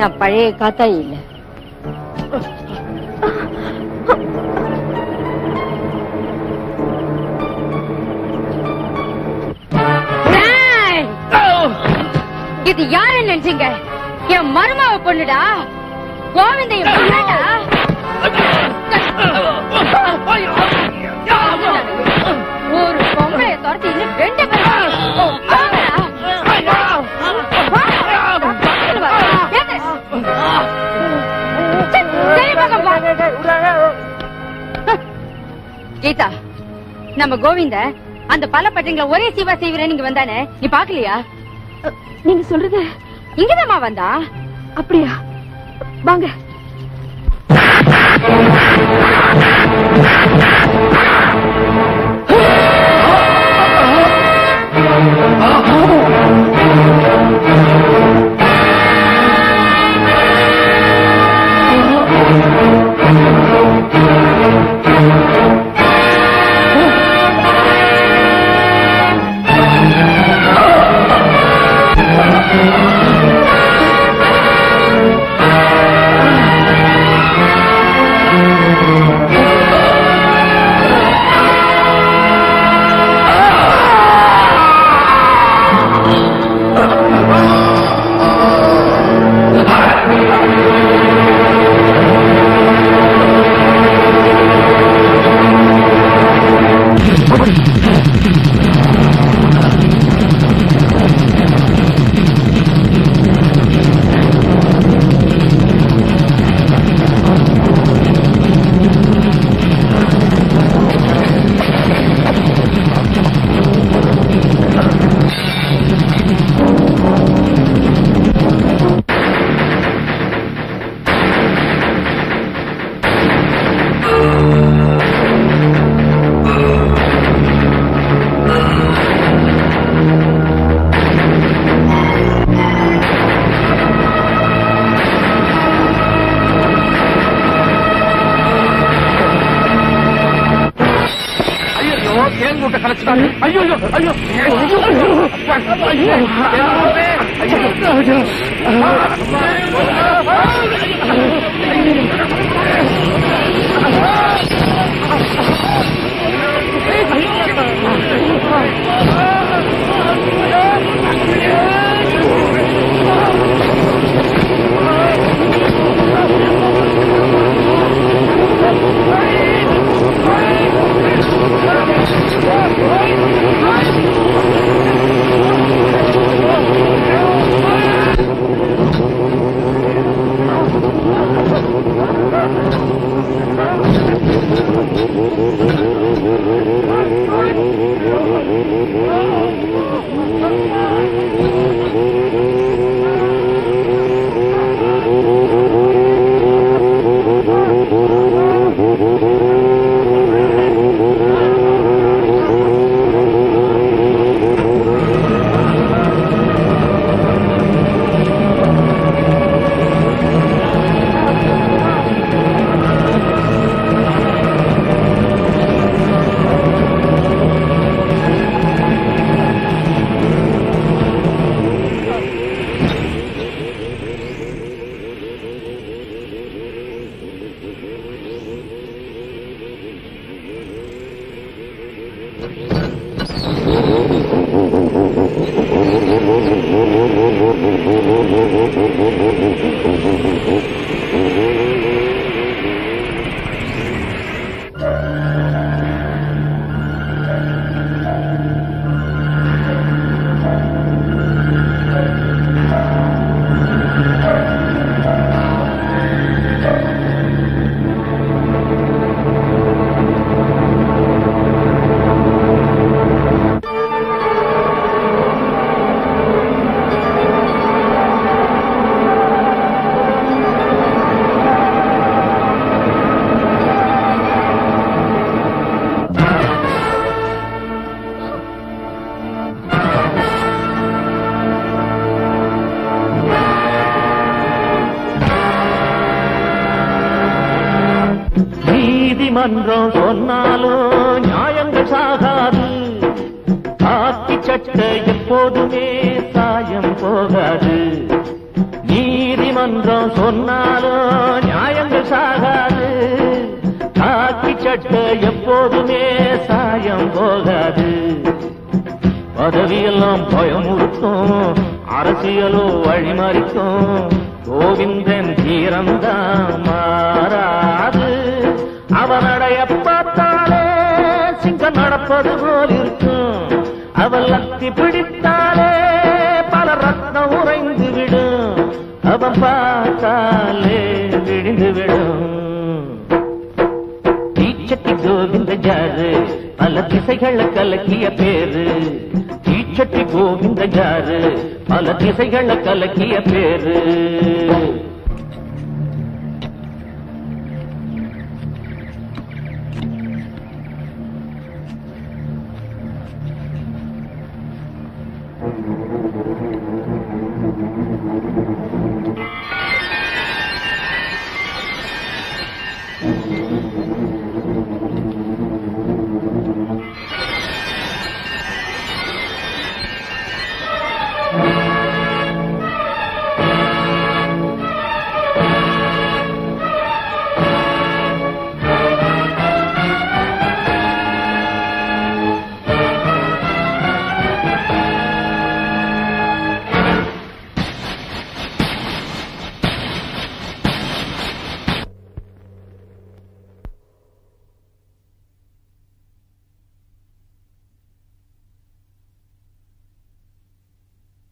நான் பழைய காத்தாயி இல்ல ஏய்! இது யாருன்னு நினைச்சீங்க என் மருமாவ பொண்ணுடா கோவிந்த என் பொண்ணுடா ஒரு பொம்பளைய துரத்தி இன்னும் ரெண்டு பேரும் ஓ, வாங்கடா. ஏத்து. சரி, சரி, பக்கம் வா. கீதா நம்ம கோவிந்த அந்த பல பட்டங்களை ஒரே சிவா செய்வரேன் நீங்க வந்தானே நீ பாக்கலையா நீங்க சொல்றது இங்கதாம்மா வந்தா அப்படியா வாங்க ஐயோ தேன் மூட்டை கலைச்சிட்டாங்க ஐயோ ஐயோ ஐயோ நீதிமன்றம் சொன்னாலும் நியாயங்கள் சாகாது காக்கி சட்டை எப்போதுமே சாயம் போகாது நீதிமன்றம் நீதிமன்றம் சொன்னாலும் நியாயங்கள் சாகாது காக்கி சட்டை எப்போதுமே சாயம் போகாது பதவியெல்லாம் பயமுறுத்தும் அரசியலோ வழிமறிக்கும் கோவிந்தன் தீரம்தான் மாறாது அவன் அடைய பார்த்தாலே சிங்கம் நடப்பது போல் இருக்கும் அவள் லத்தி பிடித்தாலே பல ரத்னம் உறைந்து விடும் அவன் பார்த்தாலே விழுந்து விடும் தீச்சட்டி கோவிந்த ஜாரு பல திசைகளை கலக்கிய பேரு தீச்சட்டி கோவிந்த ஜாரு பல திசைகளை கலக்கிய பேரு